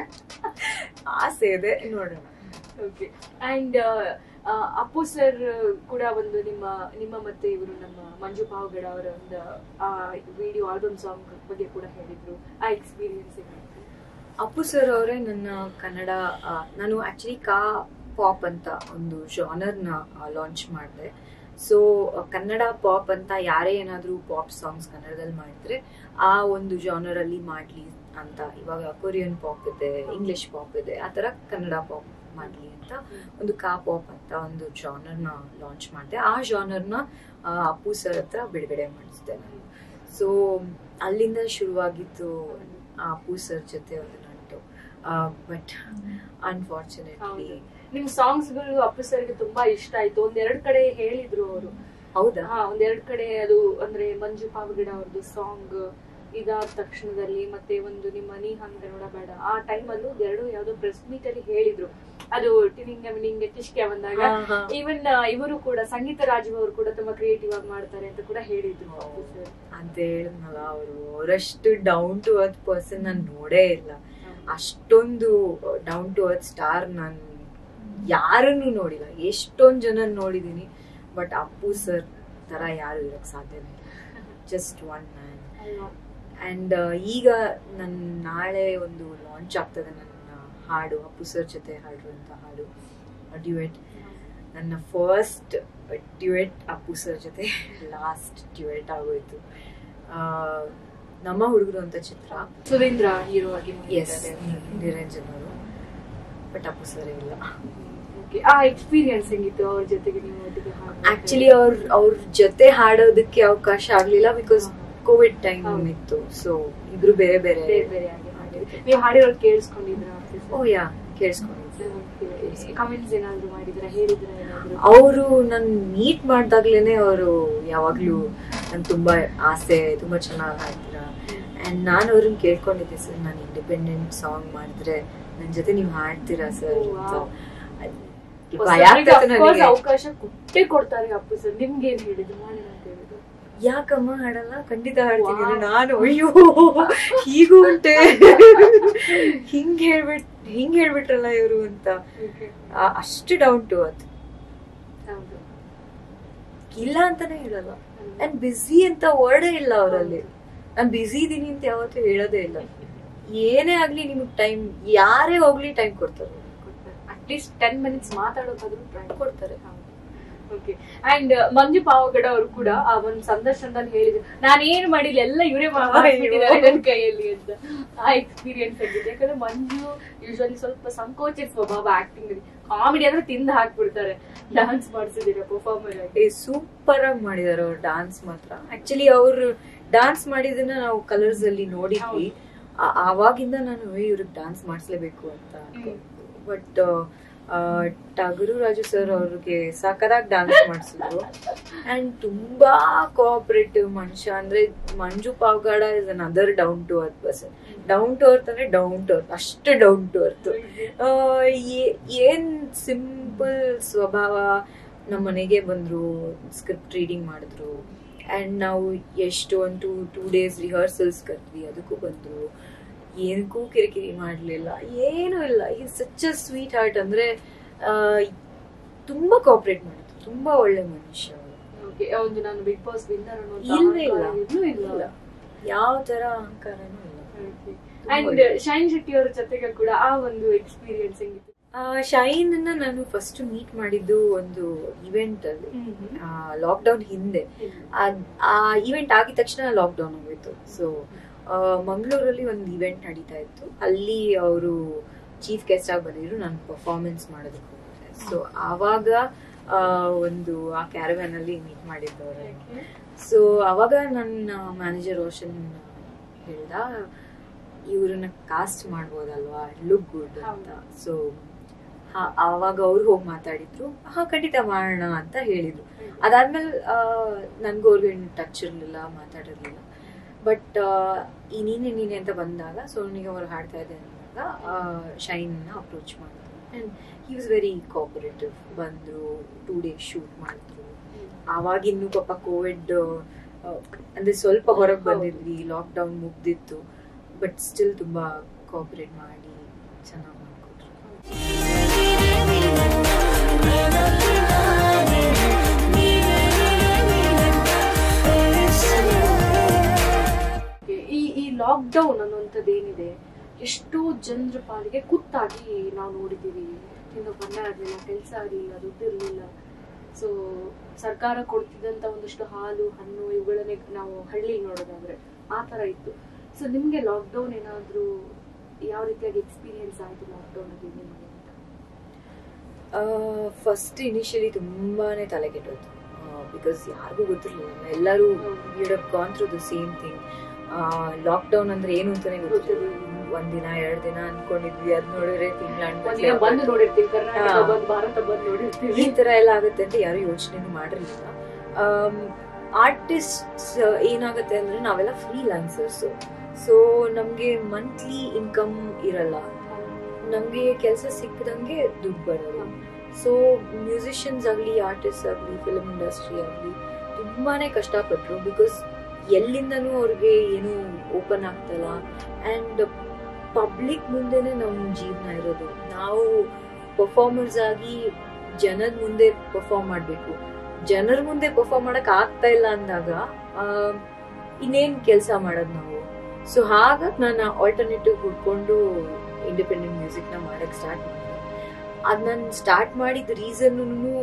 ಆಸೆ ಇದೆ ನೋಡೋಣ ಓಕೆ ಅಂಡ್ ಅಪ್ಪು ಸರ್ ಕೂಡ ಒಂದು ನಿಮ್ಮ ನಿಮ್ಮ ಮತ್ತೆ ಇವರು ನಮ್ಮ ಮಂಜು ಪಾವಗಡ ಅವರ ಒಂದು ವಿಡಿಯೋ ಆಲ್ಬಮ್ ಸಾಂಗ್ ಬಗ್ಗೆ ಕೂಡ ಹೇಳಿದ್ರು ಆ ಎಕ್ಸ್ಪೀರಿಯನ್ಸ್ ಅಪ್ಪು ಸರ್ ಅವರೇ ನನ್ನ ಕನ್ನಡ ಆ, ನಾನು ಆಕ್ಚುಲಿ ಕಾ ಪಾಪ್ ಅಂತ ಒಂದು ಜಾನರ್ನ ಲಾಂಚ್ ಮಾಡಿದೆ ಸೊ ಕನ್ನಡ ಪಾಪ್ ಅಂತ ಯಾರೇ ಏನಾದರೂ ಪಾಪ್ ಸಾಂಗ್ಸ್ ಕನ್ನಡದಲ್ಲಿ ಮಾಡಿದ್ರೆ ಆ ಒಂದು ಜಾನರ್ ಅಲ್ಲಿ ಮಾಡ್ಲಿ ಅಂತ ಇವಾಗ ಕೊರಿಯನ್ ಪಾಪ್ ಇದೆ ಇಂಗ್ಲಿಷ್ ಪಾಪ್ ಇದೆ ಆ ಥರ ಕನ್ನಡ ಪಾಪ್ ಮಾಡ್ಲಿ ಅಂತ ಒಂದು ಕಾ ಪಾಪ್ ಅಂತ ಒಂದು ಜಾನರ್ನ ಲಾಂಚ್ ಮಾಡಿದೆ ಆ ಜಾನರ್ನ ಅಪ್ಪು ಸರ್ ಹತ್ರ ಬಿಡುಗಡೆ ಮಾಡಿಸಿದೆ ನಾನು ಸೊ ಅಲ್ಲಿಂದ ಶುರುವಾಗಿತ್ತು ಆ ಅಪ್ಪು ಸರ್ ಜೊತೆ ಒಂದು ನಂಟು ಬಟ್ ಅನ್ಫಾರ್ಚುನೇಟ್ಲಿ ನಿಮ್ ಸಾಂಗ್ಸ್ ಗಳು ಅಪ್ಪು ಸರ್ಗೆ ತುಂಬಾ ಇಷ್ಟ ಆಯ್ತು ಒಂದೆರಡ್ ಕಡೆ ಹೇಳಿದ್ರು ಅವರು ಹೌದಾ ಹಾ ಒಂದೆರಡ್ ಕಡೆ ಅದು ಅಂದ್ರೆ ಮಂಜು ಪಾವಗಡ ಅವ್ರದ್ದು ಸಾಂಗ್ ಇದಾದ ತಕ್ಷಣದಲ್ಲಿ ಮತ್ತೆ ಒಂದು ನಿಮ್ಮ ನೀ ಹಂಗ ನೋಡಬೇಡ ಆ ಟೈಮ್ ಅಲ್ಲೂ ಎರಡು ಯಾವ್ದೋ ಪ್ರೆಸ್ ಮೀಟ್ ಅಲ್ಲಿ ಹೇಳಿದ್ರು ಅದು ಟಿನಿಂಗ ಮಿನಿಂಗ ಟಿಶ್ಕೆ ಬಂದಾಗ ಹಾ, ಹಾ. ಈವನ್ ಇವರು ಕೂಡ ಸಂಗೀತ ರಾಜು ಅವರು ಕೂಡ ತುಂಬಾ ಕ್ರಿಯೇಟಿವ್ ಆಗಿ ಮಾಡ್ತಾರೆ ಅಂತ ಕೂಡ ಹೇಳಿದ್ರು ಅಪ್ಪು ಸರ್ ಅಂತ ಹೇಳಿದ್ನಲ್ಲ ಅವರು ಅವರಷ್ಟು ಡೌನ್ ಟು ಅರ್ತ್ ಪರ್ಸನ್ ನಾನು ನೋಡೇ ಇಲ್ಲ ಅಷ್ಟೊಂದು ಡೌನ್ ಟು ಅರ್ತ್ ಸ್ಟಾರ್ ನಾನು ಯಾರನ್ನು ನೋಡಿಲ್ಲ ಎಷ್ಟೊಂದ್ ಜನ ನೋಡಿದೀನಿ ಬಟ್ ಅಪ್ಪು ಸರ್ ತರ ಯಾರು ಇರಕ್ ಸಾಧ್ಯನೇ ಜಸ್ಟ್ ಒನ್ ಮ್ಯಾನ್ ಅಲ್ವಾ? ಅಂಡ್ ಈಗ ನನ್ ನಾಳೆ ಒಂದು ಲಾಂಚ್ ಆಗ್ತದೆ ನನ್ನ ಹಾಡು ಅಪ್ಪು ಸರ್ ಜೊತೆ ಹಾಡಿರುವಂತ ಹಾಡು ಡ್ಯೂಯೆಟ್ ನನ್ನ ಫಸ್ಟ್ ಡ್ಯೂಯೆಟ್ ಅಪ್ಪು ಸರ್ ಜೊತೆ ಲಾಸ್ಟ್ ಡ್ಯೂಯೆಟ್ ಆಗೋಯ್ತು ಆ, ನಮ್ಮ ಹುಡುಗರು ಅಂತ ಚಿತ್ರ ಸುರೇಂದ್ರ ಹೀರೋ ಆಗಿ ಎಸ್ ನಿರಂಜನ್ ಅವರು ಬಟ್ ಅಪ್ಪು ಸರ್ ಇಲ್ಲ Okay. ಆ ಎಕ್ಸ್ಪೀರಿಯನ್ಸ್ ಹೆಂಗಿತ್ತು ಅವ್ರ ಜೊತೆಗೆ ನೀವು ಒಟ್ಟಿಗೆ ಹಾಡ್ಬೇಕಾದ್ರೆ? ಆಕ್ಚುಲಿ ಅವ್ರ ಅವ್ರ ಜೊತೆ ಹಾಡೋದಕ್ಕೆ ಅವಕಾಶ ಆಗ್ಲಿಲ್ಲ ಬಿಕಾಸ್ ಕೋವಿಡ್ ಟೈಮ್ ಹೌದು. ಇತ್ತು ಸೊ ಇಬ್ರು ಬೇರೆ ಬೇರೆ ಬೇರೆ ಬೇರೆ ಆಗಿ ಹಾಡಿದ್ರು. ನೀವು ಹಾಡಿರೋದು ಕೇಳಿಸ್ಕೊಂಡಿದ್ರ ಓ ಯಾ ಕೇಳಿಸ್ಕೊಂಡಿದ್ದೆ ಕಮೆಂಟ್ಸ್ ಏನಾದ್ರು ಮಾಡಿದ್ರ ಹೇಳಿದ್ರ ಏನಾದ್ರು ಅವರು ನನ್ ಮೀಟ್ ಮಾಡ್ದಾಗ್ಲೇನೆ ಅವರು ಯಾವಾಗ್ಲೂ ನನ್ ತುಂಬಾ ಆಸೆ ತುಂಬಾ ಚೆನ್ನಾಗಿ ಹಾಡ್ತೀರಾ ಅಂಡ್ ನಾನು ಅವ್ರನ್ನ ಕೇಳ್ಕೊಂಡಿದ್ದೆ ಸರ್ ನಾನು ಇಂಡಿಪೆಂಡೆಂಟ್ ಸಾಂಗ್ ಮಾಡಿದ್ರೆ ನನ್ ಜೊತೆ ನೀವ್ ಹಾಡ್ತೀರಾ ಸರ್ Oh, wow. ಭಯ ಹೊಸಬ್ರಿಗೆ ಆಗ್ತೈತೆ of course ನನಗೆ ಅವಕಾಶ ಕೊಟ್ಟೇ ಕೊಡ್ತಾರೆ ಅಪ್ಪು ಸರ್ ನಿಮ್ಗೆ ಏನ್ ಹೇಳಿದ್ರು ಮಾಡಿ ಅಂತ ಹೇಳಿದ್ರು ಯಾಕಮ್ಮ ಹಾಡಲ್ಲ ಖಂಡಿತ ಹಾಡ್ತೀನಿ Wow. ಅಂದ್ರೆ ನಾನು ಅಯ್ಯೋ ಹೀಗೂ ಉಂಟೆ ಹಿಂಗ್ ಹೇಳ್ಬಿಟ್ ಹಿಂಗ್ ಹೇಳ್ಬಿಟ್ರಲ್ಲ ಇವರು ಅಂತ Okay. ಆ, ಅಷ್ಟು ಡೌನ್ ಟು ಅದು ಹೌದು. ಇಲ್ಲ ಅಂತಾನೆ ಹೇಳಲ್ಲ ನಾನ್ ಬಿಸಿ ಅಂತ ವರ್ಡೇ ಇಲ್ಲ ಅವರಲ್ಲಿ ನಾನ್ ಬಿಸಿ ಇದೀನಿ ಅಂತ ಯಾವತ್ತೂ ಹೇಳೋದೇ ಇಲ್ಲ ಏನೇ ಆಗ್ಲಿ ನಿಮಗ್ ಟೈಮ್ ಯಾರೇ ಹೋಗ್ಲಿ ಟೈಮ್ ಕೊಡ್ತಾರೆ ಅಟ್ಲೀಸ್ಟ್ ಟೆನ್ ಮಿನಿಟ್ಸ್ ಮಾತಾಡೋಕಾದ್ರೂ ಟ್ರೈ ಕೊಡ್ತಾರೆ ಓಕೆ ಅಂಡ್ ಮಂಜು ಪಾವಗಡ ಅವರು ಕೂಡ ಆ ಒಂದು ಸಂದರ್ಶನದಲ್ಲಿ ಹೇಳಿದ್ರು ನಾನು ಏನ್ ಮಾಡಿಲ್ಲ ಎಲ್ಲ ಇವರೇ ಮಾಡ್ಬಿಟ್ಟಿದ್ದಾರೆ ನನ್ನ ಕೈಯಲ್ಲಿ ಅಂತ ಆ ಎಕ್ಸ್ಪೀರಿಯನ್ಸ್ ಆಗಿದೆ ಯಾಕಂದ್ರೆ ಮಂಜು ಯೂಶಲಿ ಸ್ವಲ್ಪ ಸಂಕೋಚ ಸ್ವಭಾವ ಆಕ್ಟಿಂಗ್ ಅಲ್ಲಿ ಕಾಮಿಡಿ ಅಂದ್ರೆ ತಿಂದು ಹಾಕ್ಬಿಡ್ತಾರೆ ಡಾನ್ಸ್ ಮಾಡಿಸಿದೀರ ಪರ್ಫಾರ್ಮರ್ ಆಗಿ ಏ ಸೂಪರ್ ಆಗಿ ಮಾಡಿದಾರೆ ಅವ್ರು ಡಾನ್ಸ್ ಮಾತ್ರ ಆಕ್ಚುಲಿ ಅವ್ರು ಡಾನ್ಸ್ ಮಾಡಿದನ್ನ ನಾವು ಕಲರ್ಸ್ ಅಲ್ಲಿ ನೋಡಿದ್ವಿ ಆ- ಆವಾಗಿಂದ ನಾನು ಇವ್ರಿಗೆ ಡಾನ್ಸ್ ಮಾಡಿಸ್ಲೇಬೇಕು ಅಂತ ಬಟ್ ಟಗರು ರಾಜು ಸರ್ ಅವ್ರಿಗೆ ಸಖತ್ತಾಗಿ ಡಾನ್ಸ್ ಮಾಡಿಸಿದ್ರು ಅಂಡ್ ತುಂಬಾ ಕೋಆಪರೇಟಿವ್ ಮನುಷ್ಯ ಅಂದ್ರೆ Manju Pavagada is another down to earth person down to earth ಅಂದ್ರೆ ಡೌನ್ ಟು ಅರ್ತ್ ಅಷ್ಟು ಡೌನ್ ಟು ಅರ್ತ್ ಆ, ಏ- ಏನ್ ಸಿಂಪಲ್ ಸ್ವಭಾವ ನಮ್ಮ ಮನೆಗೆ ಬಂದ್ರು ಸ್ಕ್ರಿಪ್ಟ್ ರೀಡಿಂಗ್ ಮಾಡಿದ್ರು ಅಂಡ್ ನಾವು ಎಷ್ಟು ಒಂದು ಟೂ ಡೇಸ್ ರಿಹರ್ಸಲ್ಸ್ ಕರ್ದ್ವಿ ಅದಕ್ಕೂ ಬಂದ್ರು ಏನಕ್ಕೂ ಕಿರಿಕಿರಿ ಮಾಡ್ಲಿಲ್ಲ ಏನೂ ಇಲ್ಲ ಈ ಸಚ್ ಅ ಸ್ವೀಟ್ ಹಾರ್ಟ್ ಅಂದ್ರೆ ಆ, ತುಂಬಾ ಕೋಆಪರೇಟ್ ಮಾಡಿದ್ರು ತುಂಬಾ ಒಳ್ಳೆ ಮನುಷ್ಯ ಅವ್ರು. ಓಕೆ ಒಂದು ನಾನು ಬಿಗ್ ಬಾಸ್ ವಿನ್ನರ್ ಇಲ್ವೇ ಇಲ್ಲ. ಇನ್ನೂ ಇಲ್ಲ ಇಲ್ಲ. ಯಾವ ತರ ಅಹಂಕಾರನೂ ಇಲ್ಲ ಅಂಡ್ ಶೈನ್ ಶೆಟ್ಟಿ ಅವರ ಜೊತೆಗೆ ಕೂಡ ಆ ಒಂದು ಎಕ್ಸ್ಪೀರಿಯನ್ಸ್ ಹೆಂಗಿತ್ತು ಶೈನ್ ಅನ್ನ ನಾನು ಫಸ್ಟ್ ಮೀಟ್ ಮಾಡಿದ್ದು ಒಂದು ಇವೆಂಟ್ ಅಲ್ಲಿ ಲಾಕ್ಡೌನ್ ಹಿಂದೆ ಅದ್- ಆ ಇವೆಂಟ್ ಆಗಿದ ತಕ್ಷಣ ಲಾಕ್ಡೌನ್ ಹೋಗಿತ್ತು ಸೊ ಮಂಗಳೂರಲ್ಲಿ ಒಂದು ಇವೆಂಟ್ ನಡೀತಾ ಇತ್ತು ಅಲ್ಲಿ ಅವರು ಚೀಫ್ ಗೆಸ್ಟ್ ಆಗಿ ಬಂದಿದ್ರು ನಾನು ಪರ್ಫಾರ್ಮೆನ್ಸ್ ಮಾಡೋದಕ್ಕೆ ಹೋಗಿದ್ದೆ ಸೊ ಆವಾಗ ಆ, ಒಂದು ಆ ಕ್ಯಾರವ್ಯಾನ್ ಅಲ್ಲಿ ಮೀಟ್ ಮಾಡಿದ್ದವರು ಸೊ ಅವಾಗ ನನ್ನ ಮ್ಯಾನೇಜರ್ ರೋಷನ್ ಹೇಳ್ದ ಇವ್ರನ್ನ ಕಾಸ್ಟ್ ಮಾಡ್ಬೋದಲ್ವಾ ಲುಕ್ ಗುಡ್ ಅಂತ ಸೊ ಆವಾಗ ಅವ್ರು ಹೋಗಿ ಮಾತಾಡಿದ್ರು ಹಾ ಖಂಡಿತ ಮಾಡೋಣ ಅಂತ ಹೇಳಿದ್ರು ಅದಾದ್ಮೇಲೆ ನನ್ಗೂ ಅವ್ರಿಗೆ ಟಚ್ ಇರಲಿಲ್ಲ ಮಾತಾಡಿರ್ಲಿಲ್ಲ ಬಟ್ ಈ ನೀನೆ ನೀನೆ ಅಂತ ಬಂದಾಗ ಸೋನಿಗೆ ಅವ್ರು ಹಾಡ್ತಾ ಇದೆ ಅಂದಾಗ ಶೈನ್ ಅಪ್ರೋಚ್ ಮಾಡಿದ್ರು and he was very cooperative ಬಂದ್ರು ಟೂ ಡೇಸ್ ಶೂಟ್ ಮಾಡಿದ್ರು ಆವಾಗಿನ್ನು ಪಾಪ ಕೋವಿಡ್ ಅಂದ್ರೆ ಸ್ವಲ್ಪ ಹೊರಗೆ ಬಂದಿದ್ವಿ ಲಾಕ್ಡೌನ್ ಮುಗ್ದಿತ್ತು ಬಟ್ ಸ್ಟಿಲ್ ತುಂಬಾ ಕೋಪರೇಟ್ ಮಾಡಿ ಚೆನ್ನಾಗಿ ಮಾಡ್ಕೊಟ್ರು ಈ ಈ ಲಾಕ್ಡೌನ್ ಅನ್ನುವಂಥದ್ದು ಏನಿದೆ ಎಷ್ಟೋ ಜನರ ಪಾಲಿಗೆ ಕುತ್ತಾಗಿ ನಾವು ನೋಡಿದ್ದೀವಿ ಇನ್ನು ಬಣ್ಣ ಇರಲಿಲ್ಲ ಕೆಲಸ ಇರಲಿಲ್ಲ ದುಡ್ಡು ಇರಲಿಲ್ಲ ಸೊ ಸರ್ಕಾರ ಕೊಡ್ತಿದ್ದಂತ ಒಂದಷ್ಟು ಹಾಲು ಹಣ್ಣು ಇವುಗಳನ್ನೇ ನಾವು ಹಳ್ಳಿ ನೋಡೋದಾದ್ರೆ ಆ ತರ ಇತ್ತು ಸೊ ನಿಮ್ಗೆ ಲಾಕ್ಡೌನ್ ಏನಾದ್ರೂ ಯಾವ ರೀತಿಯಾಗಿ ಎಕ್ಸ್ಪೀರಿಯನ್ಸ್ ಆಯ್ತು ಲಾಕ್ಡೌನ್ ಅಲ್ಲಿ ನಿಮ್ಗೆ ಅಂತ? ಫಸ್ಟ್ ಇನಿಷಿಯಲಿ ತುಂಬಾನೇ ತಲೆ ಕೆಟ್ಟೋಯ್ತು ಬಿಕಾಸ್ ಯಾರಿಗೂ ಗೊತ್ತಿರಲಿಲ್ಲ ಎಲ್ಲರೂ you'd have gone through the same thing lockdown ಅಂದ್ರೆ ಏನು ಅಂತಾನೆ ಗೊತ್ತಿರಲಿಲ್ಲ ಒಂದಿನ ಎರಡ್ ದಿನ ಅನ್ಕೊಂಡಿದ್ವಿ ಅದ್ ನೋಡಿದ್ರೆ ಒಂದಿನ ಬಂದು ತಿಂಗಳ ನೋಡಿರ್ತೀವಿ ಕರ್ನಾಟಕ ಹಾ. ಬಂದು ಭಾರತ ಬಂದು ನೋಡಿರ್ತೀವಿ ಈ ತರ ಎಲ್ಲ ಆಗುತ್ತೆ ಅಂತ ಯಾರು ಯೋಚನೆನೂ ಮಾಡಿರ್ಲಿಲ್ಲ ಆರ್ಟಿಸ್ಟ್ ಏನಾಗುತ್ತೆ ಅಂದ್ರೆ ನಾವೆಲ್ಲ ಫ್ರೀಲಾನ್ಸರ್ಸ್ ಸೊ ನಮ್ಗೆ ಮಂತ್ಲಿ ಇನ್ಕಮ್ ಇರಲ್ಲ ನಮ್ಗೆ ಕೆಲಸ ಸಿಕ್ಕದಂಗೆ ದುಡ್ಡು ಬರೋದು ಸೊ ಮ್ಯೂಸಿಷಿಯನ್ಸ್ ಆಗಲಿ ಆರ್ಟಿಸ್ಟ್ ಆಗಲಿ ಫಿಲ್ಮ್ ಇಂಡಸ್ಟ್ರಿ ಆಗಲಿ ತುಂಬಾನೇ ಕಷ್ಟಪಟ್ರು ಬಿಕಾಸ್ ಎಲ್ಲಿಂದನೂ ಅವ್ರಿಗೆ ಏನು ಓಪನ್ ಆಗ್ತಲ್ಲ ಆ್ಯಂಡ್ ಪಬ್ಲಿಕ್ ಮುಂದೆನೆ ನಮ್ಮ ಜೀವನ ಇರೋದು ನಾವು ಪರ್ಫಾರ್ಮರ್ಸ್ ಆಗಿ ಜನದ ಮುಂದೆ ಪರ್ಫಾರ್ಮ್ ಮಾಡಬೇಕು ಜನರ ಮುಂದೆ ಪರ್ಫಾರ್ಮ್ ಮಾಡಕ್ ಆಗ್ತಾ ಇಲ್ಲ ಅಂದಾಗ ಆ, ಇನ್ನೇನ್ ಕೆಲಸ ಮಾಡೋದು ನಾವು ಸೊ ಹಾಗಾಗಿ ನಾನು ಆಲ್ಟರ್ನೇಟಿವ್ ಹುಡ್ಕೊಂಡು ಇಂಡಿಪೆಂಡೆಂಟ್ ಮ್ಯೂಸಿಕ್ ನ ಮಾಡಕ್ ಸ್ಟಾರ್ಟ್ ಮಾಡಿದೆ ಅದ್ ನಾನು ಸ್ಟಾರ್ಟ್ ಮಾಡಿದ ರೀಸನ್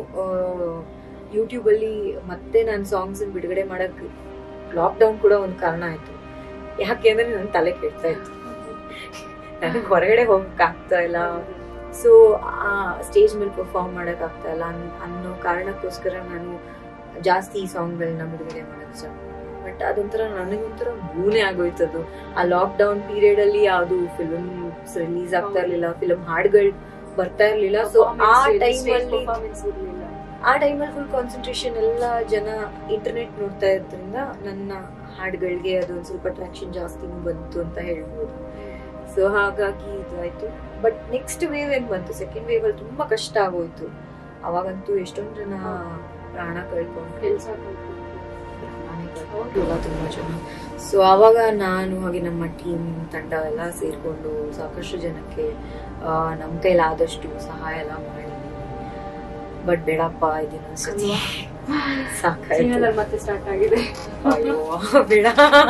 ಯೂಟ್ಯೂಬ್ ಅಲ್ಲಿ ಮತ್ತೆ ನಾನು ಸಾಂಗ್ಸ್ ಬಿಡುಗಡೆ ಮಾಡಕ್ ಲಾಕ್ಡೌನ್ ಕೂಡ ಒಂದು ಕಾರಣ ಆಯ್ತು ಯಾಕೆಂದ್ರೆ ನನ್ ತಲೆ ಕೆಡ್ತಾ ಇತ್ತು ನನಗೆ ಹೊರಗಡೆ ಹೋಗಕ್ ಆಗ್ತಾ ಇಲ್ಲ ಸೊ ಆ ಸ್ಟೇಜ್ ಮೇಲೆ ಪರ್ಫಾರ್ಮ್ ಮಾಡಕ್ ಆಗ್ತಾ ಇಲ್ಲ ಅನ್- ಅನ್ನೋ ಕಾರಣಕ್ಕೋಸ್ಕರ ನಾನು ಜಾಸ್ತಿ ಸಾಂಗ್ಗಳನ್ನ ಬಿಡುಗಡೆ ಮಾಡಕ್ ಸ್ಟಾರ್ಟ್ ಬಟ್ ಅದೊಂಥರ ನನಗೊಂಥರ ಮೂನೆ ಆಗೋಯ್ತದು ಆ ಲಾಕ್ ಡೌನ್ ಪೀರಿಯಡ್ ಅಲ್ಲಿ ಯಾವ್ದು ಫಿಲ್ಮ್ ರಿಲೀಸ್ ಆಗ್ತಾ ಇರ್ಲಿಲ್ಲ ಫಿಲ್ಮ್ ಹಾಡ್ಗಳು ಬರ್ತಾ ಇರ್ಲಿಲ್ಲ ಸೊ ಆ ಟೈಮ್ ಅಲ್ಲಿ ಪರ್ಫಾರ್ಮೆನ್ಸ್ ಇರಲಿಲ್ಲ ಆ ಟೈಮಲ್ಲಿ ಫುಲ್ ಕಾನ್ಸಂಟ್ರೇಷನ್ ಎಲ್ಲ ಜನ ಇಂಟರ್ನೆಟ್ ನೋಡ್ತಾ ಇದ್ರಿಂದ ನನ್ನ ಹಾಡುಗಳಿಗೆ ಅದೊಂದು ಸ್ವಲ್ಪ ಟ್ರಾಕ್ಷನ್ ಜಾಸ್ತಿ ಬಂತು ಅಂತ ಹೇಳ್ಬೋದು ಸೊ ಹಾಗಾಗಿ ಇದಾಯ್ತು ಬಟ್ ನೆಕ್ಸ್ಟ್ ವೇವ್ ಏನ್ ಬಂತು ಸೆಕೆಂಡ್ ವೇವ್ ಅಲ್ಲಿ ತುಂಬಾ ಕಷ್ಟ ಆಗೋಯ್ತು ಅವಾಗಂತೂ ಎಷ್ಟೊಂದು ಜನ ಪ್ರಾಣ ಕಳ್ಕೊಂಡು ಕೆಲಸ ಪ್ರಾಣನೇ ಕಳ್ಕೊಂಡ್ರಲ್ಲ ತುಂಬಾ ಜನ ಸೊ ಅವಾಗ ನಾನು ಹಾಗೆ ನಮ್ಮ ಟೀಮ್ ತಂಡ ಎಲ್ಲ ಸೇರ್ಕೊಂಡು ಸಾಕಷ್ಟು ಜನಕ್ಕೆ ಆ, ನಮ್ ಕೈಲಾದಷ್ಟು ಸಹಾಯ ಎಲ್ಲ ಮಾಡಿದ್ವಿ ಬಟ್ ಬೇಡಪ್ಪ ಇದನ್ನ ಸತಿ ಸಾಕಾಯ್ತು ಚೀನಾದಲ್ಲಿ ಮತ್ತೆ ಸ್ಟಾರ್ಟ್ ಆಗಿದೆ ಅಯ್ಯೋ ಬೇಡ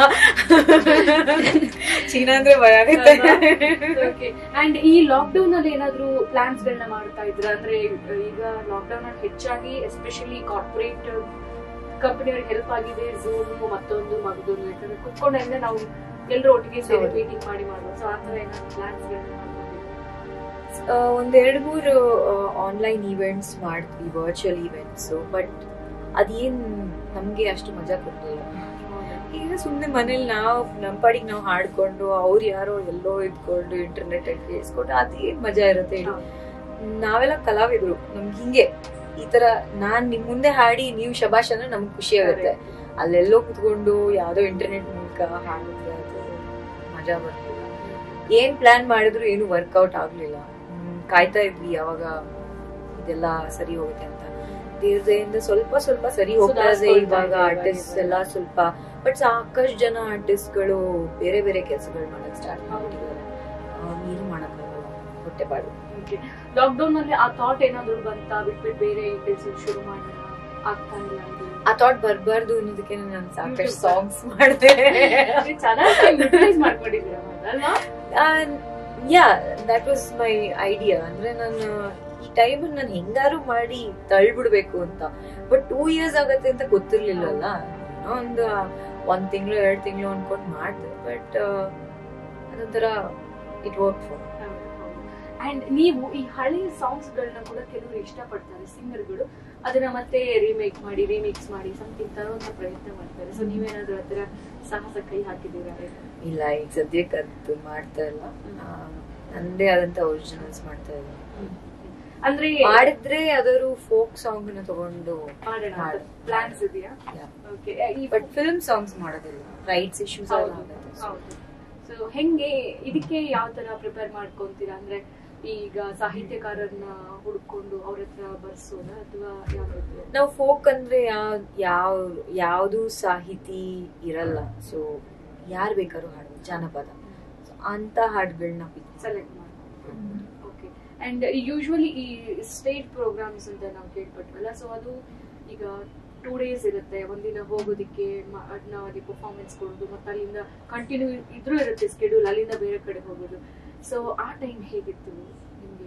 ಚೀನಾ ಅಂದ್ರೆ ಭಯ ಆಗುತ್ತೆ ಅಂಡ್ ಈ ಲಾಕ್ಡೌನ್ ಅಲ್ಲಿ ಏನಾದ್ರೂ ಪ್ಲಾನ್ಸ್ ಗಳನ್ನ ಮಾಡ್ತಾ ಇದ್ರ ಅಂದ್ರೆ ಈಗ ಲಾಕ್ಡೌನ್ ಅಲ್ಲಿ ಹೆಚ್ಚಾಗಿ ಎಸ್ಪೆಷಲಿ ಕಾರ್ಪೊರೇಟ್ ಕಂಪನಿಯವ್ರಿಗೆ ಹೆಲ್ಪ್ ಆಗಿದೆ ಝೂಮ್ ಮತ್ತೊಂದು ಮಗದೊಂದು ಯಾಕಂದ್ರೆ ಕುತ್ಕೊಂಡಂದ್ರೆ ನಾವು ಎಲ್ಲರೂ ಒಟ್ಟಿಗೆ ಸೇರಿ ಹೌದು. ಮೀಟಿಂಗ್ ಮಾಡಿ ಮಾಡ್ಬೋದು ಸೊ ಆತರ ಏನಾದ್ರು ಪ್ಲಾನ್ಸ್ ಗಳನ್ನ ಮಾಡ್ಕೊಂಡಿದ್ದೀರಾ? ಆ, ಒಂದ್ ಎರಡ್ ಮೂರು ಆನ್ಲೈನ್ ಈವೆಂಟ್ಸ್ ಮಾಡಿದ್ವಿ ವರ್ಚುವಲ್ ಈವೆಂಟ್ಸ್ ಬಟ್ ಅದೇನ್ ನಮ್ಗೆ ಅಷ್ಟು ಮಜಾ ಕೊಡ್ಲಿಲ್ಲ ಈಗ ಸುಮ್ನೆ ಮನೇಲಿ ನಾವು ನಮ್ ಪಾಡಿಗೆ ನಾವು ಹಾಡ್ಕೊಂಡು ಅವ್ರು ಯಾರೋ ಎಲ್ಲೋ ಇದ್ಕೊಂಡು ಇಂಟರ್ನೆಟ್ ಅಲ್ಲಿ ಕೇಳಿಸ್ಕೊಂಡು ಅದೇನ್ ಮಜಾ ಇರುತ್ತೆ ಹೇಳಿ ನಾವೆಲ್ಲ ಕಲಾವಿದ್ರು ನಮ್ಗೆ ಹಿಂಗೆ ಈ ತರ ನಾನ್ ನಿಮ್ ಮುಂದೆ ಹಾಡಿ ನೀವು ಶಬಾಷ್ ಅಂದ್ರೆ ನಮ್ಗೆ ಖುಷಿ ಆಗುತ್ತೆ ಅಲ್ಲೆಲ್ಲೋ ಕುತ್ಕೊಂಡು ಯಾವ್ದೋ ಇಂಟರ್ನೆಟ್ ಮೂಲಕ ಹಾಡಿದ್ರೆ ಅದು ಮಜಾ ಬರ್ತಿಲ್ಲ ಏನ್ ಪ್ಲಾನ್ ಮಾಡಿದ್ರು ಏನು ವರ್ಕೌಟ್ ಆಗ್ಲಿಲ್ಲ ಹ್ಮ್, ಕಾಯ್ತಾ ಇದ್ವಿ ಯಾವಾಗ ಇದೆಲ್ಲ ಸರಿ ಹೋಗುತ್ತೆ ಅಂತ ದೇವ್ರದಿಂದ ಸ್ವಲ್ಪ ಸ್ವಲ್ಪ ಸರಿ ಹೋಗ್ತಾ ಇದೆ ಸುಧಾರ್ಸ್ಕೊಳ್ತಾ ಇವಾಗ ಇದೆ ಇವಾಗ ಆರ್ಟಿಸ್ಟ್ ಇವಾಗ. ಎಲ್ಲ ಸ್ವಲ್ಪ ಬಟ್ ಸಾಕಷ್ಟು ಜನ ಆರ್ಟಿಸ್ಟ್ ಗಳು ಬೇರೆ ಬೇರೆ ಕೆಲಸಗಳು ಮಾಡಕ್ ಸ್ಟಾರ್ಟ್ ಮಾಡಿದ್ದಾರೆ ನೀನು ಮಾಡಕ್ಕಾಗಲ್ಲ ಹೊಟ್ಟೆಪಾಡು ಲಾಕ್ಡೌನ್ ಅಲ್ಲಿ ಆ ಥಾಟ್ ಏನಾದ್ರು ಬಂತಾ ಬಿಟ್ಬಿಟ್ಟು ಬೇರೆ ಕೆಲಸ ಶುರು ಮಾಡೋಣ ಆಗ್ತಾ ಇಲ್ಲ ಇದು. ಆ ಥಾಟ್ ಬರ್ಬಾರ್ದು ಅನ್ನೋದಕ್ಕೆ ನಾನು ಸಾಕಷ್ಟು ಸಾಂಗ್ಸ್ ಮಾಡಿದೆ ನೀವು ಚೆನ್ನಾಗಿ ಯುಟಿಲೈಸ್ ಮಾಡ್ಕೊಂಡಿದ್ದೀರಾ ಅಲ್ವಾ yeah that was my idea ಅಂದ್ರೆ ನಾನು ಈ ಟೈಮ್ ನಾನು ಹೆಂಗಾರು ಮಾಡಿ ತಳ್ಬಿಡ್ಬೇಕು ಅಂತ ಬಟ್ ಟೂ ಇಯರ್ಸ್ ಆಗತ್ತೆ ಅಂತ ಗೊತ್ತಿರ್ಲಿಲ್ಲಲ್ಲ ಏನೋ ಒಂದು ಒಂದ್ ತಿಂಗಳು ಎರಡ್ ತಿಂಗಳು ಅನ್ಕೊಂಡ್ ಮಾಡಿದೆ ಬಟ್ ಅದೊಂಥರ ಇಟ್ ವರ್ಕ್ ಫಾರ್ ಅಂಡ್ ನೀವು ಈ ಹಳೆ ಸಾಂಗ್ಸ್ ಗಳನ್ನ ಕೂಡ ಕೆಲವರು ಇಷ್ಟಪಡ್ತಾರೆ ಸಿಂಗರ್ಗಳು ಅದನ್ನ ಮತ್ತೆ ರೀಮೇಕ್ ಮಾಡಿ ರೀಮಿಕ್ಸ್ ಮಾಡಿ ಸಮಥಿಂಗ್ ತರುವಂತ ಪ್ರಯತ್ನ ಮಾಡ್ತಾರೆ ಸೊ ನೀವೇನಾದ್ರೂ ಹತ್ರ ಸಾಹಸ ಕೈ ಹಾಕಿದ್ದೀರಾ ಇಲ್ಲ ಈಗ ಸದ್ಯಕ್ಕೆ ಅದು ಮಾಡ್ತಾ ಇಲ್ಲ ಆ, ನಂದೇ ಆದಂತ ಒರಿಜಿನಲ್ಸ್ ಮಾಡ್ತಾ ಇದ್ದೀನಿ ಅಂದ್ರೆ ಮಾಡಿದ್ರೆ ಯಾವ್ದಾದ್ರು ಫೋಕ್ ಸಾಂಗ್ ನ ತಗೊಂಡು ಮಾಡೋಣ ಮಾಡ್- ಪ್ಲಾನ್ಸ್ ಇದೆಯಾ ಓಕೆ ಬಟ್ ಫಿಲ್ಮ್ ಸಾಂಗ್ಸ್ ಮಾಡೋದಿಲ್ಲ ರೈಟ್ಸ್ ಇಶ್ಯೂಸ್ ಎಲ್ಲ ಆಗುತ್ತೆ So, ಸೊ ಹೆಂಗೆ ಇದಕ್ಕೆ ಯಾವ ತರ ಪ್ರಿಪೇರ್ ಮಾಡ್ಕೊಂತೀರಾ ಅಂದ್ರೆ ಈಗ ಸಾಹಿತ್ಯಕಾರರನ್ನ ಹುಡ್ಕೊಂಡು ಅವ್ರ ಹತ್ರ ಬರ್ಸೋದ ಅಥವಾ ಯಾವ ರೀತಿ ನಾವು ಫೋಕ್ ಅಂದ್ರೆ ಯಾವ ಯಾವ ಯಾವ್ದು ಸಾಹಿತಿ ಇರಲ್ಲ ಸೊ ಯಾರು ಬೇಕಾದ್ರೂ ಹಾಡು ಜಾನಪದ So, ಅಂತ ಹಾಡುಗಳನ್ನ ಸೆಲೆಕ್ಟ್ ಮಾಡಿ ಓಕೆ ಅಂಡ್ ಯೂಶುವಲಿ ಈ ಸ್ಟೇಟ್ ಪ್ರೋಗ್ರಾಮ್ಸ್ ಅಂತ ನಾವು ಕೇಳ್ಪಟ್ವಲ್ಲ ಸೊ ಅದು ಈಗ ಟೂ ಡೇಸ್ ಇರುತ್ತೆ ಒಂದಿನ ಹೋಗೋದಿಕ್ಕೆ ಮ- ಅದ್ನ ಅಲ್ಲಿ ಪರ್ಫಾರ್ಮೆನ್ಸ್ ಕೊಡೋದು ಮತ್ತೆ ಅಲ್ಲಿಂದ ಕಂಟಿನ್ಯೂ ಇದ್ರೂ ಇರುತ್ತೆ ಸ್ಕೆಡ್ಯೂಲ್ ಅಲ್ಲಿಂದ ಬೇರೆ ಕಡೆ ಹೋಗೋದು ಸೊ ಆ ಟೈಮ್ ಹೇಗಿತ್ತು ನಿಮ್ಗೆ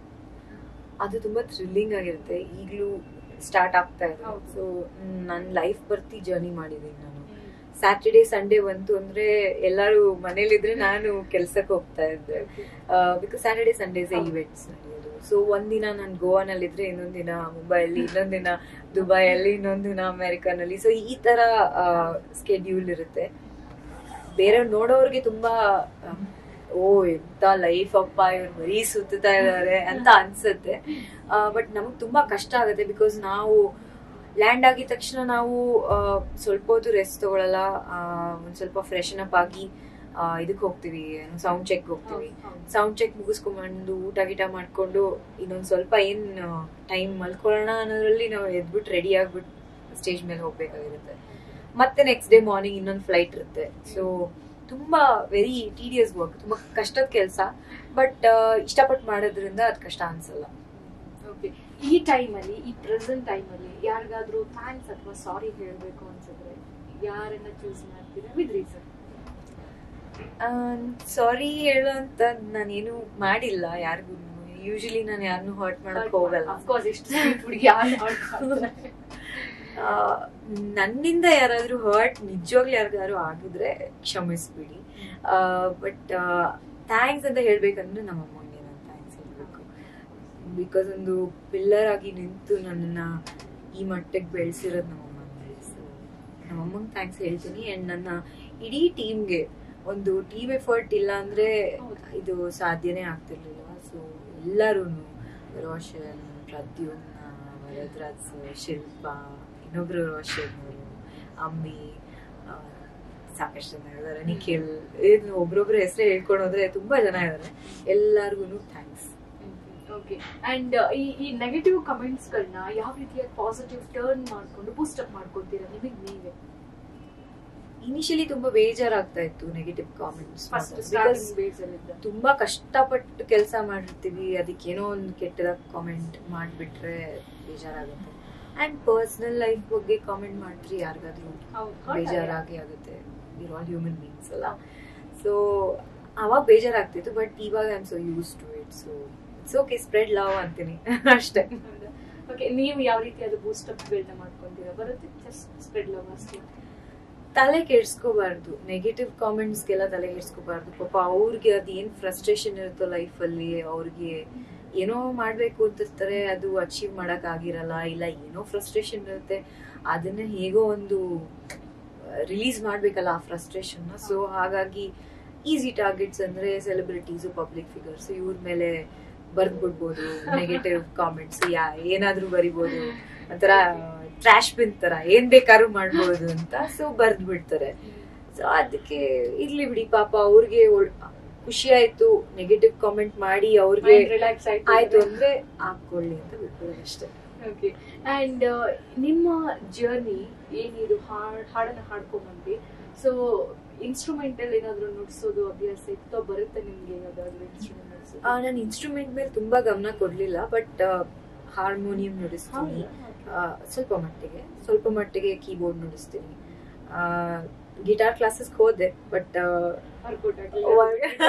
ಅದು ತುಂಬಾ ಥ್ರಿಲ್ಲಿಂಗ್ ಆಗಿರುತ್ತೆ ಈಗಲೂ ಸ್ಟಾರ್ಟ್ ಆಗ್ತಾ ಇದೆ ಹೌದು. ಸೊ ನನ್ನ ಲೈಫ್ ಬರ್ತಿ ಜರ್ನಿ ಮಾಡಿದ್ದೀನಿ ನಾನು ಸ್ಯಾಟರ್ಡೇ ಸಂಡೇ ಬಂತು ಅಂದ್ರೆ ಎಲ್ಲರೂ ಮನೇಲಿದ್ರೆ ನಾನು ಕೆಲ್ಸಕ್ಕೆ ಹೋಗ್ತಾ ಇದ್ದೆ ಬಿಕಾಸ್ ಸ್ಯಾಟರ್ಡೇ ಸಂಡೇಸ್ ಹೌದು. ಇವೆಂಟ್ಸ್ ನಡೆಯೋದು ಸೊ ಒಂದಿನ ನಾನು ಗೋವಾನಲ್ಲಿದ್ರೆ ಇನ್ನೊಂದ್ ದಿನ ಮುಂಬೈಯಲ್ಲಿ ಇನ್ನೊಂದ್ ದಿನ ದುಬೈಯಲ್ಲಿ ಇನ್ನೊಂದ್ ದಿನ ಅಮೆರಿಕನಲ್ಲಿ ಸೊ ಈ ತರ ಸ್ಕೆಡ್ಯೂಲ್ ಇರುತ್ತೆ ಬೇರೆ ನೋಡೋರ್ಗೆ ತುಂಬಾ ಆ, ಓ ಎಂತ ಲೈಫ್ ಅಪ್ಪ ಇವ್ರು ಬರೀ ಸುತ್ತಾ ಇದಾರೆ ಅಂತ ಅನ್ಸುತ್ತೆ ಬಟ್ ನಮಗ್ ತುಂಬಾ ಕಷ್ಟ ಆಗುತ್ತೆ ಬಿಕಾಸ್ ನಾವು ಲ್ಯಾಂಡ್ ಆಗಿದ ತಕ್ಷಣ ನಾವು ಆ, ಸ್ವಲ್ಪ ಹೊತ್ತು ರೆಸ್ಟ್ ತಗೊಳಲ್ಲ ಆ, ಒಂದ್ ಸ್ವಲ್ಪ ಫ್ರೆಶನ್ ಅಪ್ ಆಗಿ ಇದಕ್ಕೆ ಹೋಗ್ತೀವಿ ಸೌಂಡ್ ಚೆಕ್ ಹೋಗ್ತೀವಿ ಸೌಂಡ್ ಚೆಕ್ ಮುಗಿಸ್ಕೊಂಡ್ಬಂದು ಊಟ ಗೀಟ ಮಾಡ್ಕೊಂಡು ಇನ್ನೊಂದ್ ಸ್ವಲ್ಪ ಏನ್ ಟೈಮ್ ಮಲ್ಕೊಳ್ಳೋಣ ಅನ್ನೋದ್ರಲ್ಲಿ ನಾವು ಎದ್ಬಿಟ್ಟು ರೆಡಿ ಆಗ್ಬಿಟ್ಟು ಸ್ಟೇಜ್ ಮೇಲೆ ಹೋಗ್ಬೇಕಾಗಿರುತ್ತೆ ಮತ್ತೆ ನೆಕ್ಸ್ಟ್ ಡೇ ಮಾರ್ನಿಂಗ್ ಇನ್ನೊಂದು ಫ್ಲೈಟ್ ಇರುತ್ತೆ ಸೊ ತುಂಬಾ ವೆರಿ ಟೀಡಿಯಸ್ ವರ್ಕ್ ತುಂಬಾ ಕಷ್ಟದ ಕೆಲಸ ಬಟ್ ಇಷ್ಟಪಟ್ಟು ಮಾಡೋದ್ರಿಂದ ಅದು ಕಷ್ಟ ಅನ್ಸಲ್ಲ ಓಕೆ ಈ ಟೈಮಲ್ಲಿ ಈ ಪ್ರೆಸೆಂಟ್ ಟೈಮಲ್ಲಿ ಯಾರಿಗಾದ್ರೂ ಥ್ಯಾಂಕ್ಸ್ ಅಥವಾ ಸಾರಿ ಹೇಳಬೇಕು ಅನ್ಸಿದ್ರೆ ಯಾರನ್ನ ಚೂಸ್ ಮಾಡ್ತೀರಾ ವಿತ್ ರೀಸನ್ ಸಾರಿ ಹೇಳೋಂತ ನಾನೇನು ಮಾಡಿಲ್ಲ ಯಾರಿಗೂ ಯೂಶಲಿ ನಾನು ಯಾರನ್ನೂ ಹರ್ಟ್ ಮಾಡಕ್ ಹೋಗಲ್ಲ ಅಫ್ಕೋರ್ಸ್ ಇಷ್ಟು sweet ಹುಡುಗಿ ಯಾರು ಮಾಡ್ತಾರೆ ಆ, ನನ್ನಿಂದ ಯಾರಾದ್ರೂ ಹರ್ಟ್ ನಿಜವಾಗ್ಲೂ ಯಾರಿಗಾದ್ರು ಆಗಿದ್ರೆ ಕ್ಷಮಿಸ್ಬಿಡಿ ಬಟ್ ಥ್ಯಾಂಕ್ಸ್ ಅಂತ ಹೇಳ್ಬೇಕಂದ್ರೆ ನಮ್ಮ ಅಮ್ಮಂಗೆ ನಾನು ಥ್ಯಾಂಕ್ಸ್ ಹೇಳ್ಬೇಕು ಬಿಕಾಸ್ ಒಂದು ಪಿಲ್ಲರ್ ಆಗಿ ನಿಂತು ನನ್ನನ್ನ ಈ ಮಟ್ಟಕ್ಕೆ ಬೆಳೆಸಿರೋದು ನಮ್ಮ ಅಮ್ಮಂಗೆ ಸೊ ನಮ್ಮ ಅಮ್ಮಂಗೆ ಥ್ಯಾಂಕ್ಸ್ ಹೇಳ್ತೀನಿ ಅಂಡ್ ನನ್ನ ಇಡೀ ಟೀಮ್ಗೆ ಒಂದು ಟೀಮ್ ಎಫರ್ಟ್ ಇಲ್ಲ ಅಂದ್ರೆ ಹೌದು. ಇದು ಸಾಧ್ಯನೇ ಆಗ್ತಿರ್ಲಿಲ್ಲ ಸೊ ಎಲ್ಲರೂ ರೋಷನ್ ಪ್ರದ್ಯುಮ್ನ ವರದ್ರಾಜ್ ಶಿಲ್ಪ ಇನ್ನೊಬ್ರು ರೋಷನ್ ಅವರು ಅಮ್ಮಿ ಆ, ಸಾಕಷ್ಟು ಜನ ಇದ್ದಾರೆ ನಿಖಿಲ್ ಏನು ಒಬ್ರೊಬ್ರ ಹೆಸರು ಹೇಳ್ಕೊಂಡು ಹೋದ್ರೆ ತುಂಬಾ ಜನ ಇದ್ದಾರೆ ಎಲ್ಲಾರ್ಗು ಥ್ಯಾಂಕ್ಸ್ ಓಕೆ ಅಂಡ್ ಈ ಈ ನೆಗೆಟಿವ್ ಕಮೆಂಟ್ಸ್ ಗಳನ್ನ ಯಾವ ರೀತಿಯ ಪಾಸಿಟಿವ್ ಟರ್ನ್ ಮಾಡ್ಕೊಂಡು ಬೂಸ್ಟ್ ಅಪ್ ಮಾಡ್ಕೊತೀರಾ ನಿಮಗೆ ನೀವೇ ಇನಿಷಿಯಲಿ ತುಂಬಾ ಬೇಜಾರಾಗ್ತಾ ಇತ್ತು negative comments first starting base ಅಲ್ಲಿ ತುಂಬಾ ಕಷ್ಟಪಟ್ಟು ಕೆಲಸ ಮಾಡಿರ್ತೀವಿ ಅದಕ್ಕೆ ಏನೋ ಒಂದು ಕೆಟ್ಟದಾಗ ಕಾಮೆಂಟ್ ಮಾಡಿಬಿಟ್ರೆ ಬೇಜಾರಾಗುತ್ತೆ ಅಂಡ್ ಪರ್ಸನಲ್ ಲೈಫ್ ಬಗ್ಗೆ ಕಾಮೆಂಟ್ ಮಾಡಿದ್ರೆ ಯಾರಿಗಾದ್ರೂ ಬೇಜಾರಾಗಿ ಆಗುತ್ತೆ ವಿರ್ ಆಲ್ ಹ್ಯೂಮನ್ ಬೀಯಿಂಗ್ಸ್ ಅಲ್ಲ ಸೊ ಅವಾಗ ಬೇಜಾರಾಗ್ತಿತ್ತು ಬಟ್ ಇವಾಗ I am so used to it so it's okay spread love ಅಂತೀನಿ ಅಷ್ಟೇ ಓಕೆ ನೀವು ಯಾವ ರೀತಿ ಅದು ಬೂಸ್ಟ್ ಅಪ್ ಗಳನ್ನ ಮಾಡ್ಕೊಂತೀರಾ ಬರುತ್ತೆ ಜಸ್ಟ್ ಸ್ಪ್ರೆಡ್ ಲವ್ ಅಷ್ಟೇ ತಲೆ ಕೆಡ್ಸ್ಕೋಬಾರ್ದು ನೆಗೆಟಿವ್ ಕಾಮೆಂಟ್ಸ್ಗೆಲ್ಲ ತಲೆ ಕೆಡ್ಸ್ಕೋಬಾರ್ದು ಪಾಪ ಅವ್ರಿಗೆ ಅದು ಏನ್ ಫ್ರಸ್ಟ್ರೇಷನ್ ಇರುತ್ತೋ ಲೈಫಲ್ಲಿ ಅವ್ರಿಗೆ ಏನೋ ಮಾಡ್ಬೇಕು ಅಂತಿರ್ತಾರೆ ಅದು ಅಚೀವ್ ಮಾಡಕ್ ಆಗಿರಲ್ಲ ಇಲ್ಲ ಏನೋ ಫ್ರಸ್ಟ್ರೇಷನ್ ಇರುತ್ತೆ ಅದನ್ನ ಹೇಗೋ ಒಂದು ರಿಲೀಸ್ ಮಾಡ್ಬೇಕಲ್ಲ ಆ ಫ್ರಸ್ಟ್ರೇಷನ್ ಸೊ ಹಾಗಾಗಿ ಈಸಿ ಟಾರ್ಗೆಟ್ಸ್ ಅಂದ್ರೆ ಸೆಲೆಬ್ರಿಟೀಸು ಪಬ್ಲಿಕ್ ಫಿಗರ್ಸ್ ಇವ್ರ ಮೇಲೆ ಬರ್ದ್ ಬಿಡ್ಬೋದು ನೆಗೆಟಿವ್ ಕಾಮೆಂಟ್ಸ್ ಯಾ ಏನಾದ್ರೂ ಬರಿಬೋದು ಒಂಥರ ಟ್ರಾಶ್ ಬಿನ್ ತರ ಏನ್ ಬೇಕಾದ್ರೂ ಮಾಡ್ಬೋದು ಅಂತ ಸೊ ಬರ್ದ್ ಬಿಡ್ತಾರೆ ಸೊ ಅದಕ್ಕೆ ಇರ್ಲಿ ಬಿಡಿ ಪಾಪ ಅವ್ರಿಗೆ ಒಳ್- ಖುಷಿ ಆಯ್ತು ನೆಗೆಟಿವ್ ಕಾಮೆಂಟ್ ಮಾಡಿ ಅವ್ರಿಗೆ ರಿಲ್ಯಾಕ್ಸ್ ಆಯ್ತು ಅಂದ್ರೆ ಹಾಕೊಳ್ಳಿ ಅಂತ ಬಿಟ್ಬಿಡೋದು ಅಷ್ಟೇ ಓಕೆ ಅಂಡ್ ನಿಮ್ಮ ಜರ್ನಿ ಏನಿದು ಹಾಡ್ ಹಾಡನ್ನ ಹಾಡ್ಕೊಂಡ್ ಬಂದ್ರಿ ಸೊ ಇನ್ಸ್ಟ್ರೂಮೆಂಟ್ ಅಲ್ಲಿ ಏನಾದ್ರು ನುಡ್ಸೋದು ಅಭ್ಯಾಸ ಇತ್ತೋ ಬರುತ್ತೆ ನಿಮ್ಗೆ ಯಾವ್ದಾದ್ರು ಇನ್ಸ್ಟ್ರೂಮೆಂಟ್ ನುಡ್ಸೋದು ನಾನು ಇನ್ಸ್ಟ್ರೂಮೆಂಟ್ ಮೇಲೆ ತುಂಬಾ ಗಮನ ಕೊಡ್ಲಿಲ್ಲ ಬಟ್ ಹಾರ್ಮೋನಿಯಂ ನುಡಿಸ್ತೀನಿ ಆ, ಸ್ವಲ್ಪ ಮಟ್ಟಿಗೆ ಸ್ವಲ್ಪ ಮಟ್ಟಿಗೆ ಕೀಬೋರ್ಡ್ ನುಡಿಸ್ತೀನಿ ಗಿಟಾರ್ ಕ್ಲಾಸಸ್ ಹೋದೆ ಬಟ್ ವರ್ಕೌಟ್ ಆಗಲಿಲ್ಲ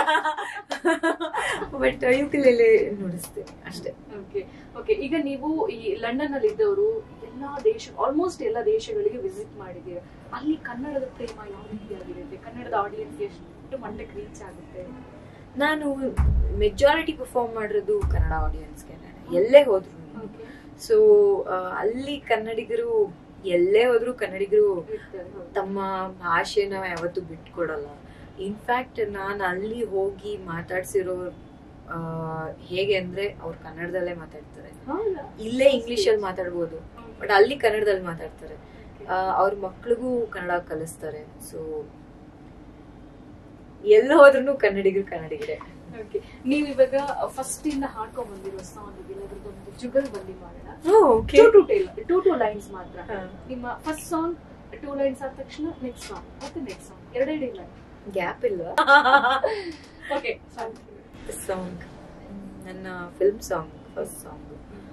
ಬಟ್ ಯುಕಿಲೆಲೆ ನುಡಿಸ್ದೆ ಅಷ್ಟೇ ಓಕೆ ಓಕೆ ಈಗ ನೀವು ಈ ಲಂಡನ್ ಅಲ್ಲಿ ಇದ್ದವರು ಎಲ್ಲಾ ದೇಶ ಆಲ್ಮೋಸ್ಟ್ ಎಲ್ಲ ದೇಶಗಳಿಗೆ ವಿಸಿಟ್ ಮಾಡಿದ್ದೀರ ಅಲ್ಲಿ ಕನ್ನಡದ ಪ್ರೇಮ ಯಾವ ರೀತಿಯಾಗಿರುತ್ತೆ ಕನ್ನಡದ ಆಡಿಯನ್ಸ್ ಎಷ್ಟು ಮಟ್ಟಕ್ಕೆ ರೀಚ್ ಆಗುತ್ತೆ ನಾನು ಮೆಜಾರಿಟಿ ಪರ್ಫಾರ್ಮ್ ಮಾಡಿರೋದು ಕನ್ನಡ ಆಡಿಯನ್ಸ್ಗೆ ಎಲ್ಲೇ ಹೋದ್ರು Okay. ಸೊ ಅಲ್ಲಿ ಕನ್ನಡಿಗರು ಎಲ್ಲೇ ಹೋದ್ರು ಕನ್ನಡಿಗರು ಇರ್ತಾರೆ, ಹೌದು. ತಮ್ಮ ಭಾಷೆನ ಯಾವತ್ತೂ ಬಿಟ್ಕೊಡಲ್ಲ ಇನ್ಫ್ಯಾಕ್ಟ್ ನಾನು ಅಲ್ಲಿ ಹೋಗಿ ಮಾತಾಡ್ಸಿರೋ ಆ, ಹೇಗೆ ಅಂದ್ರೆ ಅವ್ರು ಕನ್ನಡದಲ್ಲೇ ಮಾತಾಡ್ತಾರೆ ಹೌದಾ? ಇಲ್ಲೇ ಇಂಗ್ಲಿಷ್ ಅಲ್ಲಿ ಮಾತಾಡ್ಬೋದು ಬಟ್ ಅಲ್ಲಿ ಕನ್ನಡದಲ್ಲಿ ಮಾತಾಡ್ತಾರೆ ಆ, ಅವ್ರ ಮಕ್ಳಿಗೂ ಕನ್ನಡ ಕಲಿಸ್ತಾರೆ ಸೊ ಎಲ್ಲ ಹೋದ್ರು ಕನ್ನಡಿಗರು ಕನ್ನಡಿಗರೇ Okay. ನೀವ್ ಇವಾಗ ಫಸ್ಟ್ ಇಂದ ಹಾಡ್ಕೊಂಡ್ ಬಂದಿರೋ ಸಾಂಗ್ ಇದೆಯಲ್ಲ ಅದ್ರದ್ದೊಂದು ಜುಗಲ್ ಬಂದಿ ಮಾಡೋಣ two to tell two two lines ಮಾತ್ರ ಹಾ. ನಿಮ್ಮ ಫಸ್ಟ್ ಸಾಂಗ್ ಟೂ ಲೈನ್ಸ್ ಆದ ತಕ್ಷಣ ನೆಕ್ಸ್ಟ್ ಸಾಂಗ್ ಮತ್ತೆ ನೆಕ್ಸ್ಟ್ ಸಾಂಗ್ ಎರಡೆರಡೇ ಲೈನ್ ಗ್ಯಾಪ್ ಇಲ್ಲ ಓಕೆ ಸಾಂಗ್ ನನ್ನ ಫಿಲ್ಮ್ ಸಾಂಗ್ ಫಸ್ಟ್ ಸಾಂಗ್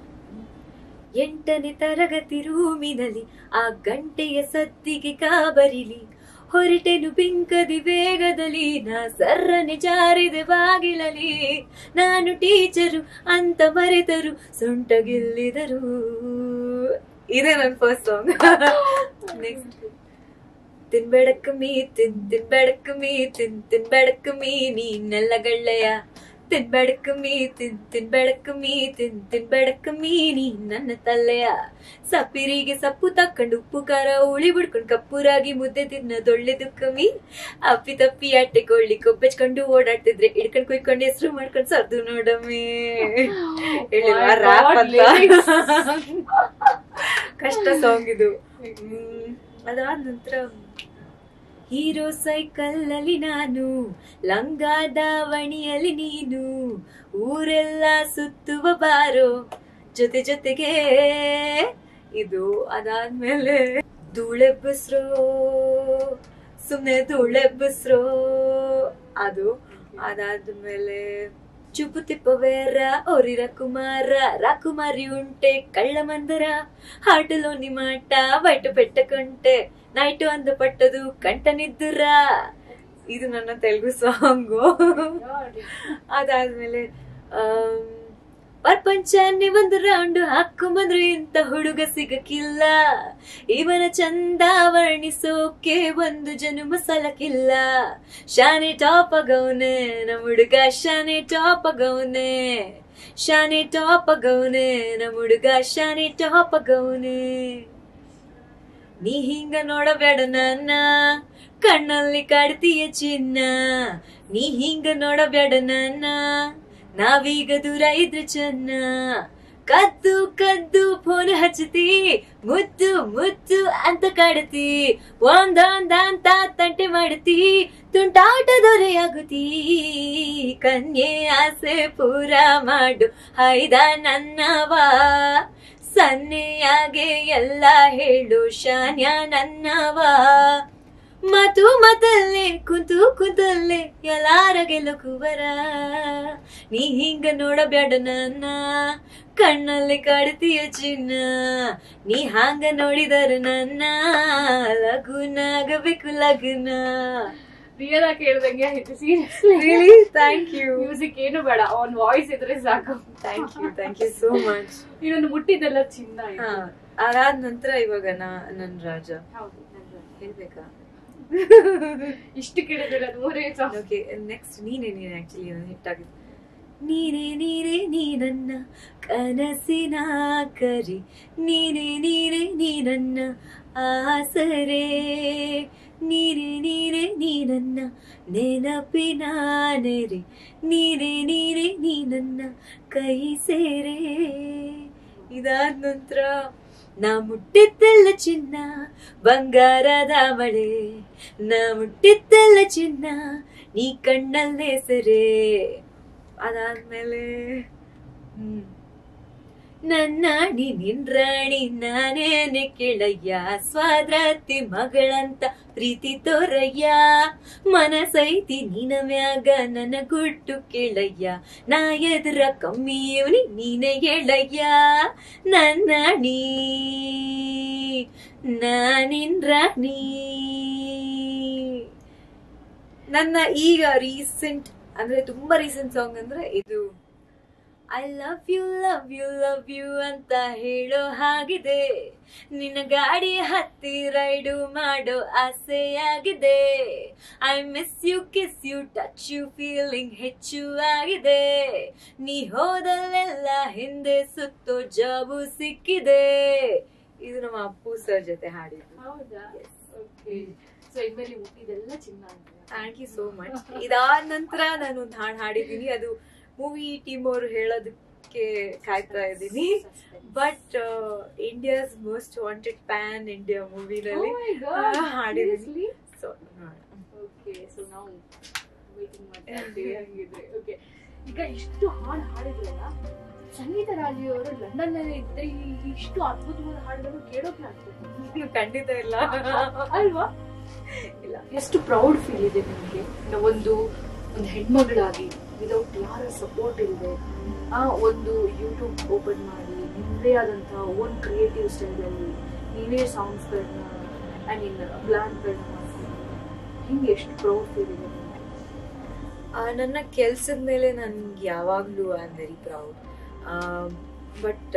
ಎಂಟನೇ ತರಗತಿ ರೂಮಿನಲ್ಲಿ ಆ ಗಂಟೆಯ ಸದ್ದಿಗೆ ಕಾಬರಿಲಿ ಹೊರಟೆನು ಬಿಂಕದಿ ವೇಗದಲ್ಲಿ ನಾ ಸರ್ರನೆ ಜಾರಿದೆ ಬಾಗಿಲಲಿ ನಾನು ಟೀಚರು ಅಂತ ಮರೆತರು ಸೊಂಟಗಿಲ್ಲಿದರು ಇದೇ ನನ್ನ ಫಸ್ಟ್ ಸಾಂಗ್ ನೆಕ್ಸ್ಟ್ ತಿನ್ಬೇಡಕ್ಕ ಮೀ ತಿನ್ ತಿನ್ಬೇಡಕ್ಕ ಮೀ ತಿನ್ ತಿನ್ಬೇಡಕ್ಕ ಮೀ ನೀನೆಲ್ಲ ಗಳ್ಳೆಯ ತಿನ್ಬೇಡಕ್ಕ ಮೀ ತಿನ್ ತಿನ್ಬೇಡಕ್ಕ ಮೀ ತಿನ್ ತಿನ್ಬೇಡಕ್ಕ ಮೀ ನೀ ನನ್ನ ತಲ್ಲೆಯ ಸಪ್ಪಿರಿಗೆ ಸಪ್ಪು ತಕ್ಕೊಂಡು ಉಪ್ಪು ಖಾರ ಉಳಿ ಬಿಡ್ಕೊಂಡು ಕಪ್ಪುರಾಗಿ ಮುದ್ದೆ ತಿನ್ನದೊಳ್ಳೆದು ಕಮ್ಮಿ ಅಪ್ಪಿ ತಪ್ಪಿ ಅಟ್ಟೆ ಕೊಳ್ಳಿ ಕೊಬ್ಬೆಚ್ಕೊಂಡು ಓಡಾಡ್ತಿದ್ರೆ ಹಿಡ್ಕೊಂಡ್ ಕುಯ್ಕೊಂಡು ಹೆಸರು ಮಾಡ್ಕೊಂಡು ಸರ್ದು ನೋಡಮ್ಮಿ ಹೇಳಿಲ್ವಾ my rap God, ಅಂತ? lyrics. ಕಷ್ಟ ಸಾಂಗ್ ಇದು ಹ್ಮ್. ಅದಾದ ನಂತರ ಹೀರೋ ಸೈಕಲ್ ಅಲ್ಲಿ ನಾನು ಲಂಗ ದಾವಣಿಯಲ್ಲಿ ನೀನು ಊರೆಲ್ಲ ಸುತ್ತುವ ಬಾರೋ ಜೊತೆ ಜೊತೆಗೆ ಇದು ಅದಾದ್ಮೇಲೆ ಧೂಳೆಬ್ಬಸ್ರೋ ಸುಮ್ನೆ ಧೂಳೆಬ್ಬಸ್ರೋ ಅದು ಅದಾದ್ಮೇಲೆ ಚುಪು ತಿಪ್ಪವೇರ ಓರಿ ರಕುಮಾರ ರಾಕುಮಾರಿ ಉಂಟೆ ಕಳ್ಳ ಮಂದರ ಹಾಟುಲೋನಿ ಮಾಟ ಬಯಟ ಪೆಟ್ಟಕೊಂಟೆ ನೈಟು ಅಂದ ಪಟ್ಟದು ಕಂಟ ನಿದ್ದುರ ಇದು ನನ್ನ ತೆಲುಗು ಸಾಂಗು ಅದಾದ್ಮೇಲೆ ಆಮ್, ಪ್ರಪಂಚನೇ ಒಂದು ರೌಂಡ್ ಹಾಕೊಂಬಂದ್ರು ಇಂತ ಹುಡುಗ ಸಿಗಕ್ಕಿಲ್ಲ ಇವನ ಚಂದ ವರ್ಣಿಸೋಕೆ ಒಂದು ಜನುಮ ಸಲಕಿಲ್ಲ ಶಾನೆ ಟಾಪ್ ಆಗೌನೆ ನಮ್ಮ ಹುಡುಗ ಶಾನೆ ಟಾಪ್ ಆಗೌನೆ ಶಾನೆ ಟಾಪ್ ಆಗೌನೆ ನಮ್ಮ ಹುಡುಗ ಶಾನೆ ಟಾಪ್ ಆಗೌನೆ ನೀ ಹಿಂಗ ನೋಡಬೇಡ ನನ್ನ ಕಣ್ಣಲ್ಲಿ ಕಾಡ್ತೀಯ ಚಿನ್ನ ನೀ ಹಿಂಗ ನೋಡಬೇಡ ನನ್ನ ನಾವೀಗ ದೂರ ಇದ್ರೆ ಚೆನ್ನ ಕದ್ದು ಕದ್ದು ಫೋನ್ ಹಚ್ಚತಿ ಮುದ್ದು ಮುದ್ದು ಅಂತ ಕಾಡತಿ ಒಂದೊಂದ ಅಂತ ತಂಟೆ ಮಾಡತಿ ತುಂಟಾಟ ದೊರೆಯಾಗುತ್ತಿ ಕನ್ಯೆ ಆಸೆ ಪೂರ ಮಾಡು ಹೈದ ನನ್ನವಾ ಸನ್ನೆಯಾಗೆ ಎಲ್ಲ ಹೇಳು ಶಾನ್ಯ ನನ್ನವಾ ಮಾತು ಮಾತಲ್ಲೇ ಕುಂತು ಕುಂತಲ್ಲೇ ಎಲ್ಲಾರ ಗೆಲುಕುವರ ನೀ ಹಿಂಗ ನೋಡಬೇಡ ನನ್ನ ಕಣ್ಣಲ್ಲಿ ಕಾಡ್ತೀಯ ಚಿನ್ನ ನೀ ಹಾಂಗ ನೋಡಿದರ ನನ್ನ ಲಗುನಾಗಬೇಕು ಲಗ್ನ ರಿಯಲ್ ಆಗಿ ಕೇಳ್ದಂಗೆ ಆಯ್ತು seriously really thank you music ಏನು ಬೇಡ ಅವನ್ ವಾಯ್ಸ್ ಇದ್ರೆ ಸಾಕು thank you thank you so much ಇನ್ನೊಂದು ಮುಟ್ಟಿದೆಲ್ಲ ಚಿನ್ನ ಇದು. ಹಾ ಅದಾದ ನಂತರ ಇವಾಗ ನಾ ನನ್ ರಾಜ ಹೌದು ನಂದು. ಹೇಳ್ಬೇಕಾ ಇಷ್ಟು ಕೇಳಿದ್ರೆ ಅದು ಮೂರೇ ಸಾಂಗ್ ಓಕೆ ನೆಕ್ಸ್ಟ್ ನೀನೇ ನೀನೆ ಆಕ್ಚುಲಿ ಹಿಟ್ ಆಗಿದೆ ನೀನೇ ನೀನೇ ನೀ ನನ್ನ ಕನಸಿನ ಕರಿ ನೀನೇ ನೀನೇ ನೀ ನನ್ನ ಆಸರೆ ನೀನೇ ನೀನೇ ನೀ ನನ್ನ ನೆನಪಿನ ನೆರೆ ನೀನೇ ನೀನೇ ನೀ ನನ್ನ ಕೈ ಸೇರೆ ಇದಾದ ನಂತರ ನಾ ಮುಟ್ಟಿದ್ದೆಲ್ಲ ಚಿನ್ನ ಬಂಗಾರದ ಮಳೆ ನಾ ಮುಟ್ಟಿದ್ದೆಲ್ಲ ಚಿನ್ನ ನೀ ಕಣ್ಣಲ್ಲೇ ಸೆರೆ ಅದಾದ್ಮೇಲೆ ಹ್ಮ್ ನನ್ನ ನಿನ್ ರಾಣಿ ನಾನೇನೆ ಕೇಳಯ್ಯ ಸ್ವಾದ್ರತಿ ಮಗಳಂತ ಪ್ರೀತಿ ತೋರಯ್ಯ ಮನಸೈತಿ ನಿನ ಮ್ಯಾಗ ನನ್ನ ಗುಟ್ಟು ಕೇಳಯ್ಯ ನಾ ಎದುರ ಕಮ್ಮಿ ಇವ್ನಿ ನೀನೆ ಹೇಳಯ್ಯ ನನ್ನ ನೀ ನಾನಿನ್ ರಾಣಿ ನನ್ನ ಈಗ ರೀಸೆಂಟ್ ಅಂದ್ರೆ ತುಂಬಾ ರೀಸೆಂಟ್ ಸಾಂಗ್ ಅಂದ್ರೆ ಇದು I love you love you love you ಅಂತ ಹೇಳೋ ಹಾಗಿದೆ ನಿನ್ನ ಗಾಡಿ ಹತ್ತಿ ರೈಡು ಮಾಡೋ ಆಸೆಯಾಗಿದೆ I miss you kiss you touch you feeling ಹೆಚ್ಚು ಆಗಿದೆ ನೀ ಹೋದಲ್ಲೆಲ್ಲ ಹಿಂದೆ ಸುತ್ತೋ ಜಾಬು ಸಿಕ್ಕಿದೆ ಇದು ನಮ್ಮ ಅಪ್ಪು ಸರ್ ಜೊತೆ ಹಾಡಿದ್ದು ಹೌದಾ ಓಕೆ ಸೊ ಇನ್ಮೇಲೆ ಹುಟ್ಟಿದೆಲ್ಲ ಚಿನ್ನ ಅಂತ ಥ್ಯಾಂಕ್ ಯು ಸೋ ಮಚ್ ಇದಾದ ನಂತರ ನಾನು ಒಂದು ಹಾಡು ಹಾಡಿದ್ದೀನಿ ಅದು ಮೂವಿ ಟೀಮ್ ಅವರು ಹೇಳೋದಕ್ಕೆ ಕಾಯ್ತಾ ಇದ್ದೀನಿ but India's most wanted pan India ಮೂವಿನಲ್ಲಿ ಹಾಡಿದ್ದೀನಿ ಸೊ ಓಕೆ ಸೊ ನಾವು ಮೀಟಿಂಗ್ ಮಾಡ್ತಾ ಇರ್ತೀವಿ ಹಂಗಿದ್ರೆ ಓಕೆ ಈಗ ಇಷ್ಟು ಹಾಡು ಹಾಡಿದ್ರಲ್ಲ ಸಂಗೀತ ರಾಜಿಯವರು ಲಂಡನ್ ನಲ್ಲಿ ಇದ್ರೆ ಈ ಇಷ್ಟು ಅದ್ಭುತವಾದ ಹಾಡುಗಳನ್ನು ಕೇಳೋಕೆ ಆಗ್ತದೆ ಖಂಡಿತ ಇಲ್ಲ ಅಲ್ವಾ ಇಲ್ಲ ಎಷ್ಟು ಪ್ರೌಡ್ ಫೀಲ್ ಇದೆ ನಿಮಗೆ ಒಂದು ಒಂದು ಹೆಣ್ಮಗಳಾಗಿ ವಿದೌಟ್ ಯಾರ ಸಪೋರ್ಟ್ ಇಲ್ಲದೆ ಆ ಒಂದು ಯೂಟ್ಯೂಬ್ ಓಪನ್ ಮಾಡಿ ನಿಮ್ಮದೇ ಆದಂತಹ ಓನ್ ಕ್ರಿಯೇಟಿವ್ ಸ್ಟೈಲಲ್ಲಿ ನೀವೇ ಸಾಂಗ್ಸ್ಗಳನ್ನ ಐ ಮೀನ್ ಬ್ಲಾಗ್ಗಳನ್ನ ಮಾಡ್ಕೊಂಡು ಹಿಂಗೆ ಎಷ್ಟು ಪ್ರೌಡ್ ಫೀಲ್ ಇದೆ ನಿಮ್ಗೆ? ಆ, ನನ್ನ ಕೆಲ್ಸದ ಮೇಲೆ ನನ್ಗೆ ಯಾವಾಗಲೂ I am very proud but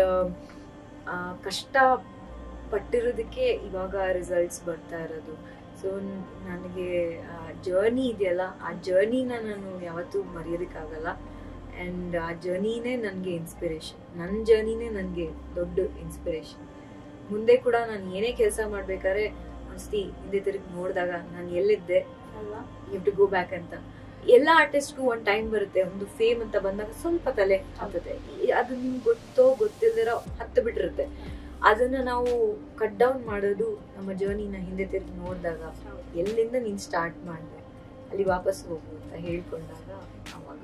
ಕಷ್ಟ ಪಟ್ಟಿರೋದಕ್ಕೆ ಇವಾಗ ರಿಸಲ್ಟ್ಸ್ ಬರ್ತಾ ಇರೋದು ಸೊ ನನಗೆ ಜರ್ನಿ ಇದೆಯಲ್ಲ ಆ ಜರ್ನಿನ ನಾನು ಯಾವತ್ತೂ ಮರೆಯೋದಕ್ಕಾಗಲ್ಲ ಆ್ಯಂಡ್ ಆ ಜರ್ನಿನೇ ನನಗೆ ಇನ್ಸ್ಪಿರೇಷನ್ ನನ್ನ ಜರ್ನಿನೇ ನನಗೆ ದೊಡ್ಡ ಇನ್ಸ್ಪಿರೇಷನ್ ಮುಂದೆ ಕೂಡ ನಾನು ಏನೇ ಕೆಲಸ ಮಾಡ್ಬೇಕಾದ್ರೆ ಅನ್ಸ್ತಿ ಹಿಂದೆ ತಿರುಗಿ ನೋಡಿದಾಗ ನಾನು ಎಲ್ಲಿದ್ದೆ ಅಲ್ವಾ ಯು ಟು ಗೋ ಬ್ಯಾಕ್ ಅಂತ ಎಲ್ಲ ಆರ್ಟಿಸ್ಟ್ಗೂ ಒಂದು ಟೈಮ್ ಬರುತ್ತೆ ಒಂದು ಫೇಮ್ ಅಂತ ಬಂದಾಗ ಸ್ವಲ್ಪ ತಲೆ ಹತ್ತುತ್ತೆ ಈ- ಅದು ನಿಮ್ಗೆ ಗೊತ್ತೋ ಗೊತ್ತಿಲ್ದಿರೋ ಹತ್ತು ಬಿಟ್ಟಿರುತ್ತೆ ಅದನ್ನ ನಾವು ಕಟ್ ಡೌನ್ ಮಾಡೋದು ನಮ್ಮ ಜರ್ನಿನ ಹಿಂದೆ ತಿರುಗಿ ನೋಡಿದಾಗ ಎಲ್ಲಿಂದ ನೀನ್ ಸ್ಟಾರ್ಟ್ ಮಾಡಿದೆ ಅಲ್ಲಿ ವಾಪಸ್ ಹೋಗು ಅಂತ ಹೇಳ್ಕೊಂಡಾಗ ಅವಾಗ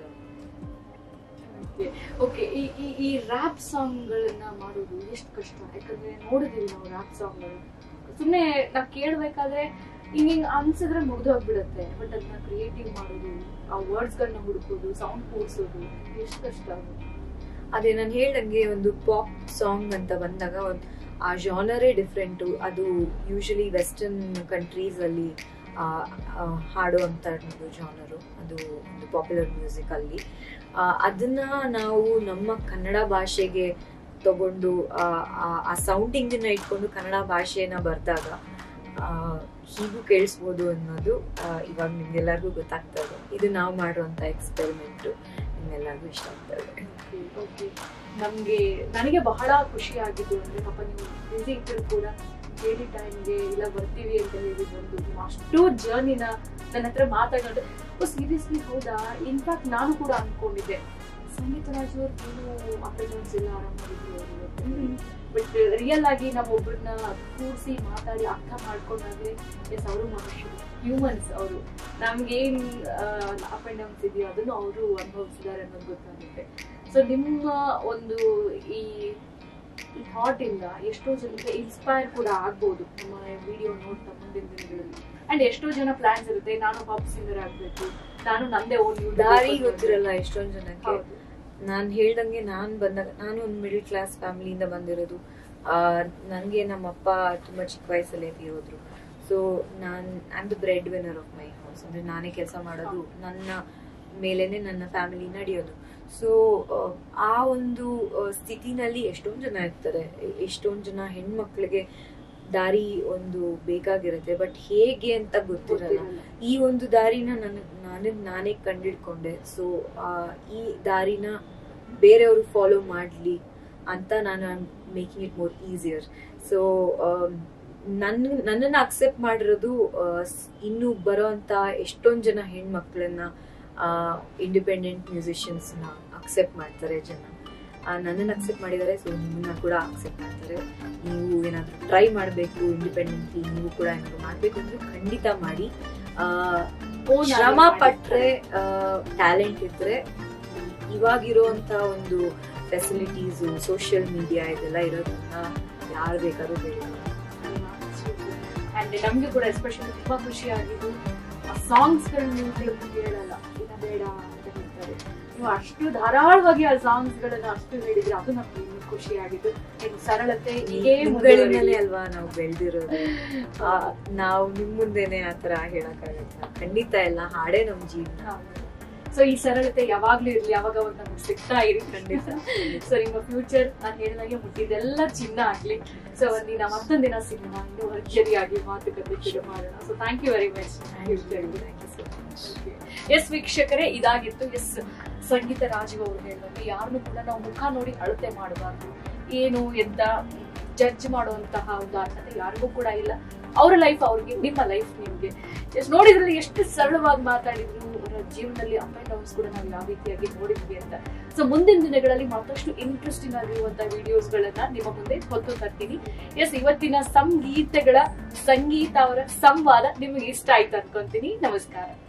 ಓಕೆ ಈ ಈ ಈ ರ್ಯಾಪ್ ಸಾಂಗ್ಗಳನ್ನ ಮಾಡೋದು ಎಷ್ಟು ಕಷ್ಟ ಯಾಕಂದ್ರೆ ನೋಡಿದೀವಿ ನಾವು ರ್ಯಾಪ್ ಸಾಂಗ್ಗಳು ಸುಮ್ಮನೆ ನಾವು ಕೇಳ್ಬೇಕಾದ್ರೆ ಹಿಂಗ್ ಹಿಂಗ್ ಅನ್ಸಿದ್ರೆ ಮುಗ್ದು ಹೋಗ್ಬಿಡುತ್ತೆ ಬಟ್ ಅದನ್ನ ಕ್ರಿಯೇಟಿವ್ ಮಾಡೋದು ಆ ವರ್ಡ್ಸ್ಗಳನ್ನ ಹುಡುಕೋದು ಸೌಂಡ್ ಕೂಡ್ಸೋದು ಎಷ್ಟು ಕಷ್ಟ ಅದು ಅದೇ ನಾನು ಹೇಳ್ದಂಗೆ ಒಂದು ಪಾಪ್ ಸಾಂಗ್ ಅಂತ ಬಂದಾಗ ಒಂದು ಆ ಜಾನರೇ ಡಿಫ್ರೆಂಟು ಅದು ಯೂಶಲಿ ವೆಸ್ಟರ್ನ್ ಕಂಟ್ರೀಸ್ ಅಲ್ಲಿ ಆ, ಆ, ಹಾಡುವಂತ ಒಂದು ಜಾನರು ಅದು ಒಂದು ಪಾಪ್ಯುಲರ್ ಮ್ಯೂಸಿಕ್ ಅಲ್ಲಿ ಆ, ಅದನ್ನ ನಾವು ನಮ್ಮ ಕನ್ನಡ ಭಾಷೆಗೆ ತಗೊಂಡು ಆ, ಆ- ಆ ಸೌಂಡಿಂಗ್ ಇಟ್ಕೊಂಡು ಕನ್ನಡ ಭಾಷೆನ ಬರ್ದಾಗ ಆ, ಹೀಗೂ ಕೇಳಿಸ್ಬೋದು ಅನ್ನೋದು ಆ, ಇವಾಗ ನಿಮ್ಗೆಲ್ಲರಿಗೂ ಗೊತ್ತಾಗ್ತಾ ಇದೆ ಇದು ನಾವು ಮಾಡುವಂತ ಎಕ್ಸ್ಪೆರಿಮೆಂಟ್ ನಿಮ್ಗೆಲ್ಲರಿಗೂ ಇಷ್ಟ ಆಗ್ತಾ ಇದೆ ಓಕೆ ನಮ್ಗೆ ನನಗೆ ಬಹಳ ಖುಷಿ ಆಗಿದ್ದು ಅಂದ್ರೆ ಪಾಪ ನೀವು ಬಿಸಿ ಇದ್ದರೂ ಕೂಡ ಹೇಳಿ ಟೈಮ್ಗೆ ಇಲ್ಲ ಬರ್ತೀವಿ ಅಂತ ಹೇಳಿ ಬಂದು ನೀವು ಅಷ್ಟು ಜರ್ನಿನ ನನ್ನ ಹತ್ರ ಮಾತಾಡೋದು ಓ ಸೀರಿಯಸ್ಲಿ ಹೌದಾ ಇನ್ಫ್ಯಾಕ್ಟ್ ನಾನು ಕೂಡ ಅನ್ಕೊಂಡಿದ್ದೆ ಸಂಗೀತ ರಾಜ್ ಅವ್ರು ಏನು ಅಪೆಂಡೆನ್ಸ್ ಇಲ್ಲ ಆರಾಮಾಗಿದ್ರು ಬಟ್ ರಿಯಲ್ ಆಗಿ ನಾವು ಒಬ್ಬರನ್ನ ಕೂರಿಸಿ ಮಾತಾಡಿ ಅರ್ಥ ಮಾಡ್ಕೊಂಡಾಗ್ಲೇ ಎಸ್ ಅವರು ಮನುಷ್ಯರು ಹ್ಯೂಮನ್ಸ್ ಅವರು ನಮ್ಗೇನ್ ಅಪ್ ಅಂಡ್ ಡೌನ್ಸ್ ಇದೆಯೋ ಅದನ್ನು ಅವರು ಅನುಭವಿಸಿದ್ದಾರೆ ಅನ್ನೋದು ಗೊತ್ತಾಗುತ್ತೆ ಸೊ ನಿಮ್ಮ ಒಂದು ಈ ಥಾಟ್ ಇಂದ ಎಷ್ಟೋ ಜನಕ್ಕೆ ಇನ್ಸ್ಪೈರ್ ಕೂಡ ಆಗ್ಬೋದು ನಮ್ಮ ವಿಡಿಯೋ ನೋಡ್ತಾ ಮುಂದಿನ ದಿನಗಳಲ್ಲಿ ಅಂಡ್ ಎಷ್ಟೋ ಜನ ಪ್ಲಾನ್ಸ್ ಇರುತ್ತೆ ನಾನು ಪಾಪ್ ಸಿಂಗರ್ ಆಗ್ಬೇಕು ನಾನು ನಂದೇ ಓನ್ ದಾರಿ ಗೊತ್ತಿರಲ್ಲ ಎಷ್ಟೊಂದ್ ಜನಕ್ಕೆ ಹೌದು ನಾನ್ ಹೇಳ್ದಂಗೆ ನಾನ್ ಬಂದಾಗ ನಾನು ಒಂದು ಮಿಡಲ್ ಕ್ಲಾಸ್ ಫ್ಯಾಮಿಲಿಯಿಂದ ಬಂದಿರೋದು ಆ ನನ್ಗೆ ನಮ್ಮ ಅಪ್ಪ ತುಂಬಾ ಚಿಕ್ಕ ವಯಸ್ಸಲ್ಲೇ ತೀರೋದ್ರು ಸೊ ನಾನ್ I the breadwinner of my house ಅಂದ್ರೆ ನಾನೇ ಕೆಲಸ ಮಾಡೋದು ನನ್ನ ಮೇಲೇನೆ ನನ್ನ ಫ್ಯಾಮಿಲಿ ನಡೆಯೋದು ಸೊ ಆ ಒಂದು ಆ, ಸ್ಥಿತಿನಲ್ಲಿ ಎಷ್ಟೊಂದ್ ಜನ ಇರ್ತಾರೆ ಎ- ಎಷ್ಟೊಂದ್ ಜನ ಹೆಣ್ಮಕ್ಳಿಗೆ ದಾರಿ ಒಂದು ಬೇಕಾಗಿರುತ್ತೆ ಬಟ್ ಹೇಗೆ ಅಂತ ಗೊತ್ತಿರಲ್ಲ ಗೊತ್ತಿರಲ್ಲ. ಈ ಒಂದು ದಾರಿನ ನನ್ನ ನನಗ್ ನಾನೇ ಕಂಡಿಡ್ಕೊಂಡೆ ಸೊ ಈ ದಾರಿನ ಬೇರೆಯವರು ಫಾಲೋ ಮಾಡ್ಲಿ ಅಂತ ನಾನು making it more easier so ನನ್ ನನ್ನನ್ನ ಅಕ್ಸೆಪ್ಟ್ ಮಾಡಿರೋದು ಆ, ಸ್- ಇನ್ನು ಬರೋಂತ ಎಷ್ಟೊಂದ್ ಜನ ಹೆಣ್ಮಕ್ಳನ್ನ ಇಂಡಿಪೆಂಡೆಂಟ್ ಮ್ಯೂಸಿಷಿಯನ್ಸ್ ನ ಅಕ್ಸೆಪ್ಟ್ ಮಾಡ್ತಾರೆ ಜನ ಆ, ನನ್ನನ್ನ ಅಕ್ಸೆಪ್ಟ್ ಮಾಡಿದ್ದಾರೆ ಸೊ ನಿಮ್ಮನ್ನ ಕೂಡ ಅಕ್ಸೆಪ್ಟ್ ಮಾಡ್ತಾರೆ ನೀವು ಏನಾದ್ರು ಟ್ರೈ ಮಾಡಬೇಕು ಇಂಡಿಪೆಂಡೆಂಟ್ಲಿ ನೀವು ಕೂಡ ಏನಾದ್ರು ಮಾಡ್ಬೇಕು ಅಂದ್ರೆ ಖಂಡಿತ ಮಾಡಿ ಆ, Own ಆಗಿ ಶ್ರಮ ಮಾಡಿ. ಪಟ್ರೆ ಟ್ಯಾಲೆಂಟ್ ಇದ್ರೆ ಇವಾಗಿರುವಂತ ಒಂದು ಫೆಸಿಲಿಟೀಸು ಸೋಷಿಯಲ್ ಮೀಡಿಯಾ ಇದೆಲ್ಲ ಇರೋದ್ರಿಂದ ಯಾರು ಬೇಕಾದ್ರೂ ಬೆಳೀಬೋದು ಅಂಡ್ ನಮ್ಗೆ ಕೂಡ ಎಸ್ಪೆಷಲಿ ತುಂಬಾ ಖುಷಿ ಆಗಿದ್ದು ಆ ಸಾಂಗ್ಸ್ ಗಳನ್ನ ನೀವು ಕೆಲವೊಂದು ಹೇಳಲ್ಲ ಇನ್ನ ಬೇಡ ಅಂತ ಹೇಳ್ತಾರೆ ನೀವು ಅಷ್ಟು ಧಾರಾಳವಾಗಿ ಆ ಸಾಂಗ್ಸ್ ಗಳನ್ನ ಅಷ್ಟು ಹೇಳಿದ್ರೆ ಅದು ನಮ್ಗೆ ಇನ್ನೂ ಖುಷಿ ಆಗಿದ್ದು ಇನ್ನು ಸರಳತೆ ಹೀಗೇ ನಿಮ್ಗಳಿಂದಲೇ ಅಲ್ವಾ ನಾವು ಬೆಳೆದಿರೋದು ನಾವು ನಿಮ್ ಮುಂದೆನೆ ಆತರ ಹೇಳಕ್ಕಾಗತ್ತ ಖಂಡಿತ ಇಲ್ಲ ಹಾಡೇ ನಮ್ ಜೀವನ ಸೊ ಈ ಸರಳತೆ ಯಾವಾಗ್ಲೂ ಇರ್ಲಿ ಯಾವಾಗ ಅವಾಗ ನಮ್ಗೆ ಸಿಗ್ತಾ ಇರಿ ಖಂಡಿತ ಸೊ ನಿಮ್ಮ ಫ್ಯೂಚರ್ ನಾನು ಹೇಳಿದಾಗೆ ಮುಟ್ಟಿದ್ದೆಲ್ಲ ಚಿನ್ನ ಆಗ್ಲಿ ಸೊ ಒಂದಿನ ಮತ್ತೊಂದಿನ ಸಿಗೋಣ ಇನ್ನೂ ಭರ್ಜರಿಯಾಗಿ ಮಾತುಕತೆ ಶುರು ಮಾಡೋಣ so thank you very much yes ವೀಕ್ಷಕರೇ ಇದಾಗಿತ್ತು ಎಸ್ ಸಂಗೀತ ರಾಜು ಅವರು ಹೇಳಿದಂಗೆ ಯಾರನ್ನು ಕೂಡ ನಾವು ಮುಖ ನೋಡಿ ಅಳತೆ ಮಾಡಬಾರ್ದು ಏನು ಎಂತ ಜಡ್ಜ್ ಮಾಡುವಂತಹ ಒಂದು ಅರ್ಹತೆ ಯಾರಿಗೂ ಕೂಡ ಇಲ್ಲ ಅವರ ಲೈಫ್ ಅವ್ರಿಗೆ ನಿಮ್ಮ ಲೈಫ್ ನಿಮ್ಗೆ ಎಷ್ಟ್ ನೋಡಿದ್ರಲ್ಲಿ ಎಷ್ಟು ಸರಳವಾಗಿ ಮಾತಾಡಿದ್ರು ಅವರ ಜೀವನದಲ್ಲಿ ಅಪ್ ಅಂಡ್ ಡೌನ್ಸ್ ಕೂಡ ನಾವು ಯಾವ ರೀತಿಯಾಗಿ ನೋಡಿದ್ವಿ ಅಂತ ಸೊ ಮುಂದಿನ ದಿನಗಳಲ್ಲಿ ಮತ್ತಷ್ಟು ಇಂಟ್ರೆಸ್ಟಿಂಗ್ ಆಗಿರುವಂತಹ ವಿಡಿಯೋಸ್ ಗಳನ್ನ ನಿಮ್ಮ ಮುಂದೆ ಹೊತ್ತು ತರ್ತೀನಿ ಎಸ್ ಇವತ್ತಿನ ಸಂಗೀತಗಳ ಸಂಗೀತ ಅವರ ಸಂವಾದ ನಿಮಗೆ ಇಷ್ಟ ಆಯ್ತು ಅನ್ಕೊಂತೀನಿ ನಮಸ್ಕಾರ